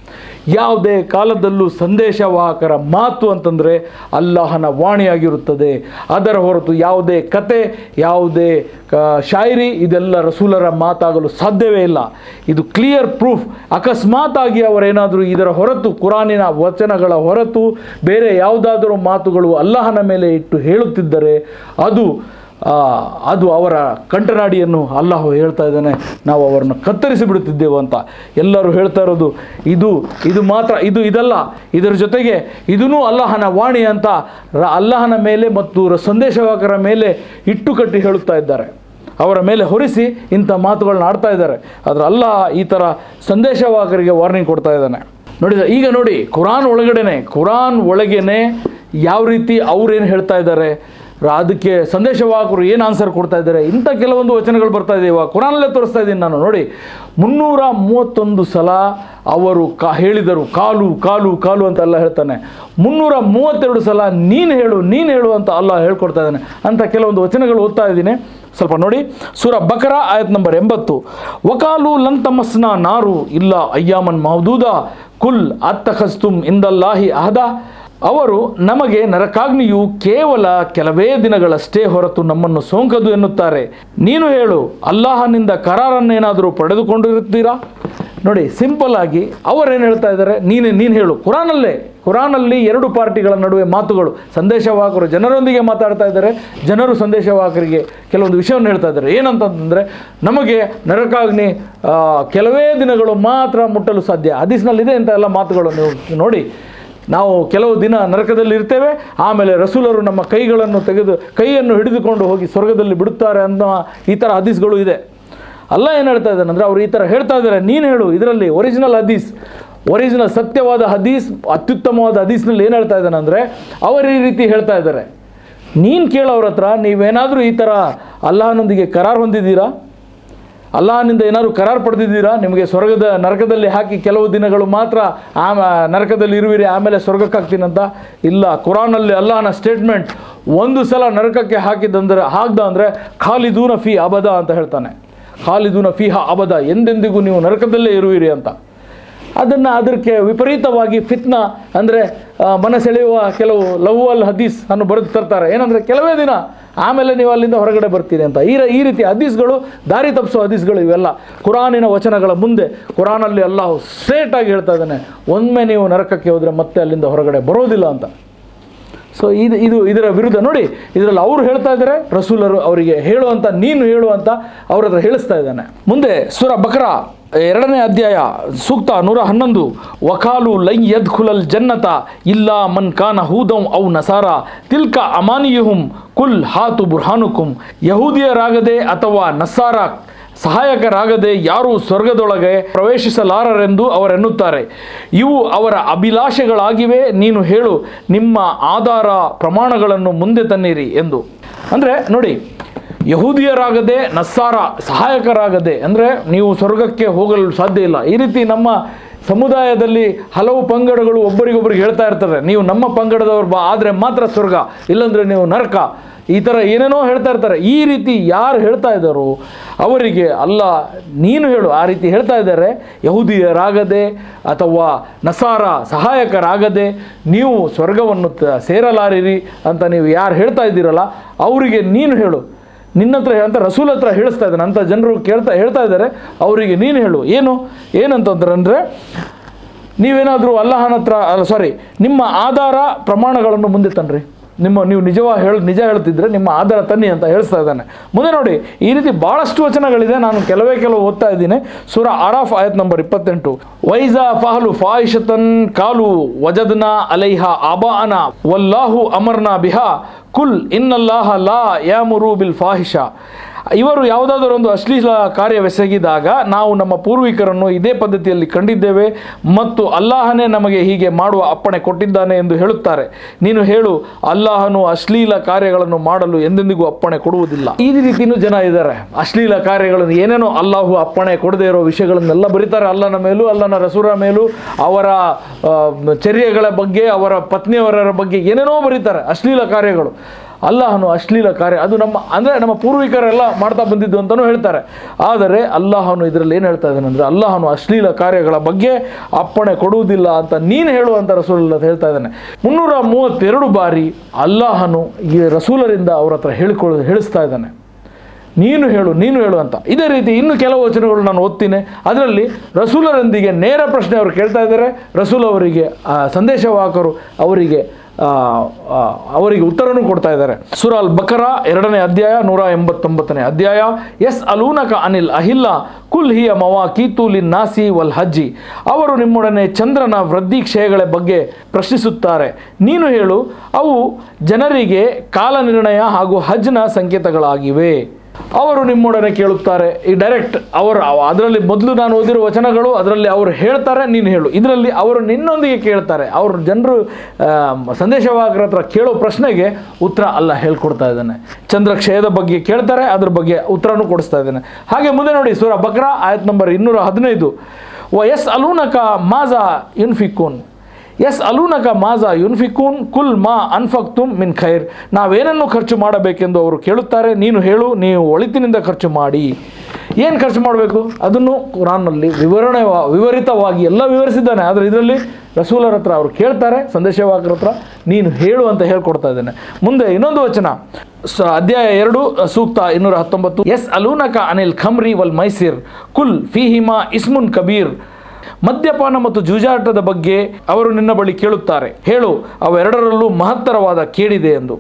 ಯಾವುದೇ ಕಾಲದಲ್ಲೂ ಸಂದೇಶವಾಹಕರ ಮಾತು ಅಂತಂದರೆ ಅಲ್ಲಾಹನ ವಾಣಿಯಾಗಿರುತ್ತದೆ ಅದರ ಹೊರತು ಯಾವುದೇ ಕತೆ ಯಾವುದೇ ಕ ಶಾಯರಿ ಇದೆಲ್ಲ ರಸೂಲರ ಮಾತಾಗಲು ಸಾಧ್ಯವೇ ಇಲ್ಲ ಇದು ಕ್ಲಿಯರ್ ಪ್ರೂಫ್ ಅಕಸ್ಮಾತ್ ಆಗಿ ಅವರೇನಾದರೂ ಇದರ ಹೊರತು ಕುರಾನಿನ ವಚನಗಳ ಹೊರತು ಬೇರೆ ಯಾವುದಾದರೂ ಮಾತುಗಳು ಅಲ್ಲಾಹನ ಮೇಲೆ ಇಟ್ಟು ಹೇಳುತ್ತಿದ್ದರೆ ಅದು ಆ, ಅದು ಅವರ ಕಂಠನಾಡಿಯನ್ನು ಅಲ್ಲಾಹು ಹೇಳ್ತಾ ಇದ್ದಾನೆ ನಾವು ಅವರನ್ನು ಕತ್ತರಿಸಿ ಬಿಡುತ್ತಿದ್ದೆವು ಅಂತ ಎಲ್ಲರೂ ಹೇಳ್ತಾ ಇರೋದು ಇದು ಇದು ಮಾತ್ರ ಇದು ಇದಲ್ಲ ಇದರ ಜೊತೆಗೆ ಇದೂ ಅಲ್ಲಾಹನ ವಾಣಿ ಅಂತ ರ- ಅಲ್ಲಾಹನ ಮೇಲೆ ಮತ್ತು ರ- ಸಂದೇಶವಾಹಕರ ಮೇಲೆ ಇಟ್ಟು ಕಟ್ಟಿ ಹೇಳುತ್ತಾ ಇದ್ದಾರೆ ಅವರ ಮೇಲೆ ಹೊರಿಸಿ ಇಂಥ ಮಾತುಗಳನ್ನ ಆಡ್ತಾ ಇದ್ದಾರೆ ಆದರೆ ಅಲ್ಲ ಈ ಥರ ಸಂದೇಶವಾಹಕರಿಗೆ ವಾರ್ನಿಂಗ್ ಕೊಡ್ತಾ ಇದ್ದಾನೆ ನೋಡಿದ ಈಗ ನೋಡಿ ಕುರಾನ್ ಒಳಗಡೆನೆ ಕುರಾನ್ ಒಳಗೇನೆ ಯಾವ ರೀತಿ ಅವ್ರೇನು ಹೇಳ್ತಾ ಇದ್ದಾರೆ ರ- ಅದಕ್ಕೆ ಸಂದೇಶವಾಹಕರು ಏನು ಆನ್ಸರ್ ಕೊಡ್ತಾ ಇದ್ದಾರೆ ಇಂಥ ಕೆಲವೊಂದು ವಚನಗಳು ಬರ್ತಾ ಇದೆ ಇವಾಗ ಕುರಾನಲ್ಲೇ ತೋರಿಸ್ತಾ ಇದ್ದೀನಿ ನಾನು ನೋಡಿ ಮುನ್ನೂರ ಮೂವತ್ತೊಂದು ಸಲ ಅವರು ಕಾ ಹೇಳಿದರು ಕಾಲು ಕಾಲು ಕಾಲು ಅಂತ ಅಲ್ಲ ಹೇಳ್ತಾನೆ ಮುನ್ನೂರ ಮೂವತ್ತೆರಡು ಸಲ ನೀನು ಹೇಳು ನೀನು ಹೇಳು ಅಂತ ಅಲ್ಲ ಹೇಳ್ಕೊಡ್ತಾ ಇದ್ದಾನೆ ಅಂತ ಕೆಲವೊಂದು ವಚನಗಳು ಓದ್ತಾ ಇದ್ದೀನಿ ಸ್ವಲ್ಪ ನೋಡಿ ಸೂರ ಬಕರ ಆಯತ್ ನಂಬರ್ ಎಂಬತ್ತು ವಕಾಲು ಲನ್ ತಮಸ್ನ ನಾರು ಇಲ್ಲ ಅಯ್ಯಾಮನ್ ಮಹದೂದ ಕುಲ್ ಅತ್ತಖಸ್ತುಮ್ ಇಂದಲ್ಲಾಹಿ ಅಹದ ಅವರು ನಮಗೆ ನರಕಾಗ್ನಿಯು ಕೇವಲ ಕೆಲವೇ ದಿನಗಳಷ್ಟೇ ಹೊರತು ನಮ್ಮನ್ನು ಸೋಂಕದು ಎನ್ನುತ್ತಾರೆ ನೀನು ಹೇಳು ಅಲ್ಲಾಹನಿಂದ ಕರಾರನ್ನೇನಾದರೂ ಪಡೆದುಕೊಂಡಿರುತ್ತೀರಾ ನೋಡಿ ಸಿಂಪಲ್ ಆಗಿ ಅವರೇನು ಹೇಳ್ತಾ ಇದ್ದಾರೆ ನೀನೇ ನೀನು ಹೇಳು ಕುರಾನಲ್ಲೇ ಕುರಾನಲ್ಲಿ ಎರಡು ಪಾರ್ಟಿಗಳ ನಡುವೆ ಮಾತುಗಳು ಸಂದೇಶವಾಹಕರು ಜನರೊಂದಿಗೆ ಮಾತಾಡ್ತಾ ಇದ್ದಾರೆ ಜನರು ಸಂದೇಶವಾಹಕರಿಗೆ ಕೆಲವೊಂದು ವಿಷಯವನ್ನು ಹೇಳ್ತಾ ಇದ್ದಾರೆ ಏನಂತಂದರೆ ನಮಗೆ ನರಕಾಗ್ನಿ ಆ, ಕೆಲವೇ ದಿನಗಳು ಮಾತ್ರ ಮುಟ್ಟಲು ಸಾಧ್ಯ ಹದೀಸ್ನಲ್ಲಿದೆ ಅಂತ ಎಲ್ಲ ಮಾತುಗಳು ನೀವು ನೋಡಿ ನಾವು ಕೆಲವು ದಿನ ನರಕದಲ್ಲಿ ಇರ್ತೇವೆ ಆಮೇಲೆ ರಸೂಲರು ನಮ್ಮ ಕೈಗಳನ್ನು ತೆಗೆದು ಕೈಯನ್ನು ಹಿಡಿದುಕೊಂಡು ಹೋಗಿ ಸ್ವರ್ಗದಲ್ಲಿ ಬಿಡುತ್ತಾರೆ ಅನ್ನೋ ಈ ಥರ ಹದೀಸ್ಗಳು ಇದೆ ಅಲ್ಲ ಏನು ಹೇಳ್ತಾ ಇದ್ದಾನೆ ಅಂದರೆ ಅವ್ರು ಈ ಥರ ಹೇಳ್ತಾ ಇದ್ದಾರೆ ನೀನು ಹೇಳು ಇದರಲ್ಲಿ ಒರಿಜಿನಲ್ ಹದೀಸ್ ಒರಿಜಿನಲ್ ಸತ್ಯವಾದ ಹದೀಸ್ ಅತ್ಯುತ್ತಮವಾದ ಹದೀಸ್ನಲ್ಲಿ ಏನು ಹೇಳ್ತಾ ಇದ್ದಾನೆ ಅಂದರೆ ಅವರು ಈ ರೀತಿ ಹೇಳ್ತಾ ಇದ್ದಾರೆ ನೀನು ಕೇಳೋರ ಹತ್ರ ನೀವೇನಾದರೂ ಈ ಥರ ಅಲ್ಲಾಹನೊಂದಿಗೆ ಕರಾರ್ ಹೊಂದಿದ್ದೀರಾ ಅಲ್ಲಾಹನಿಂದ ಏನಾದರೂ ಕರಾರ್ ಪಡೆದಿದ್ದೀರಾ ನಿಮಗೆ ಸ್ವರ್ಗದ ನರಕದಲ್ಲಿ ಹಾಕಿ ಕೆಲವು ದಿನಗಳು ಮಾತ್ರ ಆಮ ನರಕದಲ್ಲಿ ಇರುವಿರಿ ಆಮೇಲೆ ಸ್ವರ್ಗಕ್ಕೆ ಹಾಕ್ತೀನಂತ ಇಲ್ಲ ಕುರಾನಲ್ಲಿ ಅಲ್ಲಾಹನ ಸ್ಟೇಟ್ಮೆಂಟ್ ಒಂದು ಸಲ ನರಕಕ್ಕೆ ಹಾಕಿದಂದರೆ ಹಾಕ್ದ ಅಂದರೆ ಖಾಲಿದೂನ ಫಿ ಅಬದ ಅಂತ ಹೇಳ್ತಾನೆ ಖಾಲಿದೂನ ಫಿಹ ಅಬದ ಎಂದೆಂದಿಗೂ ನೀವು ನರಕದಲ್ಲೇ ಇರುವಿರಿ ಅಂತ ಅದನ್ನು ಅದಕ್ಕೆ ವಿಪರೀತವಾಗಿ ಫಿತ್ನ ಅಂದರೆ ಮನಸೆಳೆಯುವ ಕೆಲವು ಲವ್ ಅಲ್ ಹದೀಸ್ ಅನ್ನು ಬರೆದು ತರ್ತಾರೆ ಏನಂದರೆ ಕೆಲವೇ ದಿನ ಆಮೇಲೆ ನೀವು ಅಲ್ಲಿಂದ ಹೊರಗಡೆ ಬರ್ತೀರಿ ಅಂತ ಈ ರ- ಈ ರೀತಿ ಹದೀಸ್ಗಳು ದಾರಿ ತಪ್ಪಿಸೋ ಹದೀಸ್ಗಳು ಇವೆಲ್ಲ ಕುರಾನಿನ ವಚನಗಳ ಮುಂದೆ ಕುರಾನಲ್ಲಿ ಅಲ್ಲಾಹು ಸ್ಟ್ರೇಟಾಗಿ ಹೇಳ್ತಾ ಇದ್ದಾನೆ ಒಮ್ಮೆ ನೀವು ನರಕಕ್ಕೆ ಹೋದರೆ ಮತ್ತೆ ಅಲ್ಲಿಂದ ಹೊರಗಡೆ ಬರೋದಿಲ್ಲ ಅಂತ ಸೊ ಇದು ಇದು ಇದರ ವಿರುದ್ಧ ನೋಡಿ ಇದರಲ್ಲಿ ಅವರು ಹೇಳ್ತಾ ಇದ್ದಾರೆ ರಸೂಲರು ಅವರಿಗೆ ಹೇಳುವಂತ ನೀನು ಹೇಳುವಂತ ಅವ್ರ ಹತ್ರ ಹೇಳಿಸ್ತಾ ಇದ್ದಾನೆ ಮುಂದೆ ಸುರ ಬಕ್ರ ಎರಡನೇ ಅಧ್ಯಾಯ ಸೂಕ್ತ ನೂರ ಹನ್ನೊಂದು ವಕಾಲು ಲೈ ಯದ್ಖುಲಲ್ ಜನ್ನತ ಇಲ್ಲ ಮನ್ ಕಾನ ಹೂದಂ ಔ ನಸಾರ ತಿಲ್ಕ ಅಮಾನಿಯುಹುಂ ಕುಲ್ ಹಾತು ಬುರ್ಹಾನುಕುಂ ಯಹೂದಿಯರಾಗದೆ ಅಥವಾ ನಸಾರ ಸಹಾಯಕರಾಗದೆ ಯಾರೂ ಸ್ವರ್ಗದೊಳಗೆ ಪ್ರವೇಶಿಸಲಾರರೆಂದು ಅವರೆನ್ನುತ್ತಾರೆ ಇವು ಅವರ ಅಭಿಲಾಷೆಗಳಾಗಿವೆ ನೀನು ಹೇಳು ನಿಮ್ಮ ಆಧಾರ ಪ್ರಮಾಣಗಳನ್ನು ಮುಂದೆ ತನ್ನಿರಿ ಎಂದು ಅಂದರೆ ನೋಡಿ ಯಹೂದಿಯರಾಗದೆ ನಸ್ಸಾರ ಸಹಾಯಕರಾಗದೆ ಅಂದರೆ ನೀವು ಸ್ವರ್ಗಕ್ಕೆ ಹೋಗಲು ಸಾಧ್ಯ ಇಲ್ಲ ಈ ರೀತಿ ನಮ್ಮ ಸಮುದಾಯದಲ್ಲಿ ಹಲವು ಪಂಗಡಗಳು ಒಬ್ಬರಿಗೊಬ್ಬರಿಗೆ ಹೇಳ್ತಾ ಇರ್ತಾರೆ ನೀವು ನಮ್ಮ ಪಂಗಡದವ್ರು ಬಾ ಆದರೆ ಮಾತ್ರ ಸ್ವರ್ಗ ಇಲ್ಲಾಂದರೆ ನೀವು ನರಕ ಈ ಥರ ಏನೇನೋ ಹೇಳ್ತಾ ಇರ್ತಾರೆ ಈ ರೀತಿ ಯಾರು ಹೇಳ್ತಾ ಇದ್ದಾರೋ ಅವರಿಗೆ ಅಲ್ಲ ನೀನು ಹೇಳು ಆ ರೀತಿ ಹೇಳ್ತಾ ಇದ್ದಾರೆ ಯಹೂದಿಯರಾಗದೆ ಅಥವಾ ನಸಾರ ಸಹಾಯಕರಾಗದೆ ನೀವು ಸ್ವರ್ಗವನ್ನು ತ- ಸೇರಲಾರಿರಿ ಅಂತ ನೀವು ಯಾರು ಹೇಳ್ತಾ ಇದ್ದೀರಲ್ಲ ಅವರಿಗೆ ನೀನು ಹೇಳು ನಿನ್ನ ಹತ್ರ ಅಂತ ರಸೂಲ್ ಹತ್ರ ಹೇಳಿಸ್ತಾ ಇದ್ದಾನೆ ಅಂತ ಜನರು ಕೇಳ್ತಾ ಹೇಳ್ತಾ ಇದ್ದಾರೆ ಅವರಿಗೆ ನೀನು ಹೇಳು ಏನು ಏನಂತಂದ್ರೆ ಅಂದರೆ ನೀವೇನಾದರೂ ಅಲ್ಲಾಹನ ಹತ್ರ ಅಲ್ಲ ಸಾರಿ ನಿಮ್ಮ ಆಧಾರ ಪ್ರಮಾಣಗಳನ್ನು ಮುಂದೆ ತನ್ನಿರಿ ನಿಮ್ಮ ನೀವು ನಿಜವಾಗಿ ಹೇಳ ನಿಜ ಹೇಳ್ತಿದ್ರೆ ನಿಮ್ಮ ಆಧಾರ ತನ್ನಿ ಅಂತ ಹೇಳಿಸ್ತಾ ಇದ್ದಾನೆ ಮುಂದೆ ನೋಡಿ ಈ ರೀತಿ ಭಾಳಷ್ಟು ವಚನಗಳಿದೆ ನಾನು ಕೆಲವೇ ಕೆಲವು ಓದ್ತಾ ಇದ್ದೀನಿ ಸುರ ಆರಾಫ್ ಆಯತ್ ನಂಬರ್ ಇಪ್ಪತ್ತೆಂಟು ವೈಜಾ ಫಹಲು ಫಾಯಿಷತನ್ ಕಾಲು ವಜದ್ನ ಅಲೈಹ ಆಬಾಅನ ವಲ್ಲಾಹು ಅಮರ್ನಾ ಬಿಹಾ ಕುಲ್ ಇನ್ನಲ್ಲಾಹ ಲಾ ಯಾಮುರು ಬಿಲ್ ಫಾಹಿಷ ಇವರು ಯಾವುದಾದರೂ ಒಂದು ಅಶ್ಲೀಲ ಕಾರ್ಯವೆಸಗಿದಾಗ ನಾವು ನಮ್ಮ ಪೂರ್ವಿಕರನ್ನು ಇದೇ ಪದ್ಧತಿಯಲ್ಲಿ ಕಂಡಿದ್ದೇವೆ ಮತ್ತು ಅಲ್ಲಾಹನೇ ನಮಗೆ ಹೀಗೆ ಮಾಡುವ ಅಪ್ಪಣೆ ಕೊಟ್ಟಿದ್ದಾನೆ ಎಂದು ಹೇಳುತ್ತಾರೆ ನೀನು ಹೇಳು ಅಲ್ಲಾಹನು ಅಶ್ಲೀಲ ಕಾರ್ಯಗಳನ್ನು ಮಾಡಲು ಎಂದೆಂದಿಗೂ ಅಪ್ಪಣೆ ಕೊಡುವುದಿಲ್ಲ ಈ ರೀತಿಯೂ ಜನ ಇದ್ದಾರೆ ಅಶ್ಲೀಲ ಕಾರ್ಯಗಳನ್ನು ಏನೇನೋ ಅಲ್ಲಾಹು ಅಪ್ಪಣೆ ಕೊಡದೇ ಇರೋ ವಿಷಯಗಳನ್ನೆಲ್ಲ ಬರೀತಾರೆ ಅಲ್ಲನ ಮೇಲೂ ಅಲ್ಲನ ರಸೂರ ಮೇಲೂ ಅವರ ಆ, ಚರ್ಯಗಳ ಬಗ್ಗೆ ಅವರ ಪತ್ನಿಯವರ ಬಗ್ಗೆ ಏನೇನೋ ಬರೀತಾರೆ ಅಶ್ಲೀಲ ಕಾರ್ಯಗಳು ಅಲ್ಲಾಹನು ಅಶ್ಲೀಲ ಕಾರ್ಯ ಅದು ನಮ್ಮ ಅಂದರೆ ನಮ್ಮ ಪೂರ್ವಿಕರೆಲ್ಲ ಮಾಡ್ತಾ ಬಂದಿದ್ದು ಅಂತಲೂ ಹೇಳ್ತಾರೆ ಆದರೆ ಅಲ್ಲಾಹನು ಇದರಲ್ಲಿ ಏನು ಹೇಳ್ತಾ ಇದ್ದಾನೆ ಅಂದರೆ ಅಲ್ಲಾಹನು ಅಶ್ಲೀಲ ಕಾರ್ಯಗಳ ಬಗ್ಗೆ ಅಪ್ಪಣೆ ಕೊಡುವುದಿಲ್ಲ ಅಂತ ನೀನು ಹೇಳುವಂಥ ರಸೂಲ್ ಅಂತ ಹೇಳ್ತಾ ಇದ್ದಾನೆ ಮುನ್ನೂರ ಮೂವತ್ತೆರಡು ಬಾರಿ ಅಲ್ಲಾಹನು ಈ ರಸೂಲರಿಂದ ಅವ್ರ ಹತ್ರ ಹೇಳಿಕೊಳ್ಳ ಹೇಳಿಸ್ತಾ ಇದ್ದಾನೆ ನೀನು ಹೇಳು ನೀನು ಹೇಳು ಅಂತ ಇದೇ ರೀತಿ ಇನ್ನು ಕೆಲವು ವಚನಗಳು ನಾನು ಓದ್ತೀನಿ ಅದರಲ್ಲಿ ರಸೂಲರೊಂದಿಗೆ ನೇರ ಪ್ರಶ್ನೆ ಅವರು ಕೇಳ್ತಾ ಇದ್ದಾರೆ ರಸೂಲ್ ಅವರಿಗೆ ಆ ಸಂದೇಶವಾಹಕರು ಅವರಿಗೆ ಆ, ಆ, ಅವರಿಗೆ ಉತ್ತರನೂ ಕೊಡ್ತಾ ಇದ್ದಾರೆ ಸುರಾಲ್ ಬಕರ ಎರಡನೇ ಅಧ್ಯಾಯ ನೂರ ಎಂಬತ್ತೊಂಬತ್ತನೇ ಅಧ್ಯಾಯ ಎಸ್ ಅಲೂನಕ ಅನಿಲ್ ಅಹಿಲ್ಲ ಕುಲ್ ಹಿಯ ಮವಾ ಕೀತೂಲಿನ್ ನಾಸಿ ವಲ್ ಹಜ್ಜಿ ಅವರು ನಿಮ್ಮೊಡನೆ ಚಂದ್ರನ ವೃದ್ಧಿ ಕ್ಷಯಗಳ ಬಗ್ಗೆ ಪ್ರಶ್ನಿಸುತ್ತಾರೆ ನೀನು ಹೇಳು ಅವು ಜನರಿಗೆ ಕಾಲ ನಿರ್ಣಯ ಹಾಗೂ ಹಜ್ನ ಸಂಕೇತಗಳಾಗಿವೆ ಅವರು ನಿಮ್ಮೊಡನೆ ಕೇಳುತ್ತಾರೆ ಈ ಡೈರೆಕ್ಟ್ ಅವರು ಅದರಲ್ಲಿ ಮೊದಲು ನಾನು ಓದಿರೋ ವಚನಗಳು ಅದರಲ್ಲಿ ಅವರು ಹೇಳ್ತಾರೆ ನೀನು ಹೇಳು ಇದರಲ್ಲಿ ಅವರು ನಿನ್ನೊಂದಿಗೆ ಕೇಳ್ತಾರೆ ಅವರು ಜನರು ಸಂದೇಶವಾಹಕರ ಹತ್ರ ಕೇಳೋ ಪ್ರಶ್ನೆಗೆ ಉತ್ತರ ಅಲ್ಲ ಹೇಳ್ಕೊಡ್ತಾ ಇದ್ದಾನೆ ಚಂದ್ರಕ್ಷಯದ ಬಗ್ಗೆ ಕೇಳ್ತಾರೆ ಅದ್ರ ಬಗ್ಗೆ ಉತ್ತರನೂ ಕೊಡಿಸ್ತಾ ಇದ್ದಾನೆ ಹಾಗೆ ಮುಂದೆ ನೋಡಿ ಸೂರ ಬಕ್ರಾ ಆಯತ್ ನಂಬರ್ ಇನ್ನೂರ ಹದಿನೈದು ವ ಎಸ್ ಅಲೂನಕ ಮಾಜಾ ಯುನ್ಫಿಕೂನ್ ಎಸ್ ಅಲೂನಕ ಮಾಜಾ ಯುನ್ಫಿಕೂನ್ ಕುಲ್ ಮಾ ಅನ್ಫಕ್ತುಮ್ ಮಿನ್ ಖೈರ್ ನಾವೇನನ್ನು ಖರ್ಚು ಮಾಡಬೇಕೆಂದು ಅವರು ಕೇಳುತ್ತಾರೆ ನೀನು ಹೇಳು ನೀವು ಒಳಿತಿನಿಂದ ಖರ್ಚು ಮಾಡಿ ಏನು ಖರ್ಚು ಮಾಡಬೇಕು ಅದನ್ನು ಕುರಾನ್ನಲ್ಲಿ ವಿವರಣೆ ವಿವರಿತವಾಗಿ ಎಲ್ಲ ವಿವರಿಸಿದ್ದಾನೆ ಆದರೆ ಇದರಲ್ಲಿ ರಸೂಲರ ಹತ್ರ ಅವರು ಕೇಳ್ತಾರೆ ಸಂದೇಶವಾಹಕರ ಹತ್ರ ನೀನು ಹೇಳು ಅಂತ ಹೇಳ್ಕೊಡ್ತಾ ಇದ್ದೇನೆ ಮುಂದೆ ಇನ್ನೊಂದು ವಚನ ಸ ಅಧ್ಯಾಯ ಎರಡು ಸೂಕ್ತ ಇನ್ನೂರ ಹತ್ತೊಂಬತ್ತು ಎಸ್ ಅಲೂನಕ ಅನಿಲ್ ಖಮ್ರಿ ವಲ್ ಮೈಸಿರ್ ಕುಲ್ ಫಿಹಿಮಾ ಇಸ್ಮುನ್ ಕಬೀರ್ ಮದ್ಯಪಾನ ಮತ್ತು ಜೂಜಾಟದ ಬಗ್ಗೆ ಅವರು ನಿನ್ನ ಬಳಿ ಕೇಳುತ್ತಾರೆ ಹೇಳು ಅವೆರಡರಲ್ಲೂ ಮಹತ್ತರವಾದ ಕೇಡಿದೆ ಎಂದು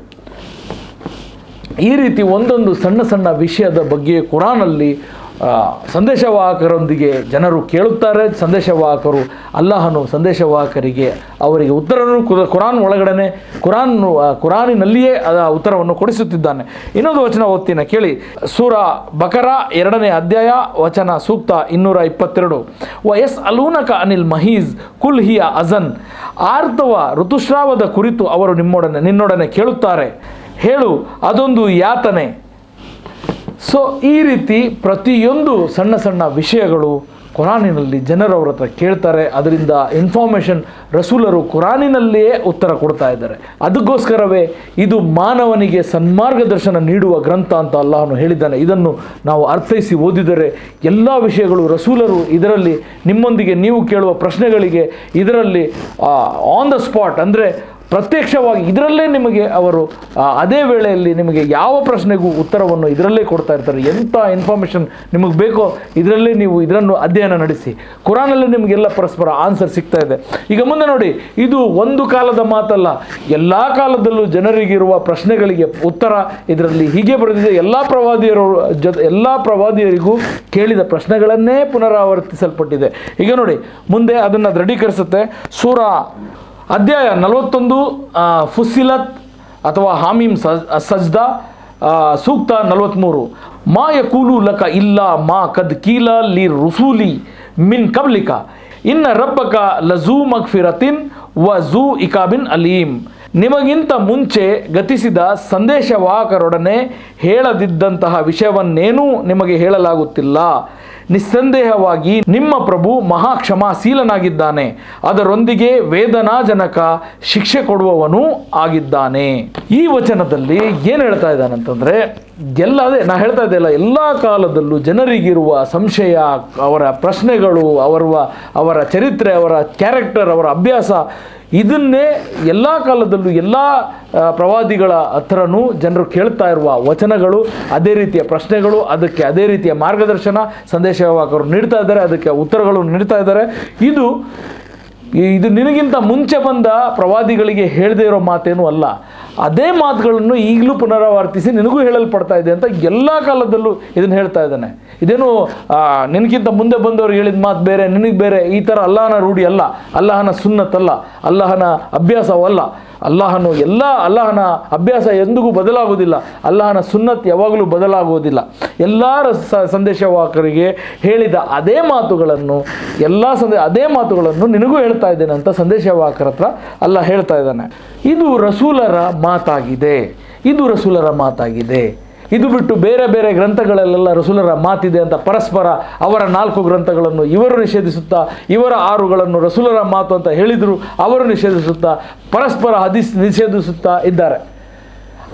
ಈ ರೀತಿ ಒಂದೊಂದು ಸಣ್ಣ ಸಣ್ಣ ವಿಷಯದ ಬಗ್ಗೆ ಕುರಾನಲ್ಲಿ ಆ, ಸಂದೇಶವಾಹಕರೊಂದಿಗೆ ಜನರು ಕೇಳುತ್ತಾರೆ ಸಂದೇಶವಾಹಕರು ಅಲ್ಲಾಹನು ಸಂದೇಶವಾಹಕರಿಗೆ ಅವರಿಗೆ ಉತ್ತರವನ್ನು ಕು- ಕುರಾನ್ ಒಳಗಡೆ ಕುರಾನ್ ಆ, ಕುರಾನಿನಲ್ಲಿಯೇ ಅದ ಉತ್ತರವನ್ನು ಕೊಡಿಸುತ್ತಿದ್ದಾನೆ ಇನ್ನೊಂದು ವಚನ ಓದ್ತೀನಿ ಕೇಳಿ ಸೂರ ಬಕರ ಎರಡನೇ ಅಧ್ಯಾಯ ವಚನ ಸೂಕ್ತ ಇನ್ನೂರ ಇಪ್ಪತ್ತೆರಡು ವ ಎಸ್ ಅಲೂನಕ ಅನಿಲ್ ಮಹೀಜ್ ಕುಲ್ ಹಿಯ ಅಜನ್ ಆರ್ತವ ಋತುಸ್ರಾವದ ಕುರಿತು ಅವರು ನಿಮ್ಮೊಡನೆ ನಿನ್ನೊಡನೆ ಕೇಳುತ್ತಾರೆ ಹೇಳು ಅದೊಂದು ಯಾತನೆ ಸೊ ಈ ರೀತಿ ಪ್ರತಿಯೊಂದು ಸಣ್ಣ ಸಣ್ಣ ವಿಷಯಗಳು ಕುರಾನಿನಲ್ಲಿ ಜನರವ್ರ ಹತ್ರ ಕೇಳ್ತಾರೆ ಅದರಿಂದ ಇನ್ಫಾರ್ಮೇಷನ್ ರಸೂಲರು ಕುರಾನಿನಲ್ಲಿಯೇ ಉತ್ತರ ಕೊಡ್ತಾ ಇದ್ದಾರೆ ಅದಕ್ಕೋಸ್ಕರವೇ ಇದು ಮಾನವನಿಗೆ ಸನ್ಮಾರ್ಗದರ್ಶನ ನೀಡುವ ಗ್ರಂಥ ಅಂತ ಅಲ್ಲಾಹನು ಹೇಳಿದ್ದಾನೆ ಇದನ್ನು ನಾವು ಅರ್ಥೈಸಿ ಓದಿದರೆ ಎಲ್ಲ ವಿಷಯಗಳು ರಸೂಲರು ಇದರಲ್ಲಿ ನಿಮ್ಮೊಂದಿಗೆ ನೀವು ಕೇಳುವ ಪ್ರಶ್ನೆಗಳಿಗೆ ಇದರಲ್ಲಿ ಆನ್ ದ ಸ್ಪಾಟ್ ಅಂದರೆ ಪ್ರತ್ಯಕ್ಷವಾಗಿ ಇದರಲ್ಲೇ ನಿಮಗೆ ಅವರು ಆ, ಅದೇ ವೇಳೆಯಲ್ಲಿ ನಿಮಗೆ ಯಾವ ಪ್ರಶ್ನೆಗೂ ಉತ್ತರವನ್ನು ಇದರಲ್ಲೇ ಕೊಡ್ತಾ ಇರ್ತಾರೆ ಎಂಥ ಇನ್ಫಾರ್ಮೇಷನ್ ನಿಮಗೆ ಬೇಕೋ ಇದರಲ್ಲೇ ನೀವು ಇದನ್ನು ಅಧ್ಯಯನ ನಡೆಸಿ ಕುರಾನಲ್ಲಿ ನಿಮಗೆಲ್ಲ ಪರಸ್ಪರ ಆನ್ಸರ್ ಸಿಗ್ತಾ ಇದೆ ಈಗ ಮುಂದೆ ನೋಡಿ ಇದು ಒಂದು ಕಾಲದ ಮಾತಲ್ಲ ಎಲ್ಲ ಕಾಲದಲ್ಲೂ ಜನರಿಗಿರುವ ಪ್ರಶ್ನೆಗಳಿಗೆ ಉತ್ತರ ಇದರಲ್ಲಿ ಹೀಗೆ ಬರೆದಿದೆ ಎಲ್ಲ ಪ್ರವಾದಿಯರು ಜೊತೆ ಎಲ್ಲ ಪ್ರವಾದಿಯರಿಗೂ ಕೇಳಿದ ಪ್ರಶ್ನೆಗಳನ್ನೇ ಪುನರಾವರ್ತಿಸಲ್ಪಟ್ಟಿದೆ ಈಗ ನೋಡಿ ಮುಂದೆ ಅದನ್ನು ದೃಢೀಕರಿಸುತ್ತೆ ಸೂರ ಅಧ್ಯಾಯ ನಲವತ್ತೊಂದು ಆ, ಫುಸ್ಸಿಲತ್ ಅಥವಾ ಹಾಮೀಮ್ ಸಜ್ ಸಜ್ದಾ ಆ, ಸೂಕ್ತ ನಲವತ್ತ್ಮೂರು ಮಾ ಯಕೂಲು ಲಕ ಇಲ್ಲ ಮಾ ಕದ್ ಕೀಲ ಲಿ ರುಸೂಲಿ ಮಿನ್ ಕಬ್ಲಿಕ ಇನ್ನ ರಬ್ಬಕ ಲಝೂ ಮಗ್ಫಿರತಿನ್ ವ ಝೂ ಇಕಾಬಿನ್ ಅಲೀಮ್ ನಿಮಗಿಂತ ಮುಂಚೆ ಗತಿಸಿದ ಸಂದೇಶವಾಹಕರೊಡನೆ ಹೇಳದಿದ್ದಂತಹ ವಿಷಯವನ್ನೇನೂ ನಿಮಗೆ ಹೇಳಲಾಗುತ್ತಿಲ್ಲ ನಿಸ್ಸಂದೇಹವಾಗಿ ನಿಮ್ಮ ಪ್ರಭು ಮಹಾ ಕ್ಷಮಾಶೀಲನಾಗಿದ್ದಾನೆ ಅದರೊಂದಿಗೆ ವೇದನಾಜನಕ ಶಿಕ್ಷೆ ಕೊಡುವವನೂ ಆಗಿದ್ದಾನೆ ಈ ವಚನದಲ್ಲಿ ಏನು ಹೇಳ್ತಾ ಇದ್ದಾನಂತಂದ್ರೆ ಎಲ್ಲ ಅದೇ ನಾ ಹೇಳ್ತಾ ಇದ್ದೆಲ್ಲ ಎಲ್ಲ ಕಾಲದಲ್ಲೂ ಜನರಿಗಿರುವ ಸಂಶಯ ಅವರ ಪ್ರಶ್ನೆಗಳು ಅವರ ಅವರ ಚರಿತ್ರೆ ಅವರ ಕ್ಯಾರೆಕ್ಟರ್ ಅವರ ಅಭ್ಯಾಸ ಇದನ್ನೇ ಎಲ್ಲ ಕಾಲದಲ್ಲೂ ಎಲ್ಲ ಆ, ಪ್ರವಾದಿಗಳ ಹತ್ರನೂ ಜನರು ಕೇಳ್ತಾ ಇರುವ ವಚನಗಳು ಅದೇ ರೀತಿಯ ಪ್ರಶ್ನೆಗಳು ಅದಕ್ಕೆ ಅದೇ ರೀತಿಯ ಮಾರ್ಗದರ್ಶನ ಸಂದೇಶವಾಹಕರು ನೀಡ್ತಾ ಇದ್ದಾರೆ ಅದಕ್ಕೆ ಉತ್ತರಗಳು ನೀಡ್ತಾ ಇದ್ದಾರೆ ಇದು ಈ- ಇದು ನಿನಗಿಂತ ಮುಂಚೆ ಬಂದ ಪ್ರವಾದಿಗಳಿಗೆ ಹೇಳದೇ ಇರೋ ಮಾತೇನೂ ಅಲ್ಲ ಅದೇ ಮಾತುಗಳನ್ನು ಈಗಲೂ ಪುನರಾವರ್ತಿಸಿ ನಿನಗೂ ಹೇಳಲ್ಪಡ್ತಾ ಇದೆ ಅಂತ ಎಲ್ಲ ಕಾಲದಲ್ಲೂ ಇದನ್ನು ಹೇಳ್ತಾ ಇದ್ದಾನೆ ಇದೇನು ಆ, ನಿನಗಿಂತ ಮುಂದೆ ಬಂದವರು ಹೇಳಿದ ಮಾತು ಬೇರೆ ನಿನಗೆ ಬೇರೆ ಈ ಥರ ಅಲ್ಲಾಹನ ರೂಢಿ ಅಲ್ಲ ಅಲ್ಲಾಹನ ಸುನ್ನತ್ತಲ್ಲ ಅಲ್ಲಾಹನ ಅಭ್ಯಾಸವಲ್ಲ ಅಲ್ಲಾಹನು ಎಲ್ಲ ಅಲ್ಲಾಹನ ಅಭ್ಯಾಸ ಎಂದಿಗೂ ಬದಲಾಗುವುದಿಲ್ಲ ಅಲ್ಲಾಹನ ಸುನ್ನತ್ ಯಾವಾಗಲೂ ಬದಲಾಗುವುದಿಲ್ಲ ಎಲ್ಲ ಸ- ಸಂದೇಶವಾಹಕರಿಗೆ ಹೇಳಿದ ಅದೇ ಮಾತುಗಳನ್ನು ಎಲ್ಲ ಸಂದೇ ಅದೇ ಮಾತುಗಳನ್ನು ನಿನಗೂ ಹೇಳ್ತಾ ಇದ್ದೇನೆ ಅಂತ ಸಂದೇಶವಾಹಕರ ಹತ್ರ ಅಲ್ಲ ಹೇಳ್ತಾ ಇದ್ದಾನೆ ಇದು ರಸೂಲರ ಮಾತಾಗಿದೆ ಇದು ರಸೂಲರ ಮಾತಾಗಿದೆ ಇದು ಬಿಟ್ಟು ಬೇರೆ ಬೇರೆ ಗ್ರಂಥಗಳಲ್ಲೆಲ್ಲ ರಸೂಲರ ಮಾತಿದೆ ಅಂತ ಪರಸ್ಪರ ಅವರ ನಾಲ್ಕು ಗ್ರಂಥಗಳನ್ನು ಇವರು ನಿಷೇಧಿಸುತ್ತಾ ಇವರ ಆರುಗಳನ್ನು ರಸೂಲರ ಮಾತು ಅಂತ ಹೇಳಿದರು ಅವರು ನಿಷೇಧಿಸುತ್ತಾ ಪರಸ್ಪರ ಹದಿಸ್ ನಿಷೇಧಿಸುತ್ತಾ ಇದ್ದಾರೆ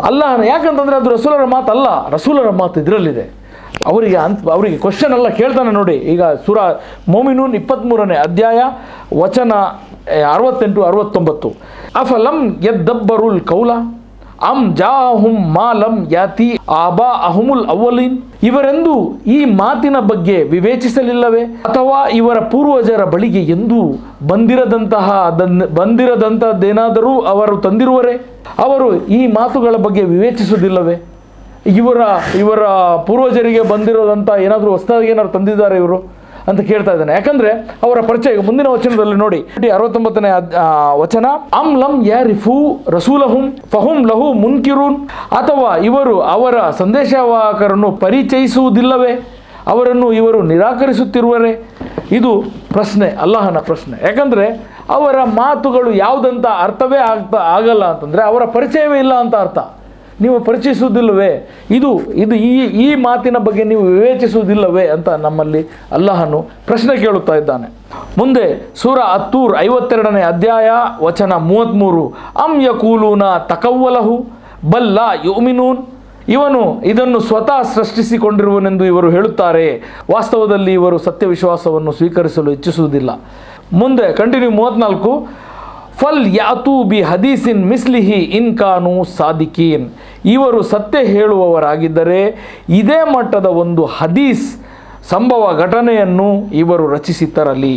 ಅಲ್ಲಾಹನ ಯಾಕಂತಂದರೆ ಅದು ರಸೂಲರ ಮಾತಲ್ಲ ರಸೂಲರ ಮಾತು ಇದರಲ್ಲಿದೆ ಅವರಿಗೆ ಅಂತ ಅವರಿಗೆ ಕ್ವಶನ್ ಎಲ್ಲ ಕೇಳ್ತಾನೆ ನೋಡಿ ಈಗ ಸುರ ಮೋಮಿನೂನ್ ಇಪ್ಪತ್ತ್ಮೂರನೇ ಅಧ್ಯಾಯ ವಚನ ಏ, ಅರವತ್ತೆಂಟು ಅರವತ್ತೊಂಬತ್ತು ಅಫಲಂ ಯದ್ದಬ್ಬರುಲ್ ಕೌಲ ಅಂ ಜಾಹುಂ ಮಾಲಂ ಯಾತಿ ಆಬಾ ಅಹುಮುಲ್ ಅವಲೀನ್ ಇವರೆಂದು ಈ ಮಾತಿನ ಬಗ್ಗೆ ವಿವೇಚಿಸಲಿಲ್ಲವೇ ಅಥವಾ ಇವರ ಪೂರ್ವಜರ ಬಳಿಗೆ ಎಂದೂ ಬಂದಿರದಂತಹ ಅದನ್ನ ಬಂದಿರದಂತಹದ್ದೇನಾದರೂ ಅವರು ತಂದಿರುವರೆ ಅವರು ಈ ಮಾತುಗಳ ಬಗ್ಗೆ ವಿವೇಚಿಸುವುದಿಲ್ಲವೇ ಇವರ ಇವರ ಪೂರ್ವಜರಿಗೆ ಬಂದಿರೋದಂಥ ಏನಾದರೂ ಹೊಸದಾಗಿ ಏನಾದ್ರು ತಂದಿದ್ದಾರೆ ಇವರು ಅಂತ ಕೇಳ್ತಾ ಇದ್ದಾನೆ ಯಾಕಂದ್ರೆ ಅವರ ಪರಿಚಯ ಈಗ ಮುಂದಿನ ವಚನದಲ್ಲಿ ನೋಡಿ ಅರವತ್ತೊಂಬತ್ತನೇ ಅದ್- ಆ, ವಚನ ಅಂ ಲಂ ಯಾರಿಫು ರಸೂಲಹುಂ ಫಹುಂ ಲಹು ಮುನ್ಕಿರೂನ್ ಅಥವಾ ಇವರು ಅವರ ಸಂದೇಶವಾಹಕರನ್ನು ಪರಿಚಯಿಸುವುದಿಲ್ಲವೇ ಅವರನ್ನು ಇವರು ನಿರಾಕರಿಸುತ್ತಿರುವರೆ ಇದು ಪ್ರಶ್ನೆ ಅಲ್ಲಾಹನ ಪ್ರಶ್ನೆ ಯಾಕಂದ್ರೆ ಅವರ ಮಾತುಗಳು ಯಾವುದಂತ ಅರ್ಥವೇ ಆಗ್ತಾ ಆಗಲ್ಲ ಅಂತಂದ್ರೆ ಅವರ ಪರಿಚಯವೇ ಇಲ್ಲ ಅಂತ ಅರ್ಥ ನೀವು ಪರಿಚಯಿಸುವುದಿಲ್ಲವೇ ಇದು ಇದು ಈ ಈ ಮಾತಿನ ಬಗ್ಗೆ ನೀವು ವಿವೇಚಿಸುವುದಿಲ್ಲವೇ ಅಂತ ನಮ್ಮಲ್ಲಿ ಅಲ್ಲಾಹನು ಪ್ರಶ್ನೆ ಕೇಳುತ್ತಾ ಇದ್ದಾನೆ ಮುಂದೆ ಸೂರ ಹತ್ತೂರ್ ಐವತ್ತೆರಡನೇ ಅಧ್ಯಾಯ ವಚನ ಮೂವತ್ತ್ಮೂರು ಅಂ ಯಕೂಲೂನ ತಕವ್ವಲಹು ಬಲ್ಲ ಯುಮಿನೂನ್ ಇವನು ಇದನ್ನು ಸ್ವತಃ ಸೃಷ್ಟಿಸಿಕೊಂಡಿರುವನೆಂದು ಇವರು ಹೇಳುತ್ತಾರೆ ವಾಸ್ತವದಲ್ಲಿ ಇವರು ಸತ್ಯ ವಿಶ್ವಾಸವನ್ನು ಸ್ವೀಕರಿಸಲು ಇಚ್ಛಿಸುವುದಿಲ್ಲ ಮುಂದೆ ಕಂಟಿನ್ಯೂ ಮೂವತ್ನಾಲ್ಕು ಫಲ್ ಯಾತು ಬಿ ಹದೀಸಿನ್ ಮಿಸ್ಲಿಹಿ ಇನ್ ಕಾನು ಸಾದಿಕೀನ್ ಇವರು ಸತ್ಯ ಹೇಳುವವರಾಗಿದ್ದರೆ ಇದೇ ಮಟ್ಟದ ಒಂದು ಹದೀಸ್ ಸಂಭವ ಘಟನೆಯನ್ನು ಇವರು ರಚಿಸಿ ತರಲಿ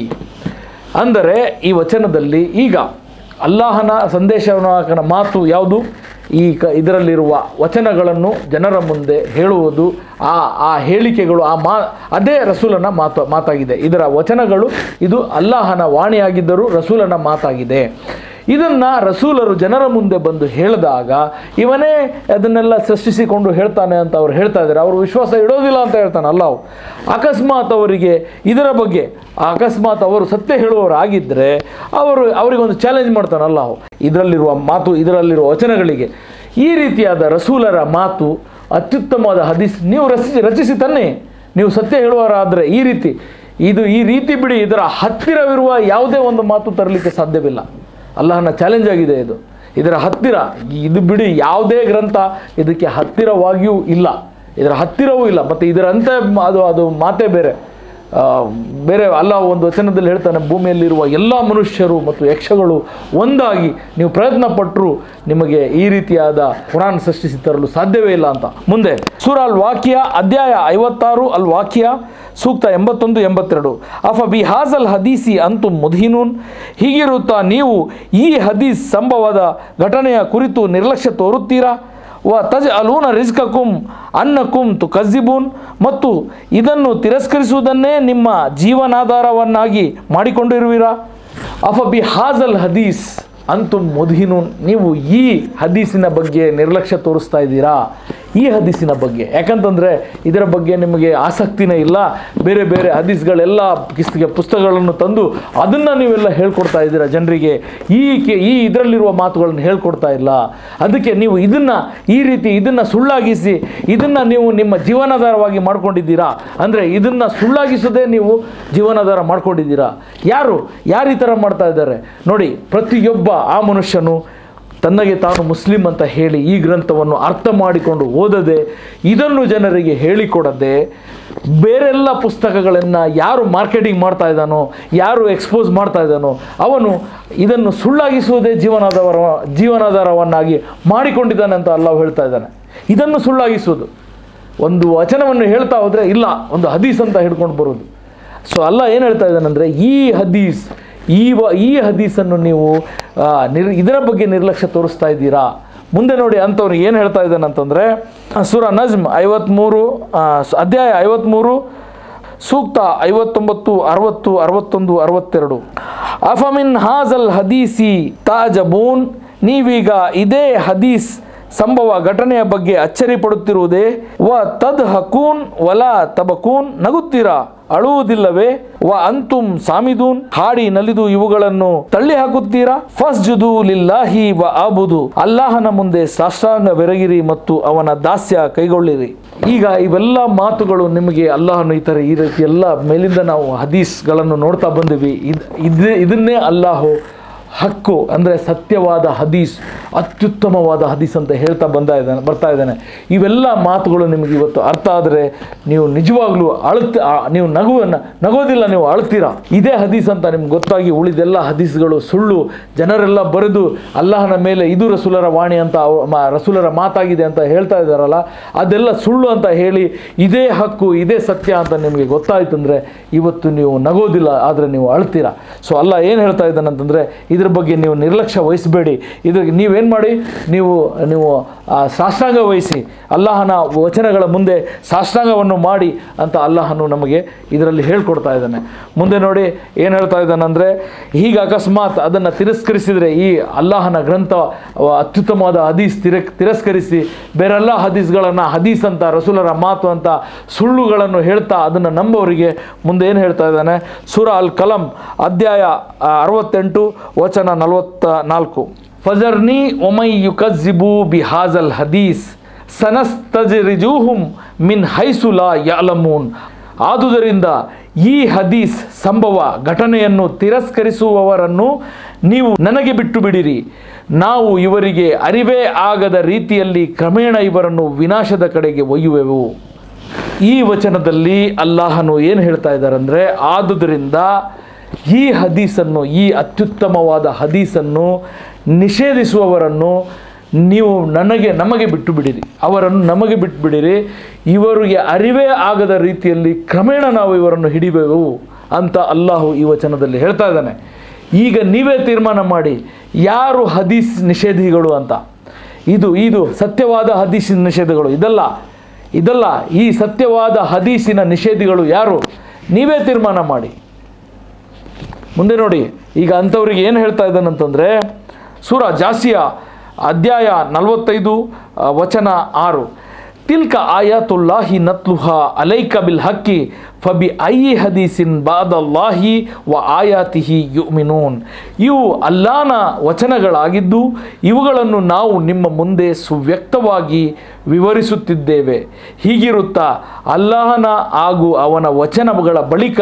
ಅಂದರೆ ಈ ವಚನದಲ್ಲಿ ಈಗ ಅಲ್ಲಾಹನ ಸಂದೇಶವಾಹಕನ ಮಾತು ಯಾವುದು ಈ ಕ ಇದರಲ್ಲಿರುವ ವಚನಗಳನ್ನು ಜನರ ಮುಂದೆ ಹೇಳುವುದು ಆ ಆ ಹೇಳಿಕೆಗಳು ಆ ಮಾ ಅದೇ ರಸೂಲನ ಮಾತು ಮಾತಾಗಿದೆ ಇದರ ವಚನಗಳು ಇದು ಅಲ್ಲಾಹನ ವಾಣಿಯಾಗಿದ್ದರೂ ರಸೂಲನ ಮಾತಾಗಿದೆ ಇದನ್ನು ರಸೂಲರು ಜನರ ಮುಂದೆ ಬಂದು ಹೇಳಿದಾಗ ಇವನೇ ಅದನ್ನೆಲ್ಲ ಸೃಷ್ಟಿಸಿಕೊಂಡು ಹೇಳ್ತಾನೆ ಅಂತ ಅವ್ರು ಹೇಳ್ತಾ ಇದ್ದಾರೆ ಅವರು ವಿಶ್ವಾಸ ಇಡೋದಿಲ್ಲ ಅಂತ ಹೇಳ್ತಾನೆ ಅಲ್ಲಾವು ಅಕಸ್ಮಾತ್ ಅವರಿಗೆ ಇದರ ಬಗ್ಗೆ ಅಕಸ್ಮಾತ್ ಅವರು ಸತ್ಯ ಹೇಳುವವರಾಗಿದ್ದರೆ ಅವರು ಅವರಿಗೊಂದು ಚಾಲೆಂಜ್ ಮಾಡ್ತಾನೆ ಅಲ್ಲಾವು ಇದರಲ್ಲಿರುವ ಮಾತು ಇದರಲ್ಲಿರುವ ವಚನಗಳಿಗೆ ಈ ರೀತಿಯಾದ ರಸೂಲರ ಮಾತು ಅತ್ಯುತ್ತಮವಾದ ಹದೀಸ್ ನೀವು ರಚಿಸಿ ರಚಿಸಿ ತನ್ನಿ ನೀವು ಸತ್ಯ ಹೇಳುವವರಾದರೆ ಈ ರೀತಿ ಇದು ಈ ರೀತಿ ಬಿಡಿ ಇದರ ಹತ್ತಿರವಿರುವ ಯಾವುದೇ ಒಂದು ಮಾತು ತರಲಿಕ್ಕೆ ಸಾಧ್ಯವಿಲ್ಲ ಅಲ್ಲಹನ ಚಾಲೆಂಜ್ ಆಗಿದೆ ಇದು ಇದರ ಹತ್ತಿರ ಇದು ಬಿಡಿ ಯಾವುದೇ ಗ್ರಂಥ ಇದಕ್ಕೆ ಹತ್ತಿರವಾಗಿಯೂ ಇಲ್ಲ ಇದರ ಹತ್ತಿರವೂ ಇಲ್ಲ ಮತ್ತು ಇದರಂತೆ ಅದು ಅದು ಮಾತೇ ಬೇರೆ ಆ, ಬೇರೆ ಅಲ್ಲ ಒಂದು ವಚನದಲ್ಲಿ ಹೇಳ್ತಾನೆ ಭೂಮಿಯಲ್ಲಿರುವ ಎಲ್ಲ ಮನುಷ್ಯರು ಮತ್ತು ಯಕ್ಷಗಳು ಒಂದಾಗಿ ನೀವು ಪ್ರಯತ್ನ ಪಟ್ಟರು ನಿಮಗೆ ಈ ರೀತಿಯಾದ ಕುರಾನ್ ಸೃಷ್ಟಿಸಿ ತರಲು ಸಾಧ್ಯವೇ ಇಲ್ಲ ಅಂತ ಮುಂದೆ ಸೂರ ಅಲ್ ವಾಕ್ಯ ಅಧ್ಯಾಯ ಐವತ್ತಾರು ಅಲ್ ವಾಕ್ಯ ಸೂಕ್ತ ಎಂಬತ್ತೊಂದು ಎಂಬತ್ತೆರಡು ಅಫ ಬಿ ಹಾಜಲ್ ಹದೀಸಿ ಅಂತು ಮುಧೀನೂನ್ ಹೀಗಿರುತ್ತಾ ನೀವು ಈ ಹದೀಸ್ ಸಂಭವದ ಘಟನೆಯ ಕುರಿತು ನಿರ್ಲಕ್ಷ್ಯ ತೋರುತ್ತೀರಾ ವ ತಜ್ ಅಲೂನ ರಿಜ್ಕಕುಂ ಅನ್ನಕುಂ ತು ಕಜ್ಜಿಬೂನ್ ಮತ್ತು ಇದನ್ನು ತಿರಸ್ಕರಿಸುವುದನ್ನೇ ನಿಮ್ಮ ಜೀವನಾಧಾರವನ್ನಾಗಿ ಮಾಡಿಕೊಂಡಿರುವಿರಾ ಅಫ ಬಿ ಹಾಜಲ್ ಹದೀಸ್ ಅಂತು ಮುದ್ಹಿನೂನ್ ನೀವು ಈ ಹದೀಸಿನ ಬಗ್ಗೆ ನಿರ್ಲಕ್ಷ್ಯ ತೋರಿಸ್ತಾ ಇದ್ದೀರಾ ಈ ಹದೀಸಿನ ಬಗ್ಗೆ ಯಾಕಂತಂದರೆ ಇದರ ಬಗ್ಗೆ ನಿಮಗೆ ಆಸಕ್ತಿನೇ ಇಲ್ಲ ಬೇರೆ ಬೇರೆ ಹದೀಸ್ಗಳೆಲ್ಲ ಕಿಸ್ತಿಗೆ ಪುಸ್ತಕಗಳನ್ನು ತಂದು ಅದನ್ನು ನೀವೆಲ್ಲ ಹೇಳ್ಕೊಡ್ತಾ ಇದ್ದೀರಾ ಜನರಿಗೆ ಈ ಕೆ ಈ ಇದರಲ್ಲಿರುವ ಮಾತುಗಳನ್ನು ಹೇಳ್ಕೊಡ್ತಾ ಇಲ್ಲ ಅದಕ್ಕೆ ನೀವು ಇದನ್ನು ಈ ರೀತಿ ಇದನ್ನು ಸುಳ್ಳಾಗಿಸಿ ಇದನ್ನು ನೀವು ನಿಮ್ಮ ಜೀವನಾಧಾರವಾಗಿ ಮಾಡ್ಕೊಂಡಿದ್ದೀರಾ ಅಂದರೆ ಇದನ್ನು ಸುಳ್ಳಾಗಿಸೋದೇ ನೀವು ಜೀವನಾಧಾರ ಮಾಡ್ಕೊಂಡಿದ್ದೀರಾ ಯಾರು ಯಾರು ಈ ಥರ ಮಾಡ್ತಾ ಇದ್ದಾರೆ ನೋಡಿ ಪ್ರತಿಯೊಬ್ಬ ಆ ಮನುಷ್ಯನು ತನ್ನಗೆ ತಾನು ಮುಸ್ಲಿಂ ಅಂತ ಹೇಳಿ ಈ ಗ್ರಂಥವನ್ನು ಅರ್ಥ ಮಾಡಿಕೊಂಡು ಓದದೆ ಇದನ್ನು ಜನರಿಗೆ ಹೇಳಿಕೊಡದೆ ಬೇರೆಲ್ಲ ಪುಸ್ತಕಗಳನ್ನು ಯಾರು ಮಾರ್ಕೆಟಿಂಗ್ ಮಾಡ್ತಾ ಇದ್ದಾನೋ ಯಾರು ಎಕ್ಸ್ಪೋಸ್ ಮಾಡ್ತಾ ಇದ್ದಾನೋ ಅವನು ಇದನ್ನು ಸುಳ್ಳಾಗಿಸುವುದೇ ಜೀವನಾಧಾರ ಜೀವನಾಧಾರವನ್ನಾಗಿ ಮಾಡಿಕೊಂಡಿದ್ದಾನೆ ಅಂತ ಅಲ್ಲಾಹ್ ಹೇಳ್ತಾ ಇದ್ದಾನೆ ಇದನ್ನು ಸುಳ್ಳಾಗಿಸುವುದು ಒಂದು ವಚನವನ್ನು ಹೇಳ್ತಾ ಹೋದರೆ ಇಲ್ಲ ಒಂದು ಹದೀಸ್ ಅಂತ ಹಿಡ್ಕೊಂಡು ಬರೋದು ಸೊ ಅಲ್ಲ ಏನು ಹೇಳ್ತಾ ಇದ್ದಾನಂದರೆ ಈ ಹದೀಸ್ ಈ ವ ಈ ಹದೀಸನ್ನು ನೀವು ಆ, ನಿರ್ ಇದರ ಬಗ್ಗೆ ನಿರ್ಲಕ್ಷ್ಯ ತೋರಿಸ್ತಾ ಇದ್ದೀರಾ ಮುಂದೆ ನೋಡಿ ಅಂಥವ್ರು ಏನು ಹೇಳ್ತಾ ಇದ್ದಾನೆ ಅಂತಂದರೆ ಸುರ ನಜ್ಮ್ ಐವತ್ತ್ಮೂರು ಆ, ಸ- ಅಧ್ಯಾಯ ಐವತ್ತ್ಮೂರು ಸೂಕ್ತ ಐವತ್ತೊಂಬತ್ತು ಅರವತ್ತು ಅರವತ್ತೊಂದು ಅರವತ್ತೆರಡು ಅಫಮಿನ್ ಹಾಜಲ್ ಹದೀಸಿ ತಾಜಬೂನ್ ನೀವೀಗ ಇದೇ ಹದೀಸ್ ಸಂಭವ ಘಟನೆಯ ಬಗ್ಗೆ ಅಚ್ಚರಿ ಪಡುತ್ತಿರುವುದೇ ವ ತದ್ ಹಕೂನ್ ವಲ ತಬಕೂನ್ ನಗುತ್ತೀರಾ ಅಳುವುದಿಲ್ಲವೇ ವ ಅಂತುಂ ಸಾಮಿದೂನ್ ಹಾಡಿ ನಲಿದು ಇವುಗಳನ್ನು ತಳ್ಳಿ ಹಾಕುತ್ತೀರಾ ಫಸ್ಜುದು ಲಿಲ್ಲಾಹಿ ವ ಆಬುದು ಅಲ್ಲಾಹನ ಮುಂದೆ ಸಾಷ್ಟಾಂಗ ಬೆರಗಿರಿ ಮತ್ತು ಅವನ ದಾಸ್ಯ ಕೈಗೊಳ್ಳಿರಿ ಈಗ ಇವೆಲ್ಲ ಮಾತುಗಳು ನಿಮಗೆ ಅಲ್ಲಾಹನು ಈ ಥರ ಈ ರೀತಿ ಎಲ್ಲ ಮೇಲಿಂದ ನಾವು ಹದೀಸ್ಗಳನ್ನು ನೋಡ್ತಾ ಬಂದಿವಿ ಇದು ಇದೇ ಇದನ್ನೇ ಅಲ್ಲಾಹು ಹಕ್ಕು ಅಂದರೆ ಸತ್ಯವಾದ ಹದೀಸ್ ಅತ್ಯುತ್ತಮವಾದ ಹದೀಸ್ ಅಂತ ಹೇಳ್ತಾ ಬಂದ ಇದ್ದಾನೆ ಬರ್ತಾ ಇದ್ದಾನೆ ಇವೆಲ್ಲ ಮಾತುಗಳು ನಿಮಗೆ ಇವತ್ತು ಅರ್ಥ ಆದರೆ ನೀವು ನಿಜವಾಗ್ಲೂ ಅಳುತ್ತ ಆ, ನೀವು ನಗುವನ್ನು ನಗೋದಿಲ್ಲ ನೀವು ಅಳ್ತೀರಾ ಇದೇ ಹದೀಸ್ ಅಂತ ನಿಮ್ಗೆ ಗೊತ್ತಾಗಿ ಉಳಿದೆಲ್ಲ ಹದೀಸ್ಗಳು ಸುಳ್ಳು ಜನರೆಲ್ಲ ಬರೆದು ಅಲ್ಲಾಹನ ಮೇಲೆ ಇದು ರಸೂಲರ ವಾಣಿ ಅಂತ ಅವ- ಮ- ರಸೂಲರ ಮಾತಾಗಿದೆ ಅಂತ ಹೇಳ್ತಾ ಇದ್ದಾರಲ್ಲ ಅದೆಲ್ಲ ಸುಳ್ಳು ಅಂತ ಹೇಳಿ ಇದೇ ಹಕ್ಕು ಇದೇ ಸತ್ಯ ಅಂತ ನಿಮಗೆ ಗೊತ್ತಾಯ್ತು ಅಂದರೆ ಇವತ್ತು ನೀವು ನಗೋದಿಲ್ಲ ಆದರೆ ನೀವು ಅಳ್ತೀರಾ ಸೊ ಅಲ್ಲ ಏನು ಹೇಳ್ತಾ ಇದ್ದಾನೆ ಅಂತಂದರೆ ಇದ್ರ ಬಗ್ಗೆ ನೀವು ನಿರ್ಲಕ್ಷ್ಯ ವಹಿಸಬೇಡಿ ಇದ್ರಿಗೆ ನೀವೇನು ಮಾಡಿ ನೀವು ನೀವು ಆ, ಸಾಷ್ಟಾಂಗ ವಹಿಸಿ ಅಲ್ಲಾಹನ ವಚನಗಳ ಮುಂದೆ ಸಾಷ್ಟಾಂಗವನ್ನು ಮಾಡಿ ಅಂತ ಅಲ್ಲಾಹನು ನಮಗೆ ಇದರಲ್ಲಿ ಹೇಳ್ಕೊಡ್ತಾ ಇದ್ದಾನೆ ಮುಂದೆ ನೋಡಿ ಏನು ಹೇಳ್ತಾ ಇದ್ದಾನೆ ಅಂದರೆ ಹೀಗೆ ಅಕಸ್ಮಾತ್ ಅದನ್ನು ತಿರಸ್ಕರಿಸಿದರೆ ಈ ಅಲ್ಲಾಹನ ಗ್ರಂಥ ಅವ ಅತ್ಯುತ್ತಮವಾದ ಹದೀಸ್ ತಿರ ತಿರಸ್ಕರಿಸಿ ಬೇರೆಲ್ಲ ಹದೀಸ್ಗಳನ್ನು ಹದೀಸ್ ಅಂತ ರಸೂಲರ ಮಾತು ಅಂತ ಸುಳ್ಳುಗಳನ್ನು ಹೇಳ್ತಾ ಅದನ್ನು ನಂಬೋರಿಗೆ ಮುಂದೆ ಏನು ಹೇಳ್ತಾ ಇದ್ದಾನೆ ಸುರ ಅಲ್ ಕಲಂ ಅಧ್ಯಾಯ ಆ, ಅರವತ್ತೆಂಟು ವಚನ ನಲವತ್ತ ನಾಲ್ಕು ಫಜರ್ನಿ ಒಮೈ ಯುಕಜಿಬು ಬಿ ಹಾಜಲ್ ಹದೀಸ್ ಸನಸ್ತಜರಿಜೂಹುಂ ಮಿನ್ ಹೈಸುಲಾ ಯಾಲಮೂನ್ ಆದುದರಿಂದ ಈ ಹದೀಸ್ ಸಂಭವ ಘಟನೆಯನ್ನು ತಿರಸ್ಕರಿಸುವವರನ್ನು ನೀವು ನನಗೆ ಬಿಟ್ಟು ಬಿಡಿರಿ ನಾವು ಇವರಿಗೆ ಅರಿವೇ ಆಗದ ರೀತಿಯಲ್ಲಿ ಕ್ರಮೇಣ ಇವರನ್ನು ವಿನಾಶದ ಕಡೆಗೆ ಒಯ್ಯುವೆವು ಈ ವಚನದಲ್ಲಿ ಅಲ್ಲಾಹನು ಏನು ಹೇಳ್ತಾ ಇದ್ದಾರೆ ಅಂದರೆ ಆದುದರಿಂದ ಈ ಹದೀಸನ್ನು ಈ ಅತ್ಯುತ್ತಮವಾದ ಹದೀಸನ್ನು ನಿಷೇಧಿಸುವವರನ್ನು ನೀವು ನನಗೆ ನಮಗೆ ಬಿಟ್ಟು ಬಿಡಿರಿ ಅವರನ್ನು ನಮಗೆ ಬಿಟ್ಟು ಬಿಡಿರಿ ಇವರಿಗೆ ಅರಿವೇ ಆಗದ ರೀತಿಯಲ್ಲಿ ಕ್ರಮೇಣ ನಾವು ಇವರನ್ನು ಹಿಡಿಬೆವು ಅಂತ ಅಲ್ಲಾಹು ಈ ವಚನದಲ್ಲಿ ಹೇಳ್ತಾ ಇದ್ದಾನೆ ಈಗ ನೀವೇ ತೀರ್ಮಾನ ಮಾಡಿ ಯಾರು ಹದೀಸ್ ನಿಷೇಧಿಗಳು ಅಂತ ಇದು ಇದು ಸತ್ಯವಾದ ಹದೀಸ್ ನಿಷೇಧಗಳು ಇದಲ್ಲ ಇದಲ್ಲ ಈ ಸತ್ಯವಾದ ಹದೀಸಿನ ನಿಷೇಧಿಗಳು ಯಾರು ನೀವೇ ತೀರ್ಮಾನ ಮಾಡಿ ಮುಂದೆ ನೋಡಿ ಈಗ ಅಂಥವ್ರಿಗೆ ಏನು ಹೇಳ್ತಾ ಇದ್ದಾನಂತಂದರೆ ಸೂರ ಜಾಸಿಯ ಅಧ್ಯಾಯ ನಲವತ್ತೈದು ಆ, ವಚನ ಆರು ತಿಲ್ಕ ಆಯಾತುಲ್ಲಾಹಿ ನತ್ಲುಹಾ ಅಲೈಕ ಬಿಲ್ ಹಕ್ಕಿ ಫಬಿ ಐ ಹದೀಸಿನ್ ಬಾದಲ್ಲಾಹಿ ವ ಆಯಾತಿಹಿ ಯುಮಿನೂನ್ ಇವು ಅಲ್ಲಾನ ವಚನಗಳಾಗಿದ್ದು ಇವುಗಳನ್ನು ನಾವು ನಿಮ್ಮ ಮುಂದೆ ಸುವ್ಯಕ್ತವಾಗಿ ವಿವರಿಸುತ್ತಿದ್ದೇವೆ ಹೀಗಿರುತ್ತಾ ಅಲ್ಲಾಹನ ಹಾಗೂ ಅವನ ವಚನಗಳ ಬಳಿಕ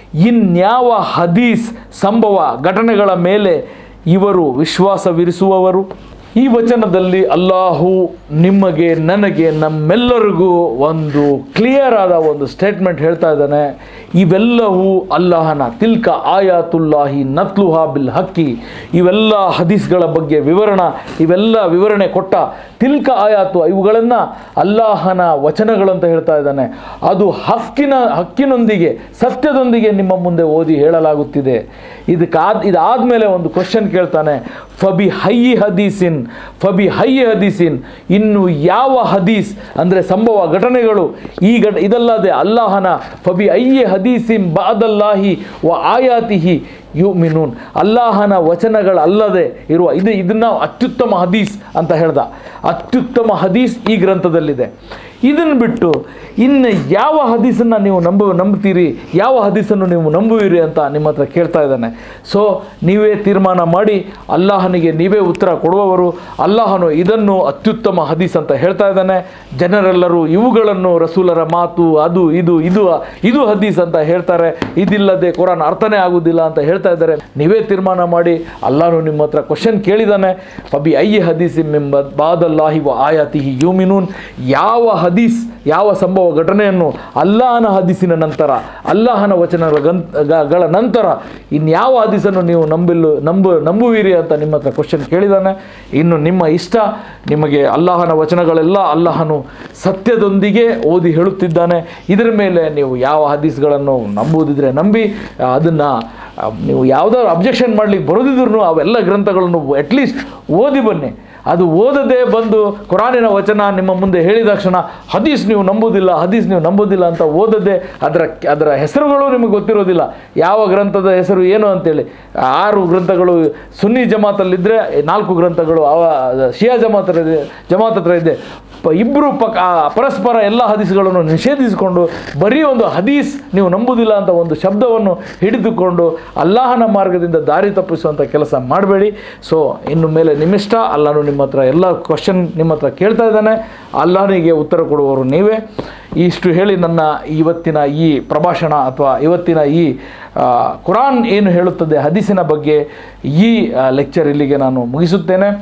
ಇನ್ಯಾವ ಹದೀಸ್ ಸಂಭವ ಘಟನೆಗಳ ಮೇಲೆ ಇವರು ವಿಶ್ವಾಸವಿರಿಸುವವರು ಈ ವಚನದಲ್ಲಿ ಅಲ್ಲಾಹು ನಿಮಗೆ ನನಗೆ ನಮ್ಮೆಲ್ಲರಿಗೂ ಒಂದು ಕ್ಲಿಯರ್ ಆದ ಒಂದು ಸ್ಟೇಟ್ಮೆಂಟ್ ಹೇಳ್ತಾ ಇದ್ದಾನೆ ಇವೆಲ್ಲವೂ ಅಲ್ಲಾಹನ ತಿಲ್ಕ ಆಯಾತುಲ್ಲಾಹಿ ನತ್ಲುಹಾ ಬಿಲ್ ಹಕ್ಕಿ ಇವೆಲ್ಲ ಹದೀಸ್ಗಳ ಬಗ್ಗೆ ವಿವರಣ ಇವೆಲ್ಲ ವಿವರಣೆ ಕೊಟ್ಟ ತಿಲ್ಕ ಆಯಾತು ಇವುಗಳನ್ನು ಅಲ್ಲಾಹನ ವಚನಗಳು ಅಂತ ಹೇಳ್ತಾ ಇದ್ದಾನೆ ಅದು ಹಕ್ಕಿನ ಹಕ್ಕಿನೊಂದಿಗೆ ಸತ್ಯದೊಂದಿಗೆ ನಿಮ್ಮ ಮುಂದೆ ಓದಿ ಹೇಳಲಾಗುತ್ತಿದೆ ಇದಕ್ಕಾದ ಇದಾದಮೇಲೆ ಒಂದು ಕ್ವಶನ್ ಕೇಳ್ತಾನೆ ಫಬಿ ಹೈ ಹದೀಸಿನ್ ಫಬಿ ಹೈ ಹದೀಸಿನ್ ಇನ್ನು ಯಾವ ಹದೀಸ್ ಅಂದರೆ ಸಂಭವ ಘಟನೆಗಳು ಈ ಘಟ ಇದಲ್ಲದೆ ಅಲ್ಲಾಹನ ಫಬಿ ಐ ಹದೀಸಿನ್ ಬಾದಲ್ಲಾಹಿ ವ ಆಯಾತಿಹಿ ಯು ಮಿನೂನ್ ಅಲ್ಲಾಹನ ವಚನಗಳಲ್ಲದೆ ಇರುವ ಇದು ಇದನ್ನು ಅತ್ಯುತ್ತಮ ಹದೀಸ್ ಅಂತ ಹೇಳ್ದ ಅತ್ಯುತ್ತಮ ಹದೀಸ್ ಈ ಗ್ರಂಥದಲ್ಲಿದೆ ಇದನ್ನು ಬಿಟ್ಟು ಇನ್ನು ಯಾವ ಹದೀಸನ್ನು ನೀವು ನಂಬು ನಂಬ್ತೀರಿ ಯಾವ ಹದೀಸನ್ನು ನೀವು ನಂಬುವಿರಿ ಅಂತ ನಿಮ್ಮ ಹತ್ರ ಕೇಳ್ತಾ ಇದ್ದಾನೆ ಸೊ ನೀವೇ ತೀರ್ಮಾನ ಮಾಡಿ ಅಲ್ಲಾಹನಿಗೆ ನೀವೇ ಉತ್ತರ ಕೊಡುವವರು ಅಲ್ಲಾಹನು ಇದನ್ನು ಅತ್ಯುತ್ತಮ ಹದೀಸ್ ಅಂತ ಹೇಳ್ತಾ ಇದ್ದಾನೆ ಜನರೆಲ್ಲರೂ ಇವುಗಳನ್ನು ರಸೂಲರ ಮಾತು ಅದು ಇದು ಇದು ಇದು ಹದೀಸ್ ಅಂತ ಹೇಳ್ತಾರೆ ಇದಿಲ್ಲದೆ ಕುರಾನ್ ಅರ್ಥನೇ ಆಗುವುದಿಲ್ಲ ಅಂತ ಹೇಳ್ತಾ ಇದ್ದಾರೆ ನೀವೇ ತೀರ್ಮಾನ ಮಾಡಿ ಅಲ್ಲಾಹನು ನಿಮ್ಮ ಹತ್ರ ಕ್ವಶನ್ ಕೇಳಿದಾನೆ ಫಬಿ ಐ ಹದೀಸ್ ಮೆಂಬ ಬಾದಲ್ಲಾಹಿ ವ ಆಯಾತಿಹಿ ಯೂಮಿನೂನ್ ಯಾವ ಹದೀಸ್ ಯಾವ ಸಂಭವ ಘಟನೆಯನ್ನು ಅಲ್ಲಾಹನ ಹದೀಸಿನ ನಂತರ ಅಲ್ಲಾಹನ ವಚನಗಳ ಗಂ- ಗ- ಗಳ ನಂತರ ಇನ್ಯಾವ ಹದೀಸನ್ನು ನೀವು ನಂಬಿಲ್ಲು ನಂಬು ನಂಬುವಿರಿ ಅಂತ ನಿಮ್ಮ ಹತ್ರ ಕ್ವಶನ್ ಕೇಳಿದಾನೆ ಇನ್ನು ನಿಮ್ಮ ಇಷ್ಟ ನಿಮಗೆ ಅಲ್ಲಾಹನ ವಚನಗಳೆಲ್ಲ ಅಲ್ಲಾಹನು ಸತ್ಯದೊಂದಿಗೆ ಓದಿ ಹೇಳುತ್ತಿದ್ದಾನೆ ಇದರ ಮೇಲೆ ನೀವು ಯಾವ ಹದೀಸ್ಗಳನ್ನು ನಂಬುವುದಿದ್ರೆ ನಂಬಿ ಅದನ್ನು ನೀವು ಯಾವುದಾದ್ರು ಅಬ್ಜೆಕ್ಷನ್ ಮಾಡ್ಲಿಕ್ಕೆ ಬರೋದಿದ್ರು ಅವೆಲ್ಲ ಗ್ರಂಥಗಳನ್ನು ಅಟ್ಲೀಸ್ಟ್ ಓದಿ ಬನ್ನಿ ಅದು ಓದದೇ ಬಂದು ಕುರಾನಿನ ವಚನ ನಿಮ್ಮ ಮುಂದೆ ಹೇಳಿದ ತಕ್ಷಣ ಹದೀಸ್ ನೀವು ನಂಬುವುದಿಲ್ಲ ಹದೀಸ್ ನೀವು ನಂಬುವುದಿಲ್ಲ ಅಂತ ಓದದೆ ಅದರ ಅದರ ಹೆಸರುಗಳು ನಿಮಗೆ ಗೊತ್ತಿರೋದಿಲ್ಲ ಯಾವ ಗ್ರಂಥದ ಹೆಸರು ಏನು ಅಂತೇಳಿ ಆರು ಗ್ರಂಥಗಳು ಸುನ್ನಿ ಜಮಾತಲ್ಲಿದ್ದರೆ ನಾಲ್ಕು ಗ್ರಂಥಗಳು ಅವ ಶಿಯಾ ಜಮಾತ್ ಇದೆ ಜಮಾತ್ ಹತ್ರ ಇದೆ ಪ- ಇಬ್ಬರು ಪಕ ಆ ಪರಸ್ಪರ ಎಲ್ಲ ಹದೀಸ್ಗಳನ್ನು ನಿಷೇಧಿಸಿಕೊಂಡು ಬರೀ ಒಂದು ಹದೀಸ್ ನೀವು ನಂಬುವುದಿಲ್ಲ ಅಂತ ಒಂದು ಶಬ್ದವನ್ನು ಹಿಡಿದುಕೊಂಡು ಅಲ್ಲಾಹನ ಮಾರ್ಗದಿಂದ ದಾರಿ ತಪ್ಪಿಸುವಂಥ ಕೆಲಸ ಮಾಡಬೇಡಿ ಸೊ ಇನ್ನು ಮೇಲೆ ನಿಮ್ಮಿಷ್ಟ ಅಲ್ಲಾನು ನಿಮ್ಮ ಹತ್ರ ಎಲ್ಲ ಕ್ವಶನ್ ನಿಮ್ಮ ಹತ್ರ ಕೇಳ್ತಾ ಇದ್ದಾನೆ ಅಲ್ಲಾಹನಿಗೆ ಉತ್ತರ ಕೊಡುವವರು ನೀವೇ ಇಷ್ಟು ಹೇಳಿ ನನ್ನ ಇವತ್ತಿನ ಈ ಪ್ರಭಾಷಣ ಅಥವಾ ಇವತ್ತಿನ ಈ ಆ, ಕುರಾನ್ ಏನು ಹೇಳುತ್ತದೆ ಹದೀಸಿನ ಬಗ್ಗೆ ಈ ಲೆಕ್ಚರ್ ಇಲ್ಲಿಗೆ ನಾನು ಮುಗಿಸುತ್ತೇನೆ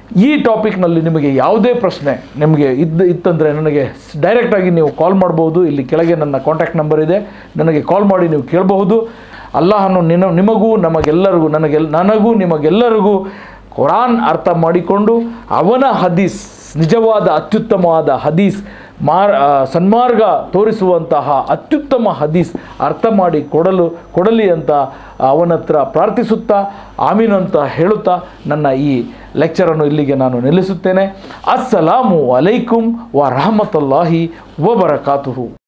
ಈ ಟಾಪಿಕ್ನಲ್ಲಿ ನಿಮಗೆ ಯಾವುದೇ ಪ್ರಶ್ನೆ ನಿಮಗೆ ಇದ್ದು ಇತ್ತಂದರೆ ನನಗೆ ಡೈರೆಕ್ಟಾಗಿ ನೀವು ಕಾಲ್ ಮಾಡ್ಬೋದು ಇಲ್ಲಿ ಕೆಳಗೆ ನನ್ನ ಕಾಂಟ್ಯಾಕ್ಟ್ ನಂಬರ್ ಇದೆ ನನಗೆ ಕಾಲ್ ಮಾಡಿ ನೀವು ಕೇಳಬಹುದು ಅಲ್ಲಾಹನು ನಿನ ನಿಮಗೂ ನಮಗೆಲ್ಲರಿಗೂ ನನಗೆಲ್ ನನಗೂ ನಿಮಗೆಲ್ಲರಿಗೂ ಕುರಾನ್ ಅರ್ಥ ಮಾಡಿಕೊಂಡು ಅವನ ಹದೀಸ್ ನಿಜವಾದ ಅತ್ಯುತ್ತಮವಾದ ಹದೀಸ್ ಮಾರ್ ಆ, ಸನ್ಮಾರ್ಗ ತೋರಿಸುವಂತಹ ಅತ್ಯುತ್ತಮ ಹದೀಸ್ ಅರ್ಥ ಮಾಡಿ ಕೊಡಲು ಕೊಡಲಿ ಅಂತ ಅವನ ಹತ್ರ ಪ್ರಾರ್ಥಿಸುತ್ತಾ ಆಮೀನ್ ಅಂತ ಹೇಳುತ್ತಾ ನನ್ನ ಈ ಲೆಕ್ಚರನ್ನು ಇಲ್ಲಿಗೆ ನಾನು ನಿಲ್ಲಿಸುತ್ತೇನೆ ಅಸ್ಸಲಾಮು ಅಲೈಕುಂ ವ ರಹಮತುಲ್ಲಾಹಿ ವಬರಕಾತುಹು